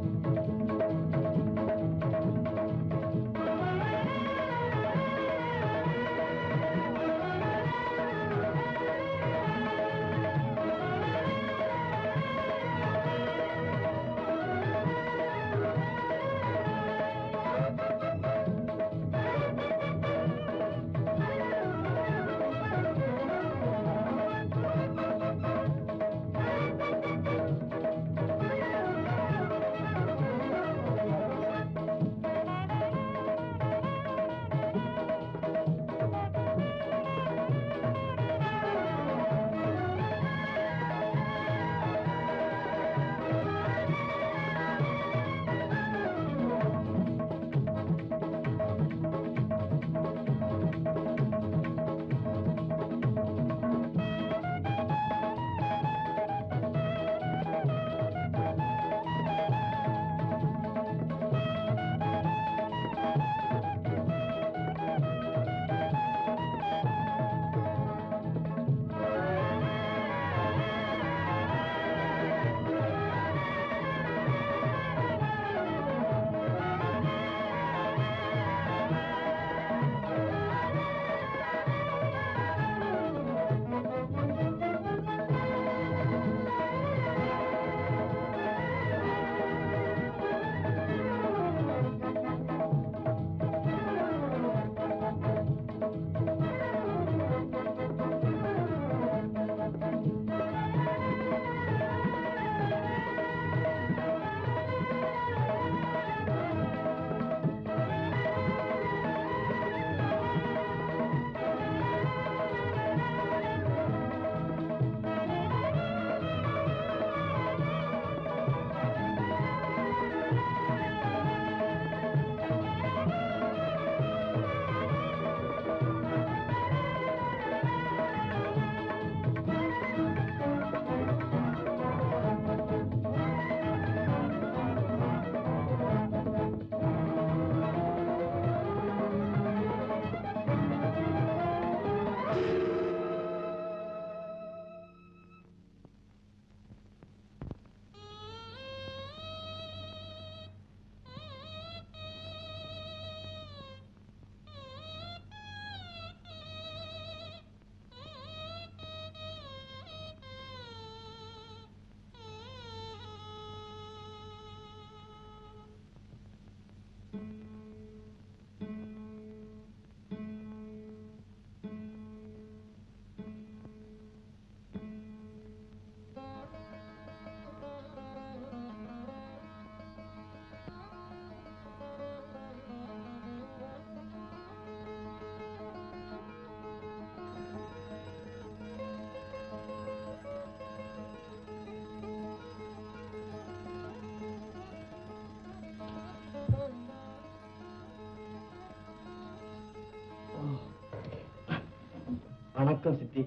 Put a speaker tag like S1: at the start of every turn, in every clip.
S1: வணக்கம் சித்தி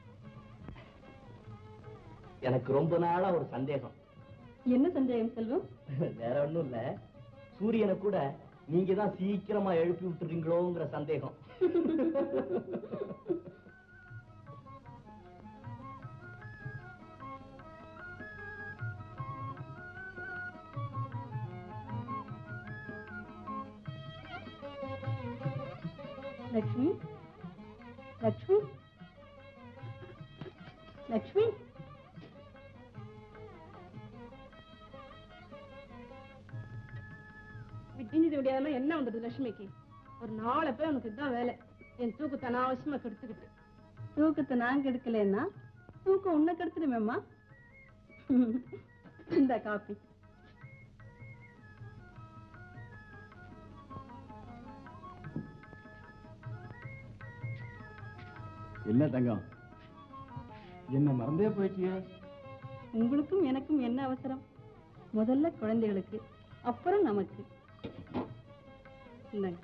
S1: எனக்கு ரொம்ப நாளா ஒரு சந்தேகம்
S2: என்ன சந்தேகம் செல்வம்
S1: வேற ஒண்ணும் இல்ல சூரியனை கூட நீங்க தான் சீக்கிரமா எழுப்பி விட்டுறீங்களோங்கிற சந்தேகம்
S2: லக்ஷ்மி லக்ஷ்மி லக்ஷ்மி விட்டிஞ்சது விடியாதெல்லாம் என்ன வந்துடுது லட்சுமிக்கு ஒரு நாளை போய் உனக்கு இதுதான் வேலை என் தூக்கத்தை அனாவசியமா கெடுத்துக்கிட்டு தூக்கத்தை நான் கெடுக்கலன்னா தூக்கம் உன்னை கெடுத்துடுமேம்மா இந்த காப்பி
S3: என்ன தங்கம் என்ன மறந்தே போயிட்டியே
S2: உங்களுக்கும் எனக்கும் என்ன அவசரம் முதல்ல குழந்தைகளுக்கு அப்புறம் நமக்கு இந்தாங்க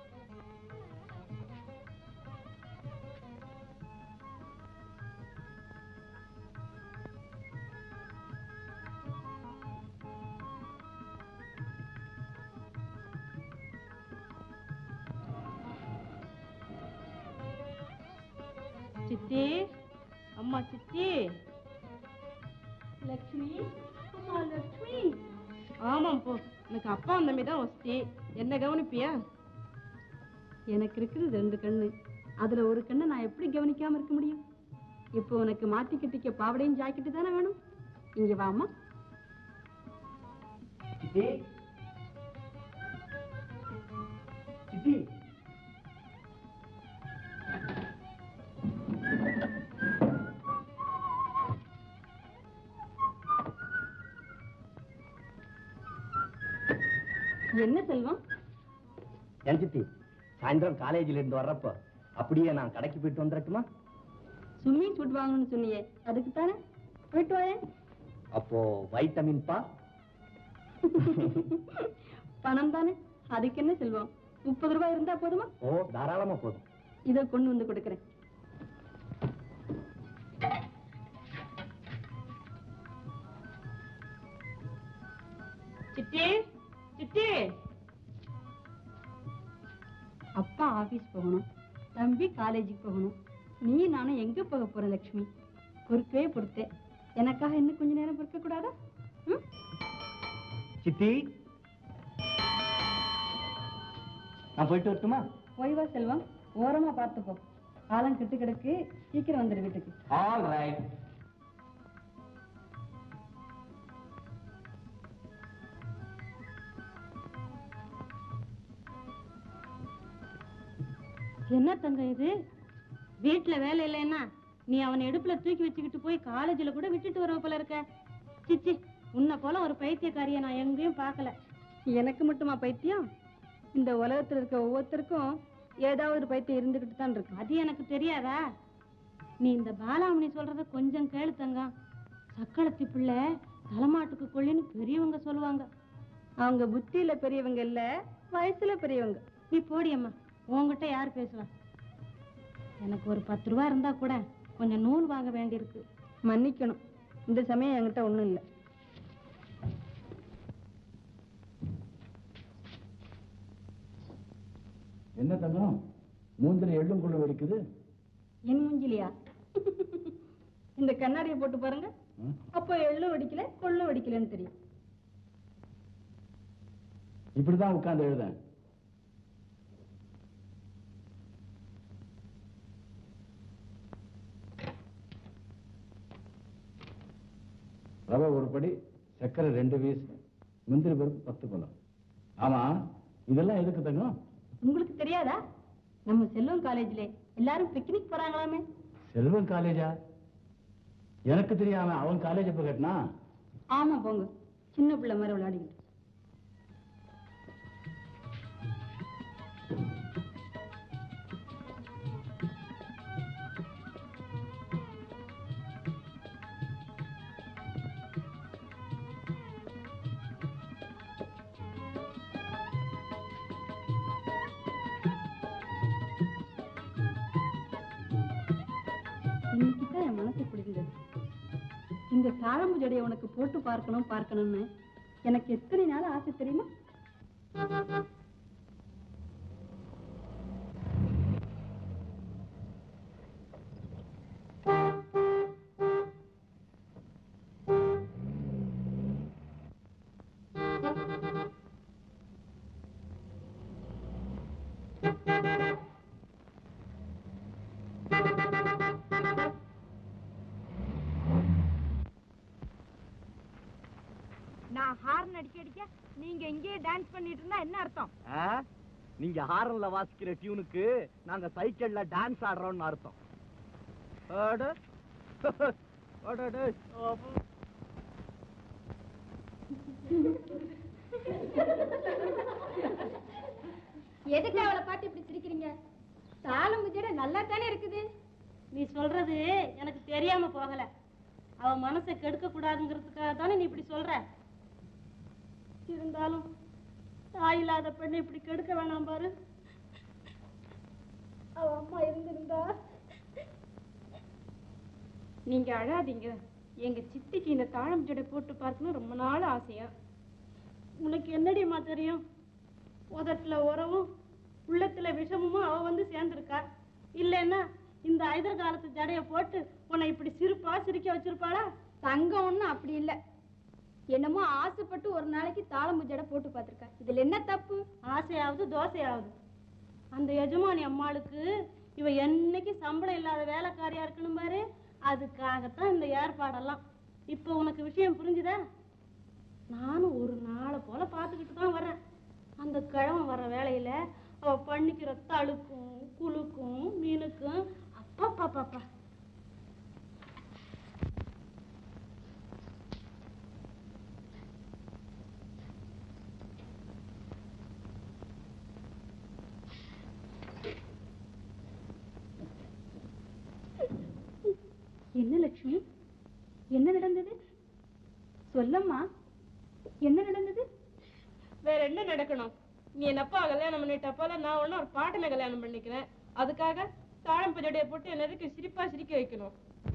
S2: சித்தி அம்மா சித்தி லக்ஷ்மி அம்மா லக்ஷ்மி ஆமாம் போ எனக்கு அப்பா தம்பி தான் ஒஸ்தி என்ன கவனிப்பியா எனக்கு இருக்குது ரெண்டு கண்ணு அதுல ஒரு கண்ணை நான் எப்படி கவனிக்காம இருக்க முடியும் இப்போ உனக்கு மாத்தி கட்டிக்க பாவடையும் ஜாக்கெட்டு தானே வேணும் இங்க வாமா
S1: சித்தி சித்தி
S2: என்ன செல்வம்
S1: என் சித்தி சாயந்தரம் காலேஜில் இருந்து வர்றப்போ அப்படியே நான் கடைக்கு போயிட்டு வந்துடட்டுமா
S2: ஸ்விம்மிங் சூட் வாங்கணும்னு சொன்னியே அதுக்கு தானே போயிட்டு வாயேன்
S1: அப்போ வைட்டமின் பா
S2: பணம் தானே அதுக்கு என்ன செல்வம் முப்பது ரூபாய் இருந்தா போதுமா
S1: ஓ தாராளமா போதும்
S2: இதை கொண்டு வந்து கொடுக்குறேன் சித்தி சித்தி அப்பா ஆபீஸ் போகணும் தம்பி காலேஜுக்கு போகணும் நீ நானும் எங்க போக போறோம் லட்சுமி பொறுக்கவே பொறுத்தேன் எனக்காக இன்னும் கொஞ்ச நேரம் பொறுக்க கூடாதா ம்?
S1: சித்தி நான் போயிட்டு வரட்டுமா
S2: போய் வா செல்வம் ஓரமா பார்த்து போ காலம் கெட்டு கிடக்கு சீக்கிரம் வந்துடு வீட்டுக்கு
S1: ஆல் ரைட்
S2: என்ன தங்கம் இது வீட்டுல வேலை இல்லைன்னா நீ அவனை இடுப்புல தூக்கி வச்சுக்கிட்டு போய் காலேஜ்ல கூட விட்டுட்டு வரவ போல இருக்க சிச்சி உன்னை போல ஒரு பைத்தியக்காரிய நான் எங்கேயும் பார்க்கல எனக்கு மட்டுமா பைத்தியம் இந்த உலகத்துல இருக்க ஒவ்வொருத்தருக்கும் ஏதாவது ஒரு பைத்தியம் இருந்துகிட்டு தான் இருக்கு அது எனக்கு தெரியாதா நீ இந்த பாலாமணி சொல்றத கொஞ்சம் கேளு தங்கம் சக்களத்தி பிள்ளை தலைமாட்டுக்கு கொள்ளின்னு பெரியவங்க சொல்லுவாங்க அவங்க புத்தியில பெரியவங்க இல்ல வயசுல பெரியவங்க நீ போடி அம்மா உன்கிட்ட யார் பேசுவா எனக்கு ஒரு பத்து ரூபா இருந்தா கூட கொஞ்சம் நூல் வாங்க வேண்டியிருக்கு மன்னிக்கணும் இந்த சமயம் என்கிட்ட ஒண்ணும் இல்லை
S3: என்ன தங்கம் மூஞ்சில எள்ளும் கொள்ள வெடிக்குது
S2: என் மூஞ்சிலியா இந்த கண்ணாடியை போட்டு பாருங்க
S3: ம்?
S2: அப்போ எள்ளும் வெடிக்கல கொள்ளும் வெடிக்கலன்னு தெரியும்
S3: இப்படிதான் உட்கார்ந்து எழுதேன் ரவை ஒரு படி சர்க்கரை ரெண்டு பீஸ் முந்திரி பருப்பு பத்து பழம் ஆமா இதெல்லாம் எதுக்கு தங்கம்
S2: உங்களுக்கு தெரியாதா நம்ம செல்வம் காலேஜ்ல எல்லாரும் பிக்னிக் போறாங்களாமே
S3: செல்வம் காலேஜா எனக்கு தெரியாம அவன் காலேஜ் எப்ப கட்டினா
S2: ஆமா போங்க சின்ன பிள்ளை மாதிரி விளையாடிக்கிட்டு இன்னைக்கு தான் என் மனசு பிடிந்தது இந்த தாழம்பு ஜடையை உனக்கு போட்டு பார்க்கணும் பார்க்கணும்னு எனக்கு எத்தனை நாள் ஆசை தெரியுமா
S4: நான் ஹார்ன் அடிக்க அடிக்க நீங்க இங்கேயே டான்ஸ் பண்ணிட்டு இருந்தா என்ன அர்த்தம்
S1: ஆ? நீங்க ஹாரன்ல வாசிக்கிற டியூனுக்கு நாங்க சைக்கிள்ல டான்ஸ் ஆடுறோம்னு அர்த்தம் அட. அடடே. அப்பா.
S4: எதுக்கு அவளை பார்த்து இப்படி சிரிக்கிறீங்க தாளம் குஜட நல்லா தானே இருக்குது
S2: நீ சொல்றது எனக்கு தெரியாம போகல அவ மனசை கெடுக்க கூடாதுங்கிறதுக்காக தானே நீ இப்படி சொல்ற இருந்தாலும் தாய் இல்லாத பெண்ணை இப்படி கெடுக்க வேணாம் பாரு அவ அம்மா இருந்திருந்தா நீங்க அழாதீங்க எங்க சித்திக்கு இந்த தாழம் ஜடை போட்டு பார்க்கணும் ரொம்ப நாள் ஆசையா உனக்கு என்னடிமா தெரியும் உதட்டுல உறவும் உள்ளத்துல விஷமும் அவ வந்து சேர்ந்திருக்கா இல்லைன்னா இந்த ஐதர் காலத்து ஜடைய போட்டு உன்னை இப்படி சிரிப்பா சிரிக்க வச்சிருப்பாளா
S4: தங்கம் ஒண்ணும் அப்படி இல்ல என்னமோ ஆசைப்பட்டு ஒரு நாளைக்கு தாளம்பு ஜடை போட்டு பார்த்திருக்கா இதுல என்ன தப்பு
S2: ஆசையாவது தோசையாவது அந்த எஜமானி அம்மாளுக்கு இவ என்னைக்கு சம்பளம் இல்லாத வேலைக்காரியா இருக்கணும் பாரு அதுக்காகத்தான் இந்த ஏற்பாடெல்லாம் இப்போ உனக்கு விஷயம் புரிஞ்சுதா நானும் ஒரு நாளை போல பார்த்துக்கிட்டு தான் வரேன் அந்த கிழமை வர வேலையில அவ பண்ணிக்கிற தழுக்கும் குலுக்கும் மீனுக்கும் அப்பா பாப்பா
S4: என்ன லட்சுமி என்ன நடந்தது சொல்லம்மா என்ன நடந்தது
S5: வேற என்ன நடக்கணும் நீ என் அப்பா கல்யாணம் பண்ணிட்ட போல நான் ஒன்னும் ஒரு பாட்டில கல்யாணம் பண்ணிக்கிறேன் அதுக்காக தாழம் பஜடைய போட்டு என்ன எதுக்கு சிரிப்பா சிரிக்க வைக்கணும்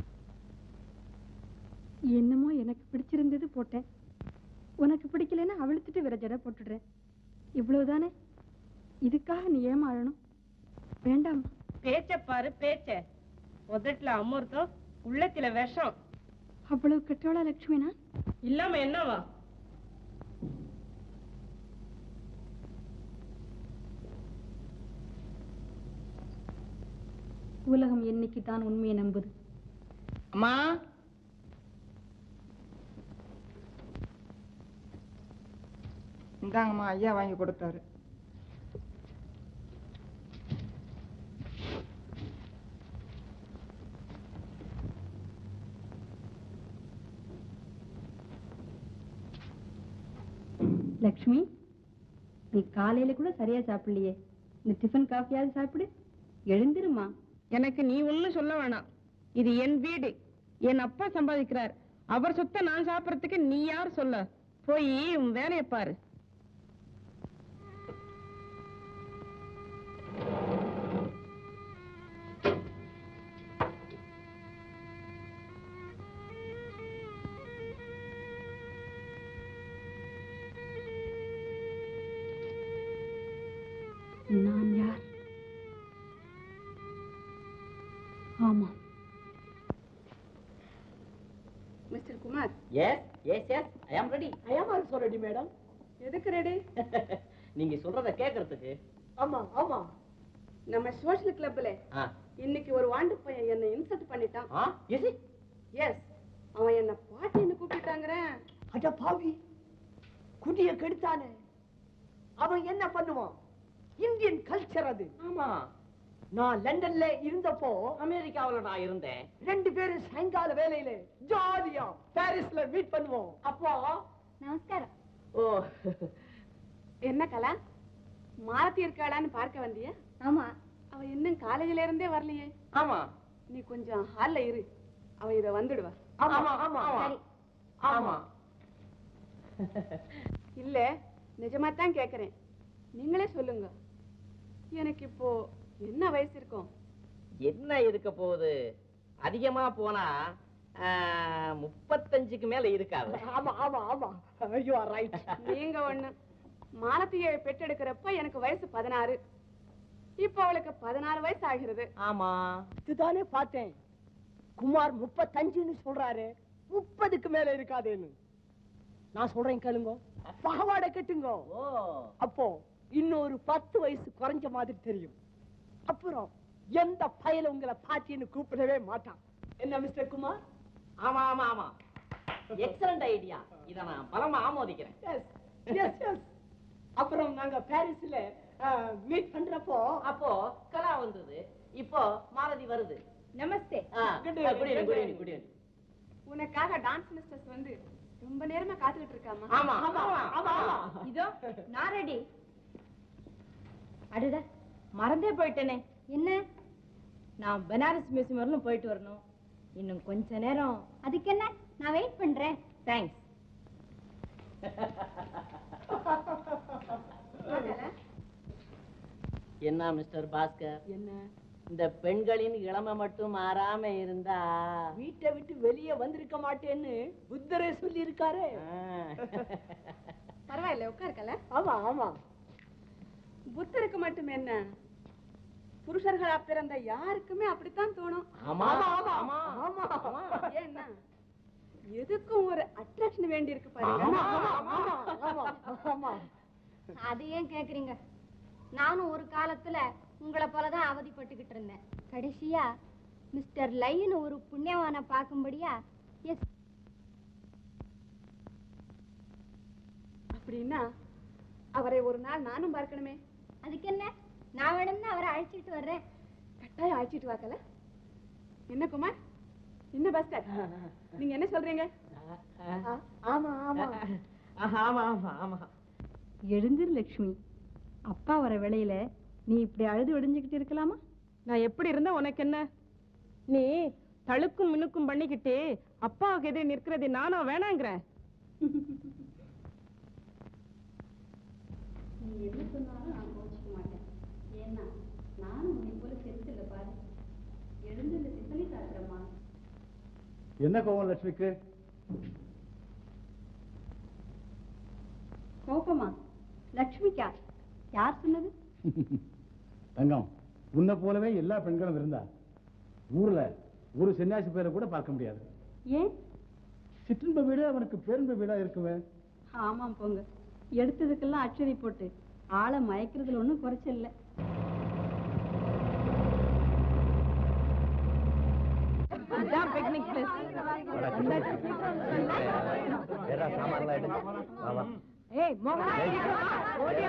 S4: என்னமோ எனக்கு பிடிச்சிருந்தது போட்டேன் உனக்கு பிடிக்கலன்னா அவிழ்த்துட்டு வேற ஜடை போட்டுடுறேன் இவ்வளவுதானே இதுக்காக நீ ஏமாறணும் வேண்டாம்
S5: பேச்ச பாரு பேச்ச உதட்டுல அமிர்தம் உள்ளத்துல விஷம்
S4: அவ்வளவு கெட்டவளா லட்சுமி நான்
S5: இல்லாம என்னவா
S4: உலகம் என்னைக்கு தான் உண்மையை நம்புது
S5: அம்மா
S6: இந்தாங்கம்மா ஐயா வாங்கி கொடுத்தாரு
S4: லக்ஷ்மி நீ காலையில கூட சரியா சாப்பிடலையே இந்த டிஃபன் காஃபியாவது சாப்பிடு எழுந்திருமா
S5: எனக்கு நீ ஒண்ணும் சொல்ல வேணாம் இது என் வீடு என் அப்பா சம்பாதிக்கிறார் அவர் சொத்தை நான் சாப்பிடறதுக்கு நீ யார் சொல்ல போய் உன் வேலையை பாரு
S4: நான் யார் ஆமா
S7: mister Kumar
S1: yes yes yes I am ready I am also ready madam
S7: எதுக்கு ரெடி
S1: நீங்க சொல்றத கேக்குறதுக்கு
S7: ஆமா ஆமா நம்ம சோஷியல் கிளப்ல
S1: ஆ
S7: இன்னைக்கு ஒரு வாண்டு பையன் என்ன இன்சல்ட் பண்ணிட்டான்
S1: ஆ எஸ்
S7: எஸ் அவன் என்ன பாட்டின்னு கூப்பிட்டாங்கிறேன்
S8: அட பாவி குடிய கெடுத்தானே அவன் என்ன பண்ணுவான் இந்தியன் கல்ச்சர் அது
S1: ஆமா
S8: நான் லண்டன்ல இருந்தப்போ
S1: அமெரிக்காவுல நான் இருந்தேன்
S8: ரெண்டு பேரும் சாயங்கால வேலையில ஜாலியா பாரிஸ்ல மீட் பண்ணுவோம் அப்போ
S4: நமஸ்காரம்
S1: ஓ
S7: என்ன கலா மாலத்தி இருக்காளான்னு பார்க்க வந்தியா
S4: ஆமா
S7: அவ இன்னும் காலேஜ்ல இருந்தே வரலையே
S1: ஆமா
S7: நீ கொஞ்சம் ஹால்ல இரு அவ இத வந்துடுவா
S1: ஆமா ஆமா ஆமா ஆமா
S7: இல்ல நிஜமா தான் கேக்குறேன் நீங்களே சொல்லுங்க எனக்கு இப்போ என்ன வயசு இருக்கும்
S1: என்ன இருக்க போகுது அதிகமா போனா ஆ, முப்பத்தஞ்சுக்கு மேல இருக்காது
S8: ஆமா ஆமா ஆமா யூ ஆர் ரைட்
S7: நீங்க ஒண்ணு மாலத்தியை பெற்றெடுக்கிறப்ப எனக்கு வயசு பதினாறு இப்போ அவளுக்கு பதினாறு வயசு ஆகிறது
S1: ஆமா
S8: இதுதானே பார்த்தேன் குமார் முப்பத்தஞ்சுன்னு சொல்றாரு முப்பதுக்கு மேல இருக்காதேன்னு நான் சொல்றேன் கேளுங்க பாவாடை கட்டுங்க
S1: ஓ
S8: அப்போ இன்னொரு பத்து வயசு குறைஞ்ச மாதிரி தெரியும் அப்புறம் எந்த பயல உங்களை பாட்டின்னு கூப்பிடவே மாட்டான் என்ன மிஸ்டர் குமார்
S1: ஆமா ஆமா ஆமா எக்ஸலண்ட் ஐடியா இத நான் பலமா ஆமோதிக்கிறேன்
S8: எஸ் எஸ் எஸ் அப்புறம் நாங்க பாரிஸ்ல மீட் பண்றப்போ
S1: அப்போ கலா வந்தது இப்போ மாலதி வருது
S7: நமஸ்தே
S1: ஆ,
S8: Good
S1: ஆ,
S8: evening,
S1: good evening,
S8: good
S1: good
S8: evening.
S1: evening, good evening.
S7: உனக்காக டான்ஸ் மிஸ்டர்ஸ் வந்து ரொம்ப நேரமா காத்துக்கிட்டு இருக்காமா
S1: ஆமா ஆமா ஆமா ஆமா
S5: இதோ நான் ரெடி அடடா மறந்தே போயிட்டேனே
S4: என்ன
S5: நான் பெனாரஸ் மியூசியம் வரலும் போயிட்டு வரணும் இன்னும் கொஞ்ச நேரம்
S4: அதுக்கு என்ன நான் வெயிட் பண்றேன்
S5: தேங்க்ஸ்
S1: என்ன மிஸ்டர் பாஸ்கர்
S8: என்ன
S1: இந்த பெண்களின் இளமை மட்டும் மாறாம இருந்தா
S8: வீட்டை விட்டு வெளியே வந்திருக்க மாட்டேன்னு புத்தரே சொல்லி இருக்காரு
S1: ஆ.
S7: பரவாயில்ல உட்காருக்கல
S8: ஆமா ஆமா
S7: புத்தருக்கு மட்டும் என்ன புருஷர்களா பிறந்த யாருக்குமே அப்படித்தான் தோணும்
S1: ஆமா
S8: ஆமா,
S1: ஆமா
S8: ஆமா,
S1: ஆமா
S8: ஆமா.
S1: ஆமா
S7: ஏன்னா எதுக்கும் ஒரு அட்ராக்ஷன் வேண்டி இருக்கு பாருங்க
S8: ஆமா ஆமா ஆமா ஆமா ஆமா
S6: அது ஏன் கேக்குறீங்க நானும் ஒரு காலத்துல உங்களை போலதான் அவதிப்பட்டுக்கிட்டு இருந்தேன் கடைசியா மிஸ்டர் லைன்னு ஒரு புண்ணியவானை பார்க்கும்படியா எஸ்
S7: அப்படின்னா அவரை ஒரு நாள் நானும் பார்க்கணுமே
S6: அதுக்கு என்ன நான் வேணும்னு அவரை அழைச்சிட்டு வர்றேன்
S7: கட்டாயம் அழைச்சிட்டு வாக்கல என்ன குமார் என்ன பாஸ்கர் நீங்க என்ன சொல்றீங்க
S8: ஆமா ஆமா
S1: ஆமா ஆமா ஆமா
S4: எழுந்திரு லட்சுமி அப்பா வர வேளையில நீ இப்படி அழுது விடிஞ்சுக்கிட்டு இருக்கலாமா
S5: நான் எப்படி இருந்தா உனக்கு என்ன நீ தழுக்கும் மினுக்கும் பண்ணிக்கிட்டு அப்பாவுக்கு எதிரே நிற்கிறது நானா வேணாங்கிறேன்
S2: நீ என்ன சொன்னாலும் நான் கோச்சிக்க மாட்டேன் ஏன்னா நானும் உன்னை போல செத்துல பாரு எழுந்து இந்த சித்தனை காட்டுறமா
S3: என்ன கோவம் லட்சுமிக்கு
S4: கோபமா லட்சுமிக்கா யார் சொன்னது
S3: தங்கம் உன்னை போலவே எல்லா பெண்களும் இருந்தா ஊர்ல ஒரு சன்னியாசி பேரை கூட பார்க்க முடியாது
S4: ஏன்
S3: சிற்றின்ப வீடு அவனுக்கு பேரின்ப வீடா இருக்குமே
S4: ஆமாம் போங்க எடுத்ததுக்கெல்லாம் அச்சடி போட்டு ஆளை மயக்கிறதுல ஒன்றும் குறைச்சல் இல்லை
S5: அதான் பிக்னிக் பிளேஸ்
S1: வேற சாமான்லாம் எடுங்க ஆமா
S5: ஏய் மோகன் ஓடியா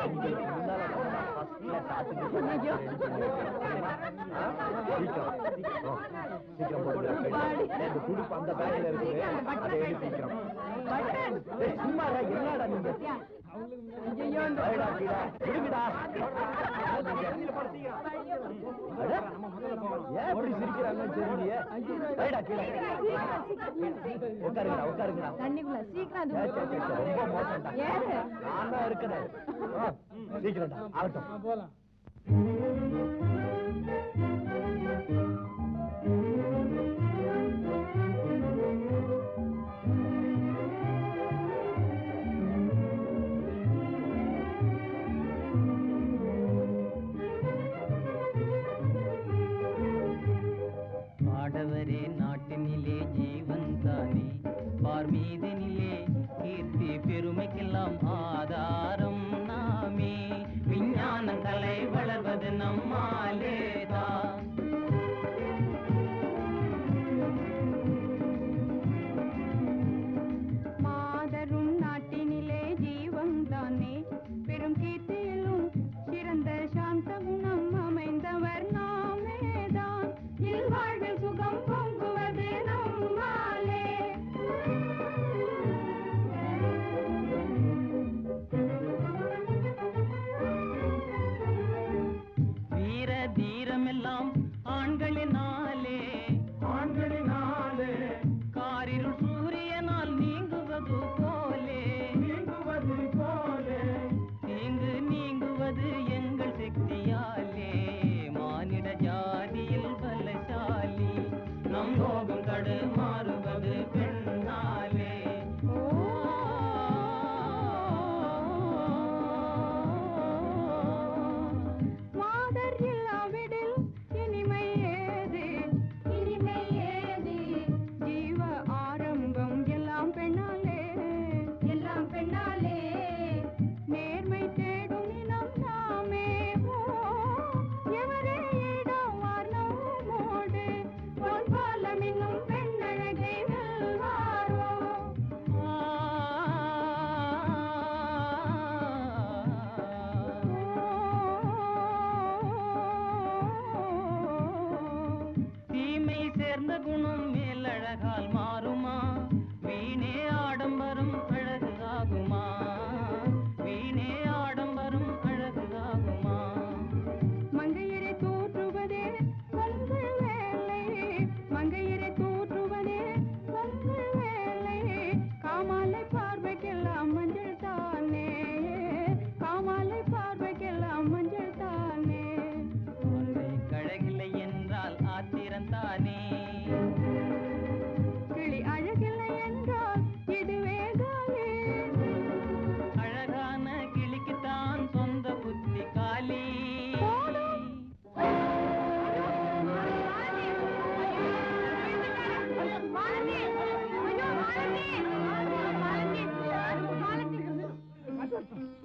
S1: சீக்கிரம் போட்டு இந்த துடுப்பு அந்த பேக்ல இருக்குது அதை எடு சீக்கிரம் ஏய், சும்மா இரு, என்னடா நீங்க வைடா, கீழே. விடுங்கடா. அட, ஏன் இப்படி சிரிக்கிறாங்கன்னு தெரியலையே வைடா, கீழே. உட்காருங்கடா உட்காருங்கடா
S5: தண்ணிக்குள்ள சீக்கிரம்
S1: சே, சே, சே, சே, ரொம்ப மோசம்டா நான் தான் இருக்கிறேன் ஆ, சீக்கிரம்டா ஆகட்டும்
S9: ஆடவரே நாட்டினிலே ஜீவன் தானே பார்மீதனிலே கீர்த்தி பெருமைக்கெல்லாம் ஆதாரம் நாமே விஞ்ஞான கலை வளர்வது நம்மாலே தான்
S2: மாதரும் நாட்டினிலே ஜீவன் தானே பெரும் கீர்த்தியிலும் சிறந்த சாந்த குணம் அமைந்தவர் நாமேதான் இல்வாழ்வில் சுகம் பொங்குவது நம்மாலே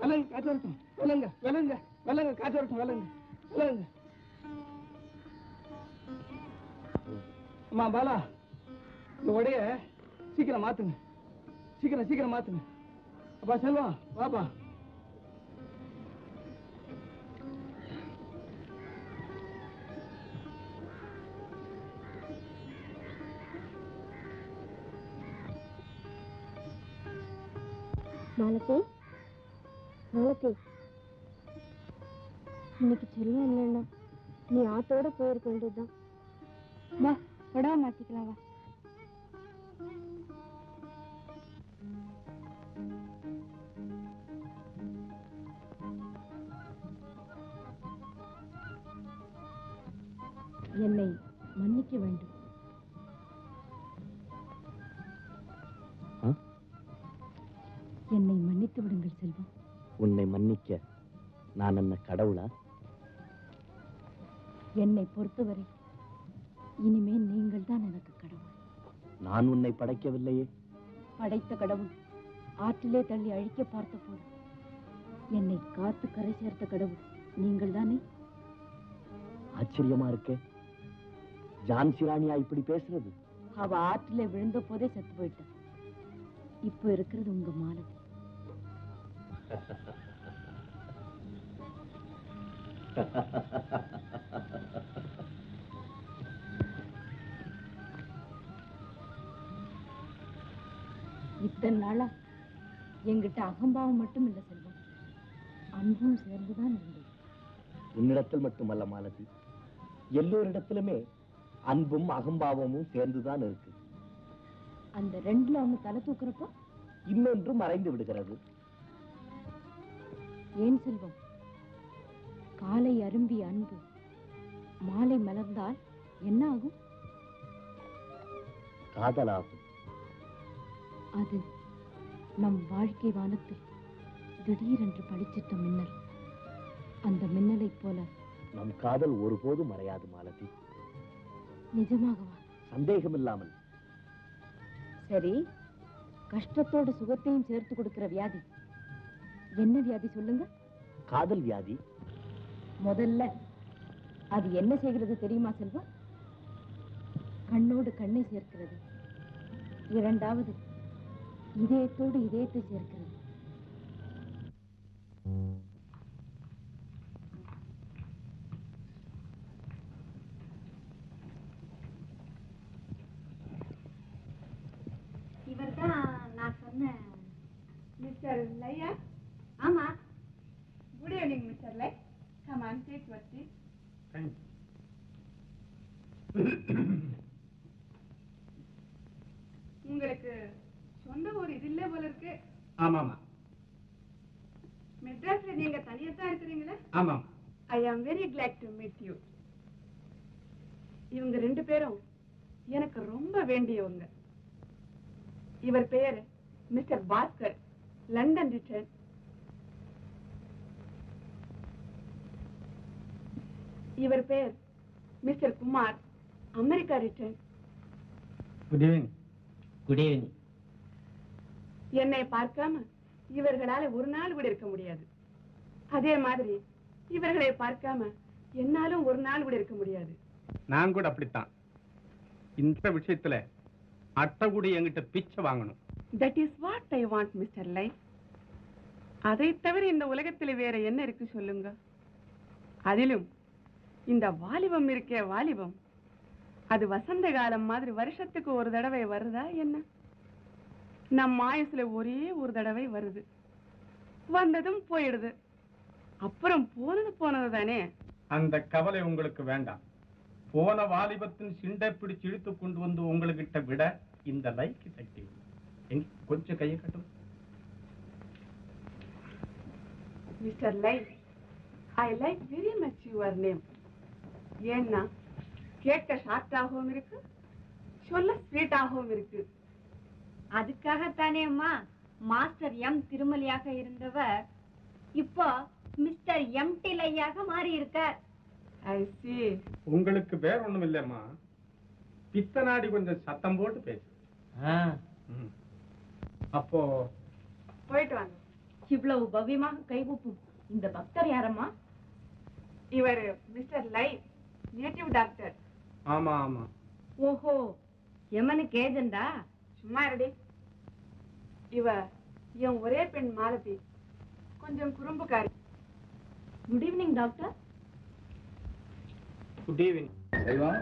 S1: விலங்கு காற்று வரட்டும் விலங்க விலங்க விலங்க காற்று வரட்டும் விலங்க விலங்க அம்மா பாலா இந்த உடைய சீக்கிரம் மாத்துங்க சீக்கிரம் சீக்கிரம் மாத்துங்க அப்பா செல்வம் வாப்பா
S2: மாலதி மாலதி இன்னைக்கு செல்வம் இல்லைன்னா நீ ஆத்தோட போயிருக்க வேண்டியதுதான் வா உடம்ப மாத்திக்கலாம் வா என்னை மன்னிக்க வேண்டும் என்னை மன்னித்து விடுங்கள் செல்வம்
S1: உன்னை மன்னிக்க நான் என்ன கடவுளா
S2: என்னை பொறுத்தவரை இனிமே நீங்கள் தான் எனக்கு கடவுள்
S1: நான் உன்னை படைக்கவில்லையே
S2: படைத்த கடவுள் ஆற்றிலே தள்ளி அழிக்க பார்த்த போது என்னை காத்து கரை சேர்த்த கடவுள் நீங்கள் தானே
S1: ஆச்சரியமா இருக்கே ஜான்சி ராணியா இப்படி பேசுறது
S2: அவ ஆற்றிலே விழுந்த போதே செத்து போயிட்டா இப்போ இருக்கிறது உங்க மாலதி இத்தனை நாளா என்கிட்ட அகம்பாவம் மட்டும் இல்ல செல்வம் அன்பும் சேர்ந்துதான் இருந்தது
S1: உன்னிடத்தில் மட்டுமல்ல மாலதி எல்லோரிடத்திலுமே அன்பும் அகம்பாவமும் சேர்ந்துதான் இருக்கு
S2: அந்த ரெண்டுல ஒண்ணு தலை தூக்குறப்போ
S1: இன்னொன்று மறைந்து விடுகிறது
S2: ஏன் செல்வம் காலை அரும்பிய அன்பு மாலை மலர்ந்தால் என்ன ஆகும்
S1: காதலாகும்
S2: அது நம் வாழ்க்கை வானத்தில் திடீரென்று பளிச்சிட்ட மின்னல் அந்த மின்னலைப் போல
S1: நம் காதல் ஒருபோதும் மறையாது மாலதி
S2: நிஜமாகவா
S1: சந்தேகமில்லாமல்
S2: சரி கஷ்டத்தோட சுகத்தையும் சேர்த்து கொடுக்கிற வியாதி என்ன வியாதி சொல்லுங்க
S1: காதல் வியாதி
S2: முதல்ல அது என்ன செய்கிறது தெரியுமா செல்வம் கண்ணோடு கண்ணை சேர்க்கிறது இரண்டாவது இதயத்தோடு இதயத்தை சேர்க்கிறது
S6: இவர்தான் நான் சொன்ன
S7: மிஸ்டர் லையா
S6: ஆமா
S7: good evening mister Lai come on take your seat உங்களுக்கு சொந்த ஊர் இது இல்ல போல இருக்கு
S3: ஆமாமா
S7: மெட்ராஸ்ல நீங்க தனியா தான் இருக்கிறீங்களா
S3: ஆமாம்
S7: I am very glad to meet you இவங்க ரெண்டு பேரும் எனக்கு ரொம்ப வேண்டியவங்க இவர் பெயர் மிஸ்டர் பாஸ்கர் லண்டன் ரிட்டர்ன் இவர் பெயர் mister Kumar America return
S3: good evening
S1: good evening
S7: என்னை பார்க்காம இவர்களால ஒரு நாள் கூட இருக்க முடியாது அதே மாதிரி இவர்களை பார்க்காம என்னாலும் ஒரு நாள் கூட இருக்க முடியாது
S3: நான் கூட அப்படித்தான் இந்த விஷயத்துல அட்டை கூட என்கிட்ட பிச்சை வாங்கணும்
S7: that is what I want mister life அதை தவிர இந்த உலகத்தில் வேற என்ன இருக்கு சொல்லுங்க அதிலும் இந்த வாலிபம் இருக்கே வாலிபம் அது வசந்த காலம் மாதிரி வருஷத்துக்கு ஒரு தடவை வருதா என்ன நம் ஆயுசுல ஒரே ஒரு தடவை வருது வந்ததும் போயிடுது அப்புறம் போனது போனது தானே
S3: அந்த கவலை உங்களுக்கு வேண்டாம் போன வாலிபத்தின் சிண்டை பிடிச்சு இழுத்து கொண்டு வந்து உங்ககிட்ட விட இந்த லைக்கு சக்தி எங்க கொஞ்சம் கையை கட்டும்
S7: mister life I like very much your name ஏன்னா கேட்க ஷார்ட்டாகவும் இருக்கு சொல்ல ஸ்வீட்டாகவும் இருக்கு
S6: அதுக்காகத்தானே அம்மா மாஸ்டர் எம் திருமலியாக இருந்தவர் இப்போ மிஸ்டர் எம் டிலையாக மாறி இருக்கார்
S7: ஐ சி
S3: உங்களுக்கு வேற ஒண்ணும் இல்லையம்மா பித்தனாடி கொஞ்சம் சத்தம் போட்டு பேசு ம். அப்போ
S7: போயிட்டு வாங்க
S5: இவ்வளவு பவ்யமாக கைகூப்பும் இந்த பக்தர் யாரம்மா
S7: இவர் மிஸ்டர் லை நேட்டிவ் டாக்டர்
S3: ஆமா ஆமா
S5: ஓஹோ எமனுக்கு ஏஜெண்டா
S7: சும்மா இருடி இவ என் ஒரே பெண் மாலதி கொஞ்சம் குறும்புக்காரி
S5: good evening doctor
S3: good evening
S1: Selvam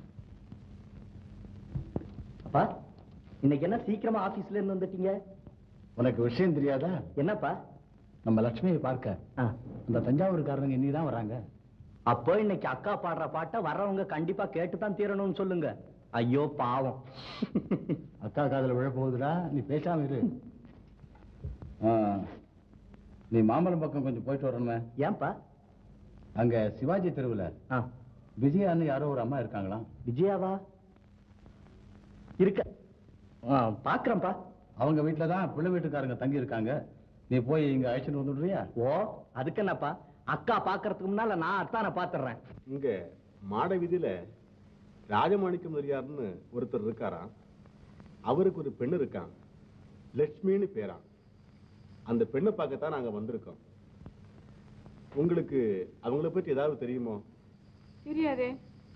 S1: அப்பா இன்னைக்கு என்ன சீக்கிரமா ஆபீஸ்ல இருந்து வந்துட்டீங்க
S10: உனக்கு விஷயம் தெரியாதா
S1: என்னப்பா
S10: நம்ம லட்சுமியை பார்க்க
S1: ஆ,
S10: அந்த தஞ்சாவூர்காரங்க இன்னி தான் வராங்க
S1: அப்போ இன்னைக்கு அக்கா பாடுற பாட்டை வர்றவங்க கண்டிப்பா கேட்டு தான் தீரணும்னு சொல்லுங்க ஐயோ பாவம்
S10: அக்கா காதுல விழ போகுதுடா நீ பேசாம இரு ஆ, நீ மாம்பழம் பக்கம் கொஞ்சம் போயிட்டு வரணுமே
S1: ஏன்பா
S10: அங்க சிவாஜி தெருவுல
S1: ஆ,
S10: விஜயான்னு யாரோ ஒரு அம்மா இருக்காங்களாம்
S1: விஜயாவா இருக்க ஆ, பாக்குறேன்ப்பா
S10: அவங்க வீட்டுல தான் பிள்ளை வீட்டுக்காரங்க தங்கி இருக்காங்க நீ போய் இங்க அழைச்சிட்டு வந்துடுறியா
S1: ஓ அதுக்கு என்னப்பா அக்கா பாக்குறதுக்கு முன்னால நான் அத்தானை பாத்துறேன்
S11: இங்க மாட வீதியில ராஜமாணிக்க முதலியார்னு ஒருத்தர் இருக்காராம் அவருக்கு ஒரு பெண் இருக்கான் லட்சுமின்னு பேரான் அந்த பெண்ணை பார்க்கத்தான் நாங்க வந்திருக்கோம் உங்களுக்கு அவங்கள பற்றி ஏதாவது தெரியுமோ
S7: தெரியாதே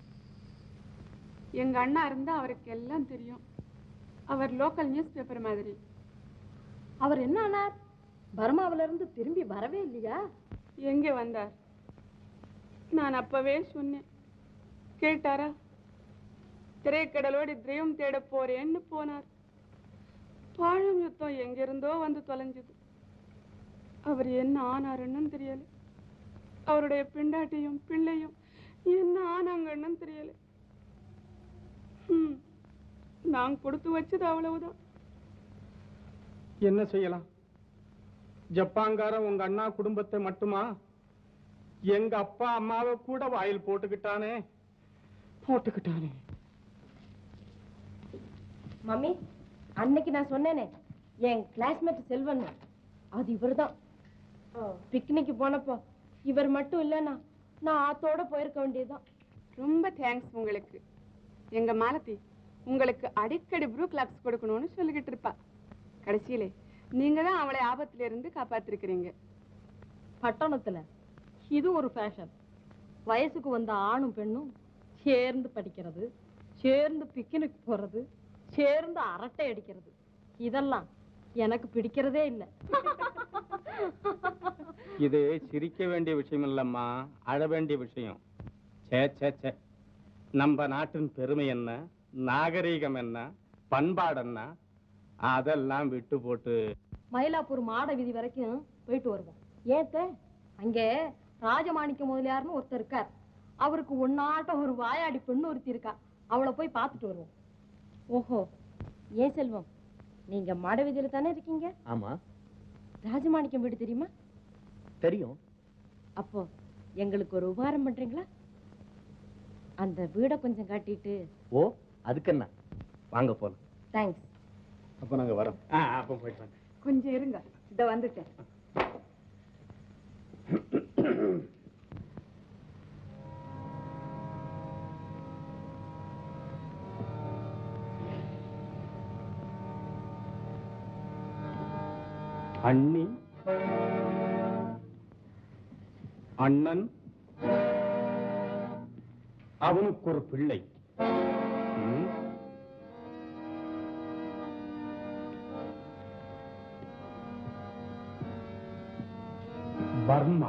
S7: எங்க அண்ணா இருந்தா அவருக்கு எல்லாம் தெரியும் அவர் லோக்கல் நியூஸ் பேப்பர் மாதிரி
S4: அவர் என்ன ஆனார் பர்மாவில இருந்து திரும்பி வரவே இல்லையா
S7: எங்க வந்தார் நான் அப்பவே சொன்னேன் கேட்டாரா திரைக்கடலோடு தெய்வம் தேட போறேன்னு போனார் பாழும் யுத்தம் எங்கிருந்தோ வந்து தொலைஞ்சது அவர் என்ன ஆனாருன்னு தெரியல அவருடைய பெண்டாட்டியும் பிள்ளையும் என்ன ஆனாங்கன்னு தெரியல ஹம், நான் கொடுத்து வச்சது அவ்வளவுதான்
S3: என்ன செய்யலாம் ஜப்பாங்காரன் உங்க அண்ணா குடும்பத்தை மட்டுமா எங்க அப்பா அம்மாவை கூட வாயில் போட்டுக்கிட்டானே போட்டுக்கிட்டானே
S5: மம்மி அன்னைக்கு நான் சொன்னேனே என் கிளாஸ்மேட் செல்வன் அது இவர்தான் பிக்னிக் போனப்போ இவர் மட்டும் இல்லைன்னா நான் ஆத்தோட போயிருக்க வேண்டியதுதான்
S7: ரொம்ப தேங்க்ஸ் உங்களுக்கு எங்க மாலதி உங்களுக்கு அடிக்கடி ப்ரூ கிளாப்ஸ் கொடுக்கணும்னு சொல்லிக்கிட்டு இருப்பா கடைசியிலே நீங்க தான் அவளை ஆபத்துல இருந்து காப்பாத்திருக்கிறீங்க
S2: பட்டணத்துல இது ஒரு ஃபேஷன் வயசுக்கு வந்த ஆணும் பெண்ணும் சேர்ந்து படிக்கிறது சேர்ந்து பிக்னிக் போறது சேர்ந்து அரட்டை அடிக்கிறது இதெல்லாம் எனக்கு பிடிக்கிறதே இல்லை
S3: இது சிரிக்க வேண்டிய விஷயம் இல்லம்மா அழ வேண்டிய விஷயம் சே சே சே நம்ம நாட்டின் பெருமை என்ன நாகரீகம் என்ன பண்பாடு என்ன அதெல்லாம் விட்டு போட்டு
S2: மயிலாப்பூர் மாட வீதி வரைக்கும் போயிட்டு வருவோம் ஏத்த அங்கே ராஜமாணிக்க முதலியார்னு ஒருத்தர் இருக்கார் அவருக்கு ஒன்னாட்டம் ஒரு வாயாடி பெண்ணு ஒருத்தி இருக்கா அவளை போய் பார்த்துட்டு வருவோம்
S5: ஓஹோ ஏன் செல்வம் நீங்க மாட வீதியில தானே இருக்கீங்க
S1: ஆமா
S5: ராஜமாணிக்கம் வீடு தெரியுமா
S1: தெரியும்
S5: அப்போ எங்களுக்கு ஒரு உபகாரம் பண்றீங்களா அந்த வீடை கொஞ்சம் காட்டிட்டு
S1: ஓ அதுக்கு என்ன வாங்க போலாம்
S5: தேங்க்ஸ்
S11: அப்ப நாங்க வரோம்
S3: ஆ, அப்ப போயிட்டு வாங்க.
S7: கொஞ்சம் இருங்க இத வந்துட்டேன்
S3: அண்ணி அண்ணன் அவனுக்கு ஒரு பிள்ளை ம். பர்மா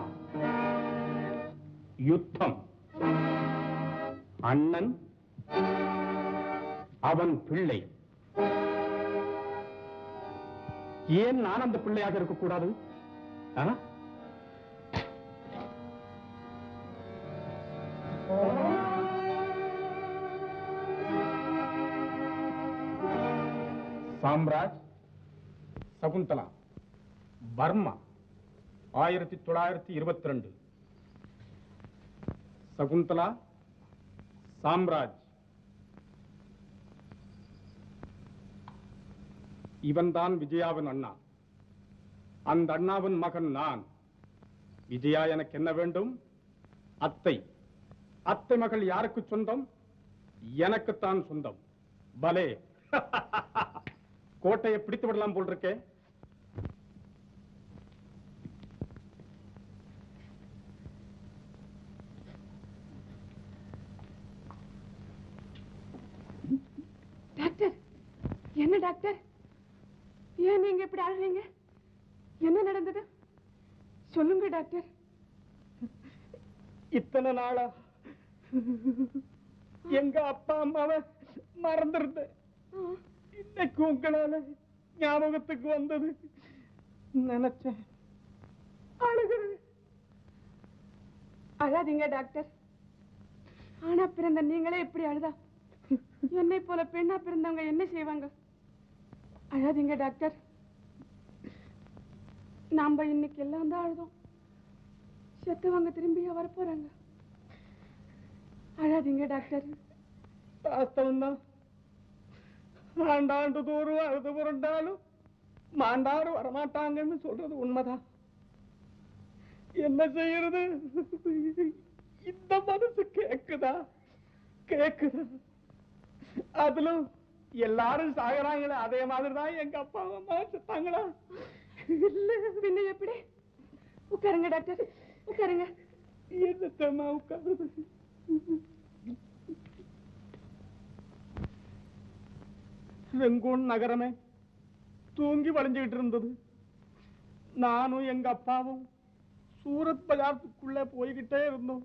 S3: யுத்தம் அண்ணன் அவன் பிள்ளை ஏன் நான் அந்த பிள்ளையாக இருக்கக்கூடாது ஆ? சாம்ராஜ் சகுந்தலா பர்மா ஆயிரத்தி தொள்ளாயிரத்தி இருபத்தி ரெண்டு சகுந்தலா சாம்ராஜ் இவன்தான் விஜயாவின் அண்ணா அந்த அண்ணாவின் மகன் நான் விஜயா எனக்கு என்ன வேண்டும் அத்தை அத்தை மகள் யாருக்கு சொந்தம் எனக்குத்தான் சொந்தம் பலே கோட்டையை பிடித்து விடலாம் போல் இருக்கே
S7: என்ன டாக்டர் ஏன் நீங்க இப்படி அழுறீங்க என்ன நடந்தது சொல்லுங்க டாக்டர்
S3: இத்தனை நாளா எங்க அப்பா அம்மாவை மறந்துருந்தேன் இன்னைக்கு உங்களால ஞாபகத்துக்கு வந்தது நினைச்சேன்
S7: அழுகுறது அழாதீங்க டாக்டர் ஆனா பிறந்த நீங்களே இப்படி அழுதா என்னை போல பெண்ணா பிறந்தவங்க என்ன செய்வாங்க அழாதீங்க டாக்டர் நாம இன்னைக்கு எல்லாம் தான் அழுதோம் செத்தவங்க திரும்பியா வரப்போறாங்க அழாதீங்க டாக்டர்
S3: வாஸ்தவம் தான் ஆண்டாண்டு தோறும் அழுது புரண்டாலும் மாண்டாரு வரமாட்டாங்கன்னு சொல்றது உண்மைதான் என்ன செய்யறது இந்த மனசு கேக்குதா கேக்குதா அதிலும் எல்லாரும் சாகுறாங்களே அதே மாதிரிதான் எங்க அப்பா அம்மா செத்தாங்களா
S7: இல்ல பின்ன எப்படி உட்காருங்க டாக்டர் உட்காருங்க
S3: என்னத்தம்மா உட்காருது ரெங்கூன் நகரமே தூங்கி வளைஞ்சுக்கிட்டு இருந்தது நானும் எங்க அப்பாவும் சூரத் பஜார்த்துக்குள்ள போய்கிட்டே இருந்தோம்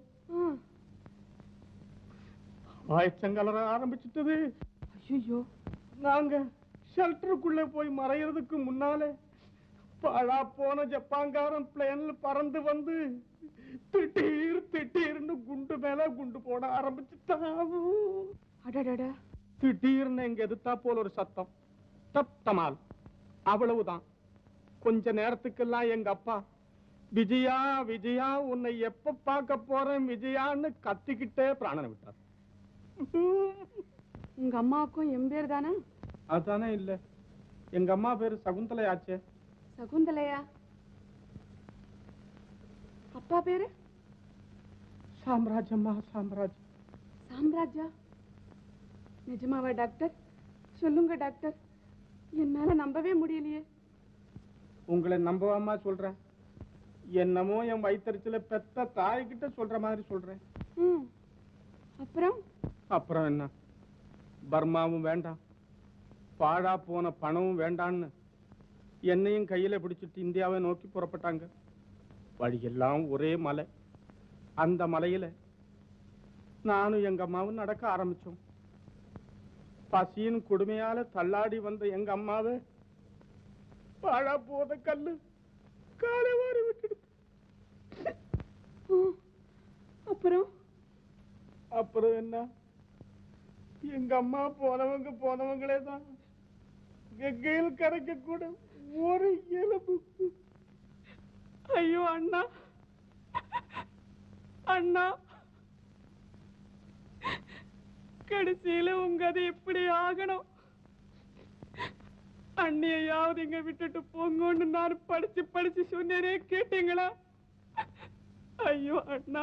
S3: வாய்ச்சங்கலர ஆரம்பிச்சிட்டது
S7: ஐயோ
S3: நாங்க ஷெல்டருக்குள்ள போய் மறையறதுக்கு முன்னாலே பாழா போன ஜப்பான்காரன் பிளேன்ல பறந்து வந்து திடீர் திடீர்னு குண்டு மேல குண்டு போட ஆரம்பிச்சுட்டான்
S7: அடடடா
S3: திடீர்னு எங்க எதிர்த்தா போல ஒரு சத்தம் டப் டமால் அவ்வளவுதான் கொஞ்ச நேரத்துக்கெல்லாம் எங்க அப்பா விஜயா விஜயா உன்னை எப்ப பார்க்க போறேன் விஜயான்னு கத்திக்கிட்டே பிராணனை விட்டார்
S7: உங்க அம்மாவுக்கும் என் பேர் தானே
S3: அதானே இல்ல எங்க அம்மா பேரு சகுந்தலை ஆச்சே
S7: சகுந்தலையா அப்பா பேரு
S3: சாம்ராஜ்யம்மா சாம்ராஜ்யம்
S7: சாம்ராஜ்யா நிஜமாவா டாக்டர் சொல்லுங்க டாக்டர் என்னால நம்பவே முடியலையே
S3: உங்களை நம்பவாமா சொல்றேன் என்னமோ என் வயித்தறிச்சல பெத்த தாய்கிட்ட சொல்ற மாதிரி சொல்றேன்
S7: ம் அப்புறம்
S3: அப்புறம் என்ன பர்மாவும் வேண்டாம் பாழா போன பணமும் வேண்டான்னு என்னையும் கையில பிடிச்சிட்டு இந்தியாவை நோக்கி புறப்பட்டாங்க வழியெல்லாம் ஒரே மலை அந்த மலையில நானும் எங்க அம்மாவும் நடக்க ஆரம்பிச்சோம் பசியின் கொடுமையால தள்ளாடி வந்த எங்க அம்மாவை பாழா போத கல்லு காலை வாரி விட்டுடுது
S7: ம், அப்புறம்
S3: அப்புறம் என்ன எங்க அம்மா போனவங்க போனவங்களே தான் கங்கையில் கரைக்க கூட ஒரு எலும்பு
S7: ஐயோ அண்ணா அண்ணா கடைசியில உங்க அது எப்படி ஆகணும் அண்ணியாவது இங்க விட்டுட்டு போங்கன்னு நான் படிச்சு படிச்சு சொன்னேனே கேட்டீங்களா ஐயோ அண்ணா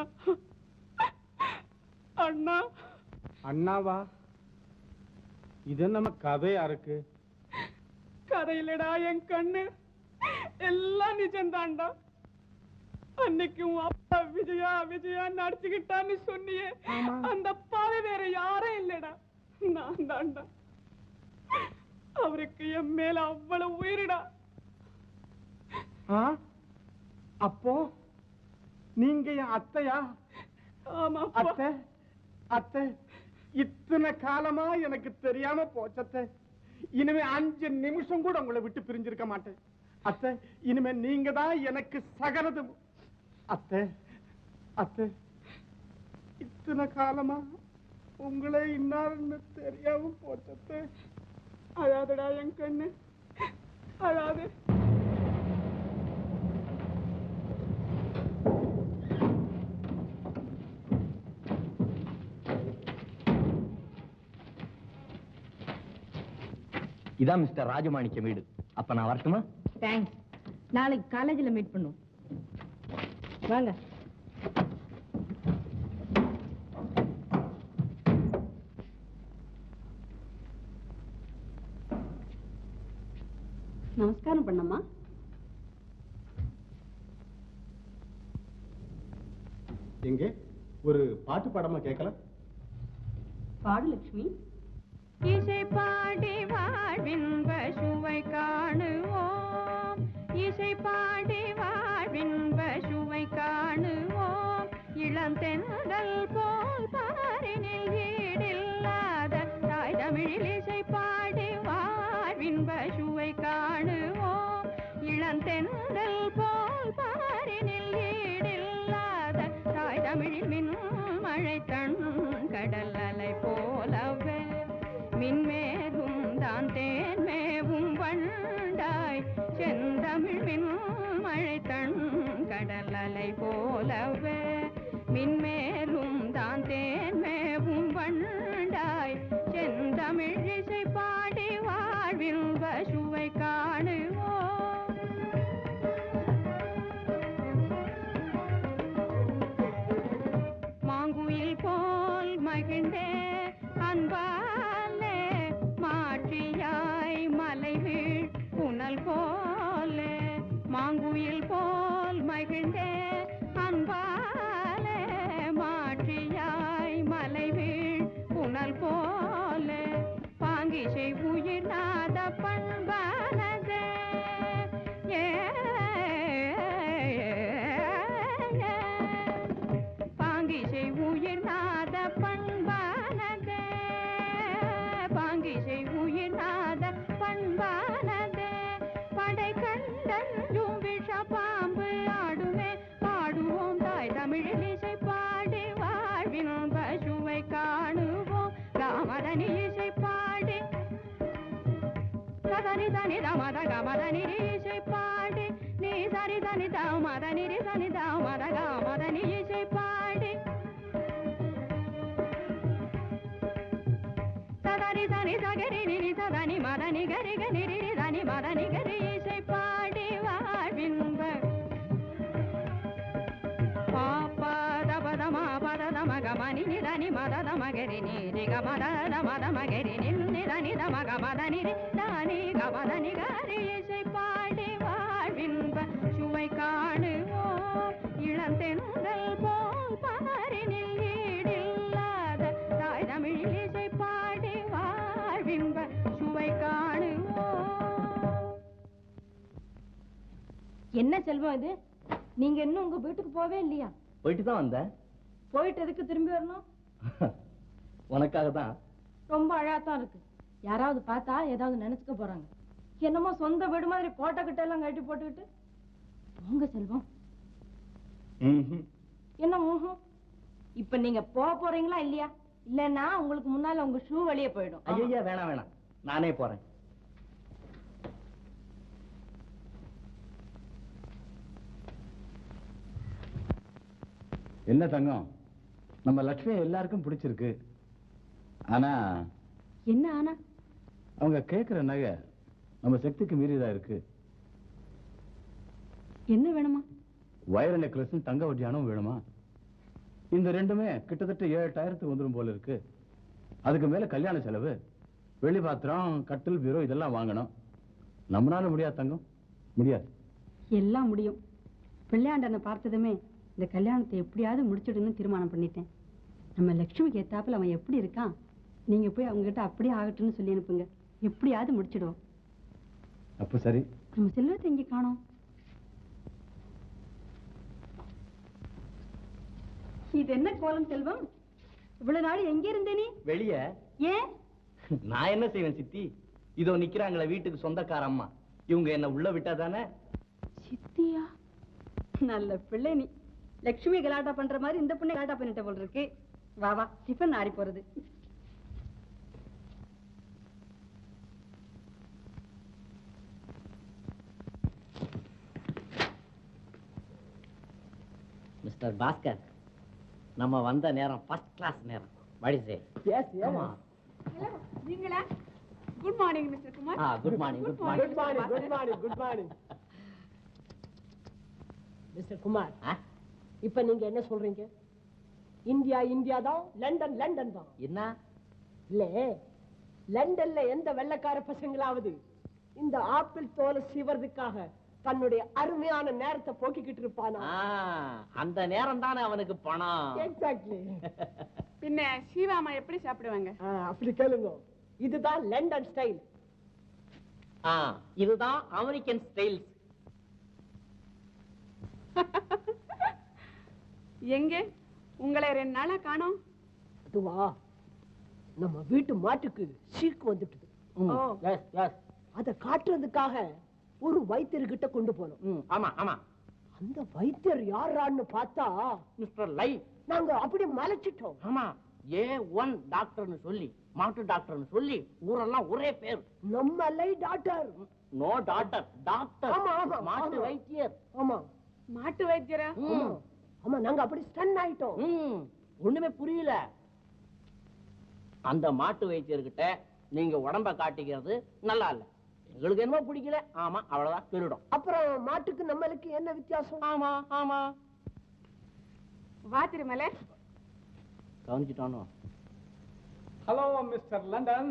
S7: அண்ணா
S3: அண்ணாவா இது நம்ம கதையா இருக்கு
S7: கதையிலடா என் கண்ணு எல்லாம் நிஜம்தான்டா அன்னைக்கு உன் அப்பா விஜயா விஜயா நடிச்சுக்கிட்டான்னு சொன்னியே அந்த பாவை வேற யாரும் இல்லடா நான் தான்டா அவருக்கு என் மேல அவ்வளவு உயிரிடா
S3: ஆ? அப்போ நீங்க என் அத்தையா
S7: ஆமா
S3: அத்தை அத்தை இத்தனை காலமா எனக்கு தெரியாம போச்சத்தை இனிமே அஞ்சு நிமிஷம் கூட உங்களை விட்டு பிரிஞ்சிருக்க மாட்டேன் அத்தை இனிமே நீங்க தான் எனக்கு சகலதும் அத்தை அத்தை இத்தனை காலமா உங்களை இன்னாருன்னு தெரியாம போச்சத்தை
S7: அழாதடா என் கண்ணு அழாது
S1: இதான் மிஸ்டர் ராஜமாணிக்க வீடு அப்ப நான் வரட்டுமா
S5: தேங்க்ஸ் நாளைக்கு காலேஜில் மீட் பண்ணுவோம் வாங்க
S4: நமஸ்காரம் பண்ணம்மா
S11: எங்க ஒரு பாட்டு பாடமா கேட்கலாம்
S4: பாடு லட்சுமி
S2: இசை பாடி வாழ்வின்
S12: பாடி வாழ்வின்ப சுவை காணுவோம் இளந்தென்றல் போல் பாரினில் ஈடில்லாத தாய் தமிழில் இசை பாடி வாழ்வின்ப சுவை காணுவோம் இளந்தென்றல் போல் பாரினில் ஈடில்லாத தாய் தமிழில் மின் மழை தன் கடல் அலை போலவே மின்மேகும் தான் தேன் மேவும் வண்டாய் செந்தமிழ் மின் மழை தன் கடல் அலை போலவே மின்மேலும் தான் தேன் மேவும் வண்டாய் செந்தமிழ் இசை பாடி வாழ்வில் பசுவை காணுவோம் மாங்குயில் போல் மகிழ்ந்தே அன்பாலே மாற்றியாய் மலை வீழ் புனல் போலே மாங்குயில் போல் மகிழ்ந்தே அன்பாலே மாற்றியாய் மலை வீழ் புனல் போலே பாங்கிசை உயிர் நாத பண்பானதே ஏ பாங்கிசை உயிர் நாத பண்பானதே பாங்கிசை உயிர் நாத பண்பானதே படை கண்டஞ்சும் விஷ பாம்பு ஆடுமே பாடுவோம் தாய் தமிழில் இசை பாடி வாழ்வின் பசுவை காணுவோம் ராமதனி இசை பாடி சதனி தனி தமத கமதனி இசை பாடி நீ சரி தனி தமத நிரி சனி தமத கமதனி இசை பாடி சதனி தனி சகரி நிரி சதனி மதனி கரி கரி நிரி தனி மதனி கரி இசை பாடி வாழ்வின்ப பாப்பத பதமா பதத மகமணி நிதனி மதத மகரி நீரி கமத மத மகரி நிதனி தமக மத நிரி தானி கமத நிகரி இசை பாடி வாழ்வின்ப சுவை காணுவோம் இளந்தென்றல் போல் பாரினில் ஈடில்லாத தாய் தமிழில் இசை பாடி வாழ்வின்ப சுவை காணுவோம்
S5: என்ன செல்வம் இது நீங்க இன்னும் உங்க வீட்டுக்கு போவே இல்லையா
S1: போயிட்டு தான் வந்தேன்
S5: போயிட்டு எதுக்கு திரும்பி வரணும்
S1: உனக்காக தான்
S5: ரொம்ப அழகாத்தான் இருக்கு யாராவது பார்த்தா ஏதாவது நினைச்சுக்க போறாங்க என்னமோ சொந்த வீடு மாதிரி கோட்டை கிட்ட எல்லாம் கட்டி போட்டுக்கிட்டு போங்க செல்வம் என்ன ஊஹும் இப்ப நீங்க போக போறீங்களா இல்லையா இல்லன்னா உங்களுக்கு முன்னால உங்க ஷூ வெளியே போயிடும்
S1: ஐயா வேணாம் வேணாம் நானே போறேன்
S10: என்ன தங்கம் நம்ம லட்சுமி எல்லாருக்கும் பிடிச்சிருக்கு ஆனா
S4: என்ன ஆனா
S10: அவங்க கேட்குற நகை நம்ம சக்திக்கு மீறியதா இருக்கு
S4: என்ன வேணுமா
S10: வைர நெக்லஸும் தங்க வட்டியானும் வேணுமா இந்த ரெண்டுமே கிட்டத்தட்ட ஏழாயிரத்துக்கு வந்துடும் போல இருக்கு அதுக்கு மேல கல்யாண செலவு வெளி பாத்திரம் கட்டில் பீரோ இதெல்லாம் வாங்கணும் நம்மளால முடியாது தங்கம் முடியாது
S4: எல்லாம் முடியும் பிள்ளையாண்டனை பார்த்ததுமே இந்த கல்யாணத்தை எப்படியாவது முடிச்சிடுன்னு தீர்மானம் பண்ணிட்டேன் நம்ம லக்ஷ்மிக்கு ஏத்தாப்புல அவன் எப்படி இருக்கான் நீங்க போய் அவங்க கிட்ட அப்படியே ஆகட்டும்னு சொல்லி அனுப்புங்க எப்படியாவது முடிச்சிடுவோம்
S10: அப்ப சரி
S4: நம்ம செல்வத்தை இங்கே காணோம் இது என்ன கோலம் செல்வம் இவ்வளவு நாள் எங்க இருந்தே நீ
S1: வெளிய
S4: ஏன்
S1: நான் என்ன செய்வேன் சித்தி இதோ நிக்கிறாங்களே வீட்டுக்கு சொந்தக்கார அம்மா இவங்க என்ன உள்ள விட்டா தானே
S4: சித்தியா நல்ல பிள்ளை நீ லக்ஷ்மி கலாட்டா பண்ற மாதிரி இந்த பொண்ணை கலாட்டா பண்ணிட்ட போல இருக்கு வா வா டிஃபன் ஆறி போறது
S13: மிஸ்டர் பாஸ்கர் நம்ம வந்த நேரம் ஃபர்ஸ்ட் கிளாஸ் நேரம் வடிசே
S8: எஸ்
S13: ஆமா
S7: நீங்களா குட் மார்னிங் மிஸ்டர் குமார்
S13: ஆ good morning good
S8: good
S13: morning
S8: morning good morning good morning mister Kumar இப்ப நீங்க என்ன சொல்றீங்க இந்தியா இந்தியா தான் லண்டன் லண்டன் தான்
S13: என்ன
S8: இல்ல லண்டன்ல எந்த வெள்ளக்கார பசங்களாவது இந்த ஆப்பிள் தோலை சீவறதுக்காக தன்னுடைய அருமையான நேரத்தை போக்கிக்கிட்டு இருப்பானா
S13: ஆ, அந்த நேரம் தானே அவனுக்கு பணம்
S8: எக்ஸாக்ட்லி
S7: பின்ன சீவாமா எப்படி சாப்பிடுவாங்க
S8: அப்படி கேளுங்க இதுதான் லண்டன் ஸ்டைல்
S13: ஆ, இதுதான் அமெரிக்கன் ஸ்டைல்ஸ்
S7: எங்கே உங்களை ரெண்டு நாளா காணோம்
S8: அதுவா நம்ம வீட்டு மாட்டுக்கு சீக்கு வந்துட்டுது
S7: ஓ
S8: அத காட்டுறதுக்காக ஒரு வைத்தியர்கிட்ட கொண்டு போனோம்
S13: ஆமா ஆமா
S8: அந்த வைத்தியர் யாரான்னு பார்த்தா
S13: மிஸ்டர் லை
S8: நாங்க அப்படியே மலைச்சிட்டோம்
S13: ஆமா ஏ ஒன் டாக்டர்னு சொல்லி மாட்டு டாக்டர்னு சொல்லி ஊரெல்லாம் ஒரே பேர்
S8: நம்ம Lai doctor
S13: no doctor doctor
S8: ஆமா, ஆமா,
S13: மாட்டு
S8: ஆமா.
S13: வைத்தியர்
S8: ஆமா
S7: மாட்டு வைத்தியரா
S8: ஆமா. ஆமா நாங்க அப்படி ஸ்டன் ஆயிட்டோம்
S13: ம், ஒண்ணுமே புரியல அந்த மாட்டு வைத்தியர்கிட்ட நீங்க உடம்ப காட்டிக்கிறது நல்லா இல்ல எங்களுக்கு என்னமோ பிடிக்கல ஆமா அவ்வளவுதான் திருடம்
S8: அப்புறம் மாட்டுக்கு நம்மளுக்கு என்ன வித்தியாசம்
S13: ஆமா ஆமா
S7: வா திருமலை
S13: கவனிச்சுட்டானோ
S3: hello mister London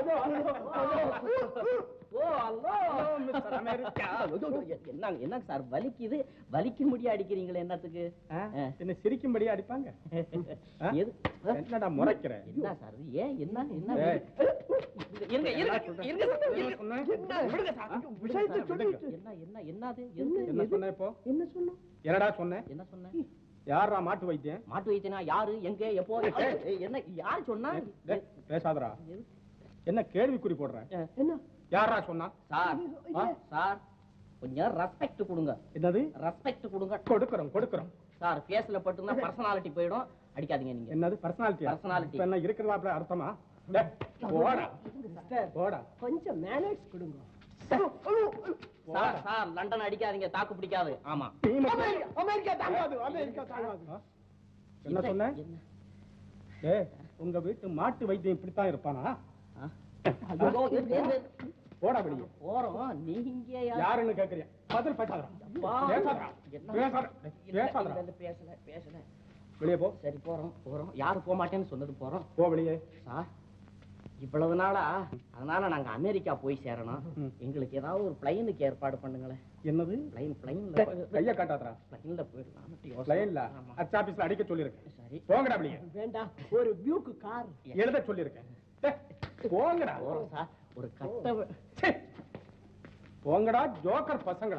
S13: oh hello
S3: mister America
S13: என்னங்க என்னங்க சார் வலிக்குது வலிக்க முடிய அடிக்கிறீங்களே என்னத்துக்கு
S3: ஆ,
S13: ஆ.
S3: என்ன சிரிக்கும்படி அடிப்பாங்க ஆ?
S13: எது
S3: என்னடா முறைக்கிற
S13: என்ன சார் இது? ஏன் என்ன என்ன
S3: ஏய்.
S13: இருங்க இருங்க
S3: சொல்றேன்.
S13: இருங்க சார்,
S3: என்ன
S13: இருங்க.
S3: சொன்னேன்?
S13: விடுங்க சார்.
S8: விஷயத்தை
S13: விடுங்க சார்,
S8: சொல்லிட்டு.
S13: என்ன என்ன என்னது எது?
S3: என்ன சொன்ன இப்போ
S8: என்ன சொன்னோம்
S3: என்னடா சொன்னேன்
S13: என்ன சொன்ன
S3: யாரா மாட்டு வைத்தியன்
S13: மாட்டு வைத்தியனா யாரு எங்க எப்போ ஏய், என்ன யார் சொன்னா
S3: டேய், பேசாதடா என்ன கேள்விக்குறி போடுற
S8: என்ன
S3: யாரா சொன்னா
S13: சார் ஆ, சார் கொஞ்சம் ரெஸ்பெக்ட் கொடுங்க
S3: என்னது
S13: ரெஸ்பெக்ட் கொடுங்க
S3: கொடுக்கறோம் கொடுக்கறோம்
S13: சார் பேஸ்ல பட்டுனா பர்சனாலிட்டி போயிடும் அடிக்காதீங்க நீங்க
S3: என்னது பர்சனாலிட்டி
S13: Personality.
S3: என்ன இருக்கிறதா அர்த்தமா டேய், போடா
S8: சிஸ்டர்
S3: போடா
S8: கொஞ்சம் மேனேஜ் கொடுங்க
S13: சார் சார் லண்டன் அடிக்காதீங்க தாக்கு பிடிக்காது ஆமா
S8: அமெரிக்கா அமெரிக்கா தாங்காது அமெரிக்கா தாங்காது
S3: ஆ? என்ன சொன்ன
S13: என்ன
S3: ஏய் உங்க வீட்டு மாட்டு வைத்தியம் இப்படித்தான் இருப்பானா
S13: ஆ? ஐயோ, இரு, இரு, இரு.
S3: போடா வெளியே
S13: போறோம் நீங்க யார்?
S3: யாருன்னு கேக்குறியா பதில் பேசாதடா
S13: அப்பா.
S3: பேசாதடா
S13: என்ன?
S3: பேசாதடா
S13: இல்ல,
S3: பேசாதடா
S13: இல்ல, இல்ல, பேசல பேசல
S3: வெளியே போ
S13: சரி போறோம் போறோம் யாரு போக மாட்டேன்னு சொன்னது போறோம்
S3: போ வெளியே
S13: சார் இவ்வளவு நாளா அதனால நாங்க அமெரிக்கா போய் சேரணும்
S3: ம்.
S13: எங்களுக்கு ஏதாவது ஒரு பிளைனுக்கு ஏற்பாடு பண்ணுங்களேன்
S3: என்னது
S13: பிளைன் பிளைன்ல
S3: கைய காட்டாதடா
S13: பிளைன்ல போயிடலாம்
S3: லைன்ல அச்சா ஆபீஸ்ல அடிக்க சொல்லிருக்கேன்
S13: சரி
S3: போங்கடா வெளியே
S8: வேண்டாம் ஒரு வியூக்கு கார்
S3: எழுத சொல்லிருக்கேன் டேய், போங்கடா
S13: போறோம் சார் ஒரு கட்ட வ-
S3: ச்சே. போங்கடா ஜோக்கர் பசங்களா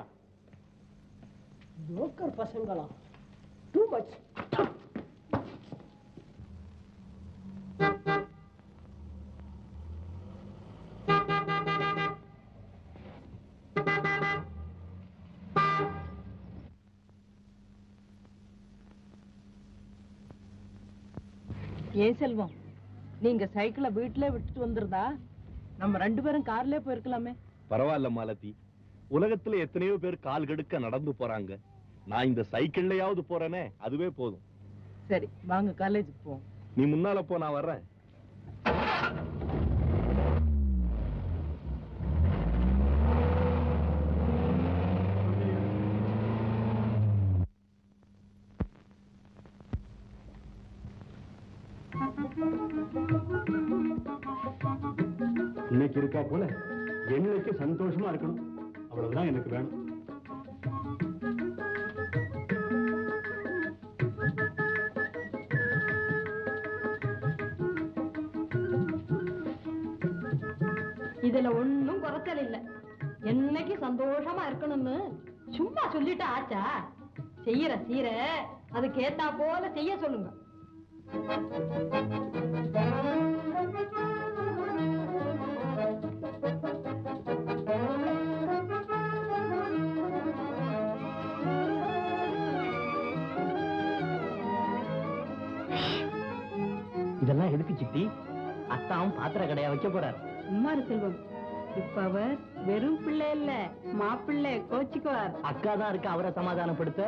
S8: ஜோக்கர் பசங்களா டூ மச்
S14: ஏன் செல்வம் நீங்க சைக்கிளை வீட்டிலே விட்டுட்டு வந்திருந்தா நம்ம ரெண்டு பேரும் கார்லயே போயிருக்கலாமே
S11: பரவாயில்ல மாலதி உலகத்துல எத்தனையோ பேர் கால் கெடுக்க நடந்து போறாங்க நான் இந்த சைக்கிள்லயாவது போறேனே அதுவே போதும்
S14: சரி வாங்க காலேஜுக்கு போவோம்
S11: நீ முன்னால போ நான் வர்றேன்
S10: இன்னைக்கு இருக்கா போல என்னைக்கு சந்தோஷமா இருக்கணும் அவ்வளவுதான் எனக்கு வேணும்
S2: இதுல ஒண்ணும் குறைச்சல் இல்ல என்னைக்கு சந்தோஷமா இருக்கணும்னு சும்மா சொல்லிட்டு ஆச்சா செய்யற சீர அதுக்கு ஏத்தா போல செய்ய சொல்லுங்க
S13: இதெல்லாம் எதுக்கு சித்தி அத்தாவும் பாத்திர கடையா வைக்க போறாரு
S4: சும்மா இரு செல்வம் இப்ப அவர் வெறும் பிள்ளை இல்ல மாப்பிள்ளை கோச்சிக்குவார்
S13: அக்கா தான் இருக்கு அவரை சமாதானப்படுத்த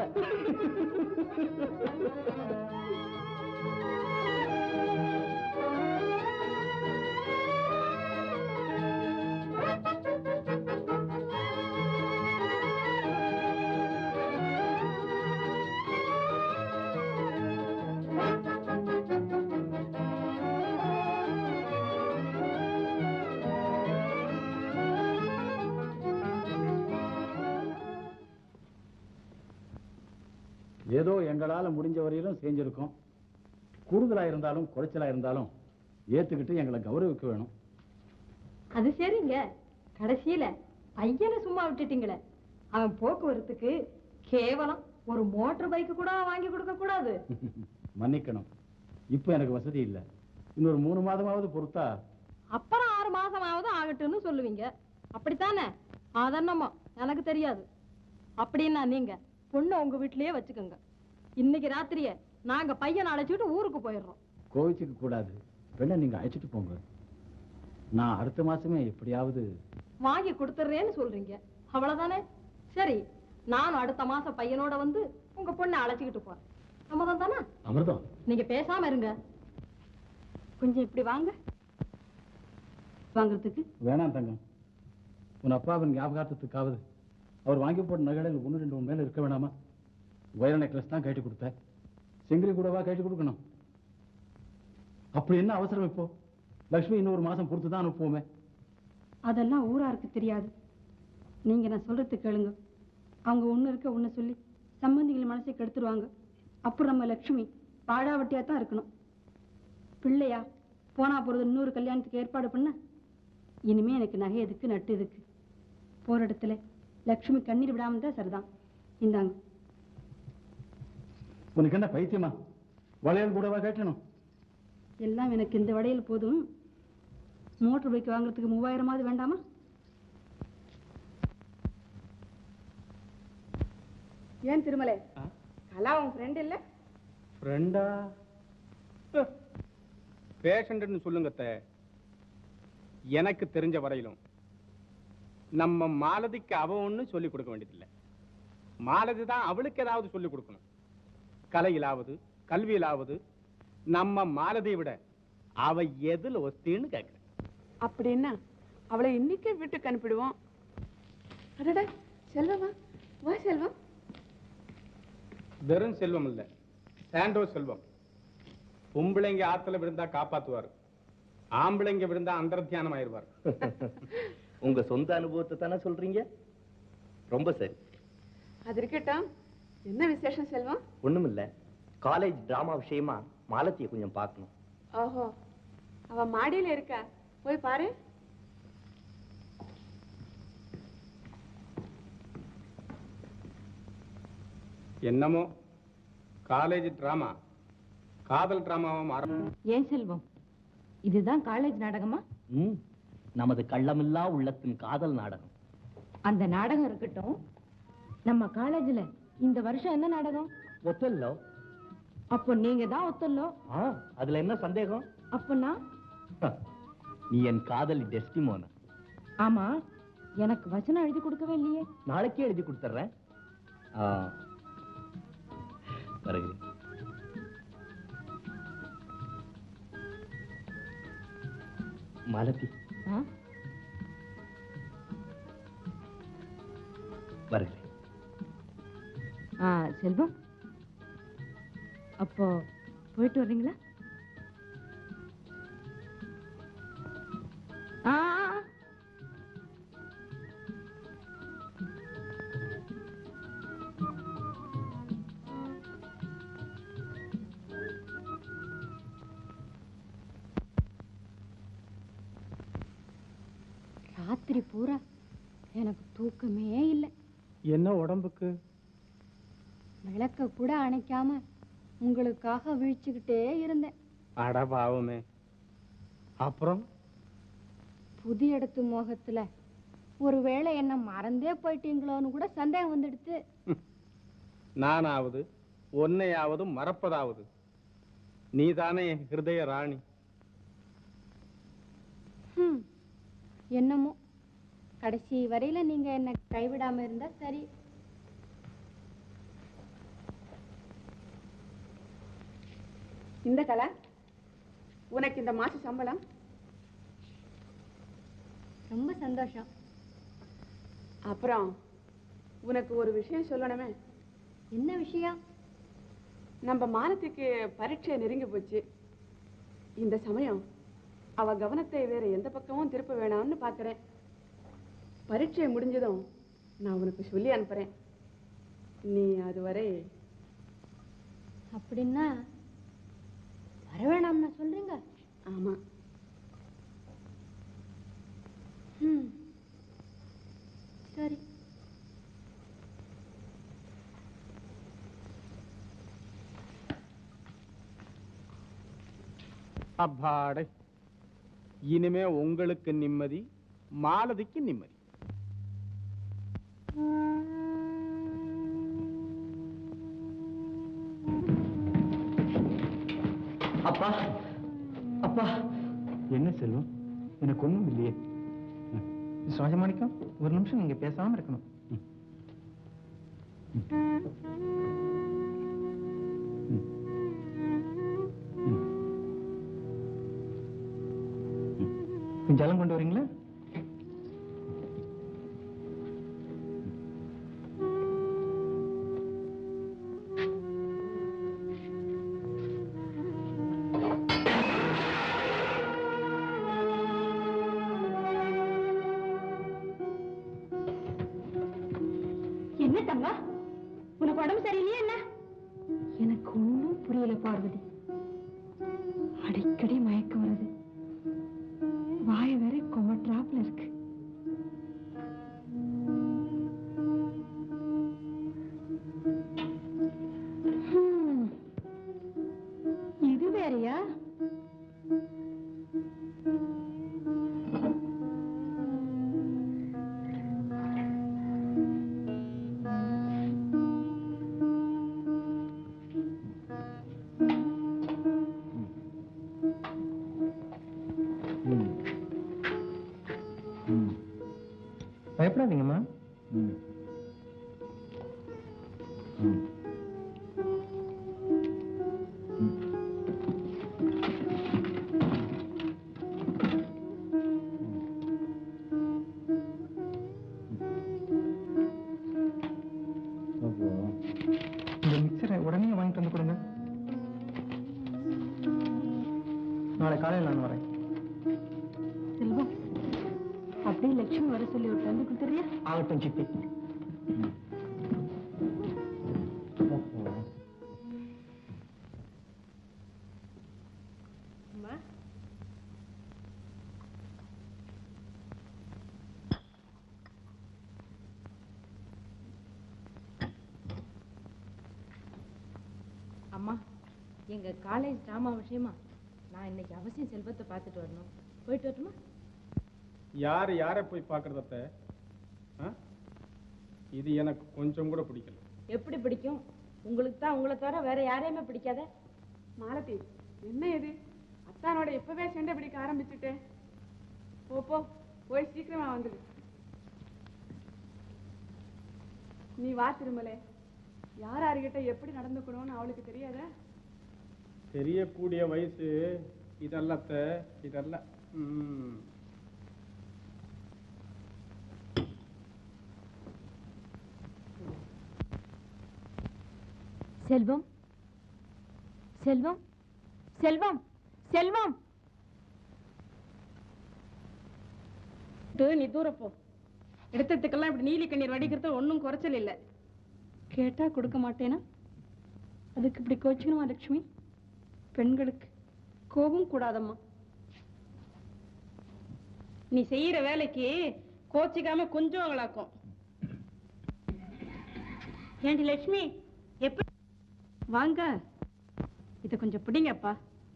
S10: ஏதோ எங்களால முடிஞ்ச வரையிலும் செஞ்சிருக்கோம் கூடுதலா இருந்தாலும் குறைச்சலா இருந்தாலும் ஏத்துக்கிட்டு எங்களை கௌரவிக்க வேணும்
S2: அது சரிங்க கடைசியில பையனை சும்மா விட்டுட்டீங்களே அவன் போக்குவரத்துக்கு கேவலம்
S4: ஒரு மோட்டார் பைக் கூட வாங்கி கொடுக்க கூடாது
S10: மன்னிக்கணும் இப்போ எனக்கு வசதி இல்லை இன்னொரு மூணு மாதமாவது பொறுத்தா
S5: அப்புறம் ஆறு மாசமாவது ஆகட்டும்னு சொல்லுவீங்க அப்படித்தானே அதென்னமோ எனக்கு தெரியாது அப்படின்னா நீங்க பொண்ணு உங்க வீட்லயே வச்சுக்கோங்க இன்னைக்கு ராத்திரியே நாங்க பையனை அழைச்சிட்டு ஊருக்கு போயிடுறோம்
S10: கோவிச்சுக்க கூடாது பெண்ணை நீங்க அழைச்சிட்டு போங்க நான் அடுத்த மாசமே எப்படியாவது
S5: வாங்கி கொடுத்துட்றேன்னு சொல்றீங்க அவ்வளவுதானே சரி நானும் அடுத்த மாசம் பையனோட வந்து உங்க பொண்ணை அழைச்சிக்கிட்டு போறேன் சம்மதம் தானே
S10: அமிர்தம்
S5: நீங்க பேசாம இருங்க
S4: கொஞ்சம் இப்படி வாங்க வாங்குறதுக்கு
S10: வேணாம் தங்கம் உன் அப்பாவின் ஞாபகார்த்தத்துக்காவது அவர் வாங்கி போட்ட நகைகள் ஒன்று ரெண்டு உன் மேல இருக்க வேணாமா வைர நெக்லஸ் தான் கட்டி கொடுத்த செங்கிலி கூடவா கட்டி கொடுக்கணும் அப்படி என்ன அவசரம் இப்போ லக்ஷ்மி இன்னொரு மாசம் பொறுத்து தான் அனுப்புவோமே
S4: அதெல்லாம் ஊராருக்கு தெரியாது நீங்க நான் சொல்றது கேளுங்க அவங்க ஒண்ணு இருக்க ஒண்ணு சொல்லி சம்பந்திகள் மனசை கெடுத்துருவாங்க அப்புறம் நம்ம லக்ஷ்மி பாடாவட்டியா தான் இருக்கணும் பிள்ளையா போனா போறது இன்னொரு கல்யாணத்துக்கு ஏற்பாடு பண்ண இனிமே எனக்கு நகை எதுக்கு நட்டு எதுக்கு போற இடத்துல லக்ஷ்மி கண்ணீர் விடாம இருந்தா சரிதான் இந்தாங்க
S10: உனக்கு என்ன பைத்தியமா வளையல் கூடவா கட்டணும்
S4: எல்லாம் எனக்கு இந்த வடையில் போதும் மோட்டர் பைக் வாங்குறதுக்கு மூவாயிரமாவது வேண்டாமா
S7: ஏன் திருமலை கலா உன் ஃப்ரெண்ட் இல்ல
S3: ஃப்ரெண்டா பேஷண்ட்னு சொல்லுங்க அத்தை. எனக்கு தெரிஞ்ச வரையிலும் நம்ம மாலதிக்கு அவ ஒன்றும் சொல்லிக் கொடுக்க வேண்டியதில்லை மாலதி தான் அவளுக்கு ஏதாவது சொல்லிக் கொடுக்கணும் கலையிலாவது கல்வியிலாவது நம்ம மாலதியை விட அவ எதுல ஒஸ்தின்னு கேட்கிறேன்
S7: அப்படின்னா அவளை இன்னைக்கே வீட்டுக்கு அனுப்பிடுவோம் அடடா செல்வமா வா செல்வம்
S3: வெறும் செல்வம் இல்ல சாண்டோ செல்வம் பொம்பளைங்க ஆத்துல விழுந்தா காப்பாத்துவார் ஆம்பளைங்க விழுந்தா அந்தர்த்தியானம் ஆயிருவார்
S1: உங்க சொந்த அனுபவத்தை தானே சொல்றீங்க ரொம்ப சரி
S7: அது இருக்கட்டும் என்ன விசேஷம் செல்வம்
S1: ஒண்ணுமில்ல காலேஜ் டிராமா விஷயமா மாலத்தியை கொஞ்சம் பார்க்கணும்
S7: ஓஹோ அவ மாடியில இருக்கா போய் பாரு
S3: என்னமோ காலேஜ் டிராமா காதல் டிராமாவா மாற
S5: ஏன் செல்வம் இதுதான் காலேஜ் நாடகமா
S1: ம் நமது கள்ளமில்லா உள்ளத்தின் காதல் நாடகம்
S5: அந்த நாடகம் இருக்கட்டும் நம்ம காலேஜ்ல இந்த வருஷம் என்ன நாடகம்
S1: ஒத்தல்லோ
S5: அப்போ நீங்க தான் ஒத்தல்லோ
S1: ஆ அதுல என்ன சந்தேகம்
S5: அப்பனா
S1: நீ என் காதலி டெஸ்டிமோனா
S5: ஆமா எனக்கு வசனம் எழுதி கொடுக்கவே இல்லையே
S1: நாளைக்கே எழுதி கொடுத்துட்றேன் ஆ வருகிறேன் மாலதி
S5: ஆ?
S1: வருகிறேன்
S5: ஆ செல்வம் அப்போ போயிட்டு வர்றீங்களா ஆ
S6: ராத்திரி பூரா எனக்கு தூக்கமே இல்லை
S3: என்ன உடம்புக்கு
S6: விளக்க கூட அணைக்காம உங்களுக்காக விழிச்சுக்கிட்டே இருந்தேன்
S3: அட பாவமே அப்புறம்
S6: புது இடத்து மோகத்துல ஒருவேளை என்ன மறந்தே போயிட்டீங்களோன்னு கூட சந்தேகம் வந்துடுத்து
S3: நானாவது உன்னையாவது மறப்பதாவது நீதானே என் ஹிருதய ராணி
S6: ஹம், என்னமோ கடைசி வரையில நீங்க என்ன கைவிடாம இருந்தா சரி
S7: இந்த கலா உனக்கு இந்த மாச சம்பளம்
S6: ரொம்ப சந்தோஷம்
S7: அப்புறம் உனக்கு ஒரு விஷயம் சொல்லணுமே
S6: என்ன விஷயம்
S7: நம்ம மாலத்திக்கு பரீட்சை நெருங்கி போச்சு இந்த சமயம் அவ கவனத்தை வேற எந்த பக்கமும் திருப்ப வேணாம்னு பார்க்கறேன் பரீட்சை முடிஞ்சதும் நான் உனக்கு சொல்லி அனுப்புறேன் நீ அதுவரை
S6: அப்படின்னா வர வேணாம்னு சொல்றீங்க
S7: ஆமா
S6: ம் சரி
S3: அப்பாடை இனிமே உங்களுக்கு நிம்மதி மாலதிக்கு நிம்மதி
S1: அப்பா அப்பா
S15: என்ன செல்வம் எனக்கு ஒண்ணும் இல்லையே ராஜமாணிக்கம் ஒரு நிமிஷம் நீங்க பேசாம இருக்கணும் கொஞ்சம் ஜலம் கொண்டு வரீங்களா
S2: என்ன தங்கா உனக்கு உடம்பு சரியில்லையா என்ன
S4: எனக்கு ஒண்ணும் புரியல பார்வதி அடிக்கடி மயக்கம் வருது வாய வேற கொமட்ராப்ல இருக்கு ஹம். இது வேறயா
S15: பயப்படாதீங்கம்மா இந்த மிக்சரை உடனே வாங்கிட்டு வந்து கொடுங்க நாளை காலையில் நான் வரேன்
S4: செல்வம் அப்படியே லட்சுமி வர சொல்லி ஒரு தந்து கொடுத்துறியா
S15: ஆகட்டும் சித்தி
S5: அம்மா அம்மா எங்க காலேஜ் டிராமா விஷயமா நான் இன்னைக்கு அவசியம் செல்வத்தை பார்த்துட்டு வரணும் போயிட்டு வரட்டுமா
S3: யார் யாரை போய் பார்க்கறதத்த இது எனக்கு கொஞ்சம் கூட பிடிக்கல
S5: எப்படி பிடிக்கும் உங்களுக்கு தான் உங்களை தவிர வேற யாரையுமே பிடிக்காத
S7: மாலதி என்ன இது அத்தானோட இப்பவே சண்டை பிடிக்க ஆரம்பிச்சுட்டேன் போ போ போய் சீக்கிரமா வந்துடு நீ வா திருமலை யார் யார்கிட்ட எப்படி நடந்துக்கணும்னு அவளுக்கு தெரியாதா
S3: தெரியக்கூடிய வயசு இதல்லத்த இதல்ல ம்.
S5: செல்வம் செல்வம் செல்வம் செல்வம்
S7: நீ தூர போ எடுத்ததுக்கெல்லாம் இப்படி நீலி கண்ணீர் வடிக்கிறது ஒன்றும் குறைச்சல் இல்லை
S4: கேட்டா கொடுக்க மாட்டேனா அதுக்கு இப்படி கோச்சிக்கணுமா லட்சுமி பெண்களுக்கு கோபம் கூடாதம்மா
S7: நீ செய்யற வேலைக்கு கோச்சிக்காம கொஞ்சம் அவங்களாக்கும்
S2: ஏண்டி லட்சுமி எப்படி
S4: வாங்க இதை கொஞ்சம் பிடிங்கப்பா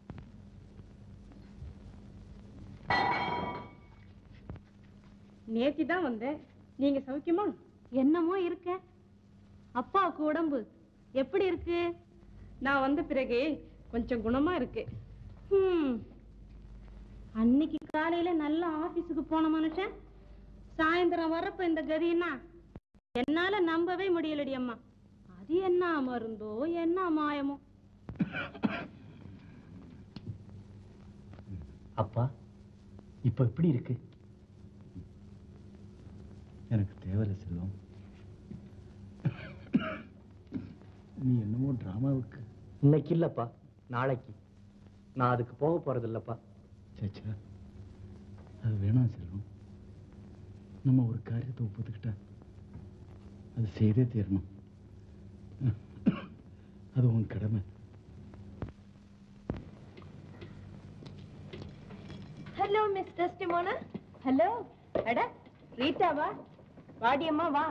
S7: நேத்தி தான் வந்தேன் நீங்க சௌக்கியமா
S2: என்னமோ இருக்க அப்பாவுக்கு உடம்பு எப்படி இருக்கு
S7: நான் வந்த பிறகு கொஞ்சம் குணமா இருக்கு
S2: ஹம். அன்னைக்கு காலையில நல்ல ஆபீஸுக்கு போன மனுஷன் சாயந்தரம் வரப்ப இந்த கதின்னா என்னால நம்பவே முடியலடி அம்மா அது என்ன மருந்தோ என்ன மாயமோ
S15: அப்பா இப்ப எப்படி இருக்கு எனக்கு தேவையில்லை செல்வம் நீ என்னமோ டிராமாவுக்கு
S1: இன்னைக்கு இல்லப்பா நாளைக்கு நான் அதுக்கு போக போறது இல்லப்பா
S15: சேச்சா அது வேணாம் செல்வம் நம்ம ஒரு காரியத்தை ஒப்புத்துக்கிட்டா அது செய்தே தீரணும் அது உன் கடமை
S5: ஹலோ மிஸ் டெஸ்டிமோனா ஹலோ அட ரீட்டாவா வாடியம்மா வா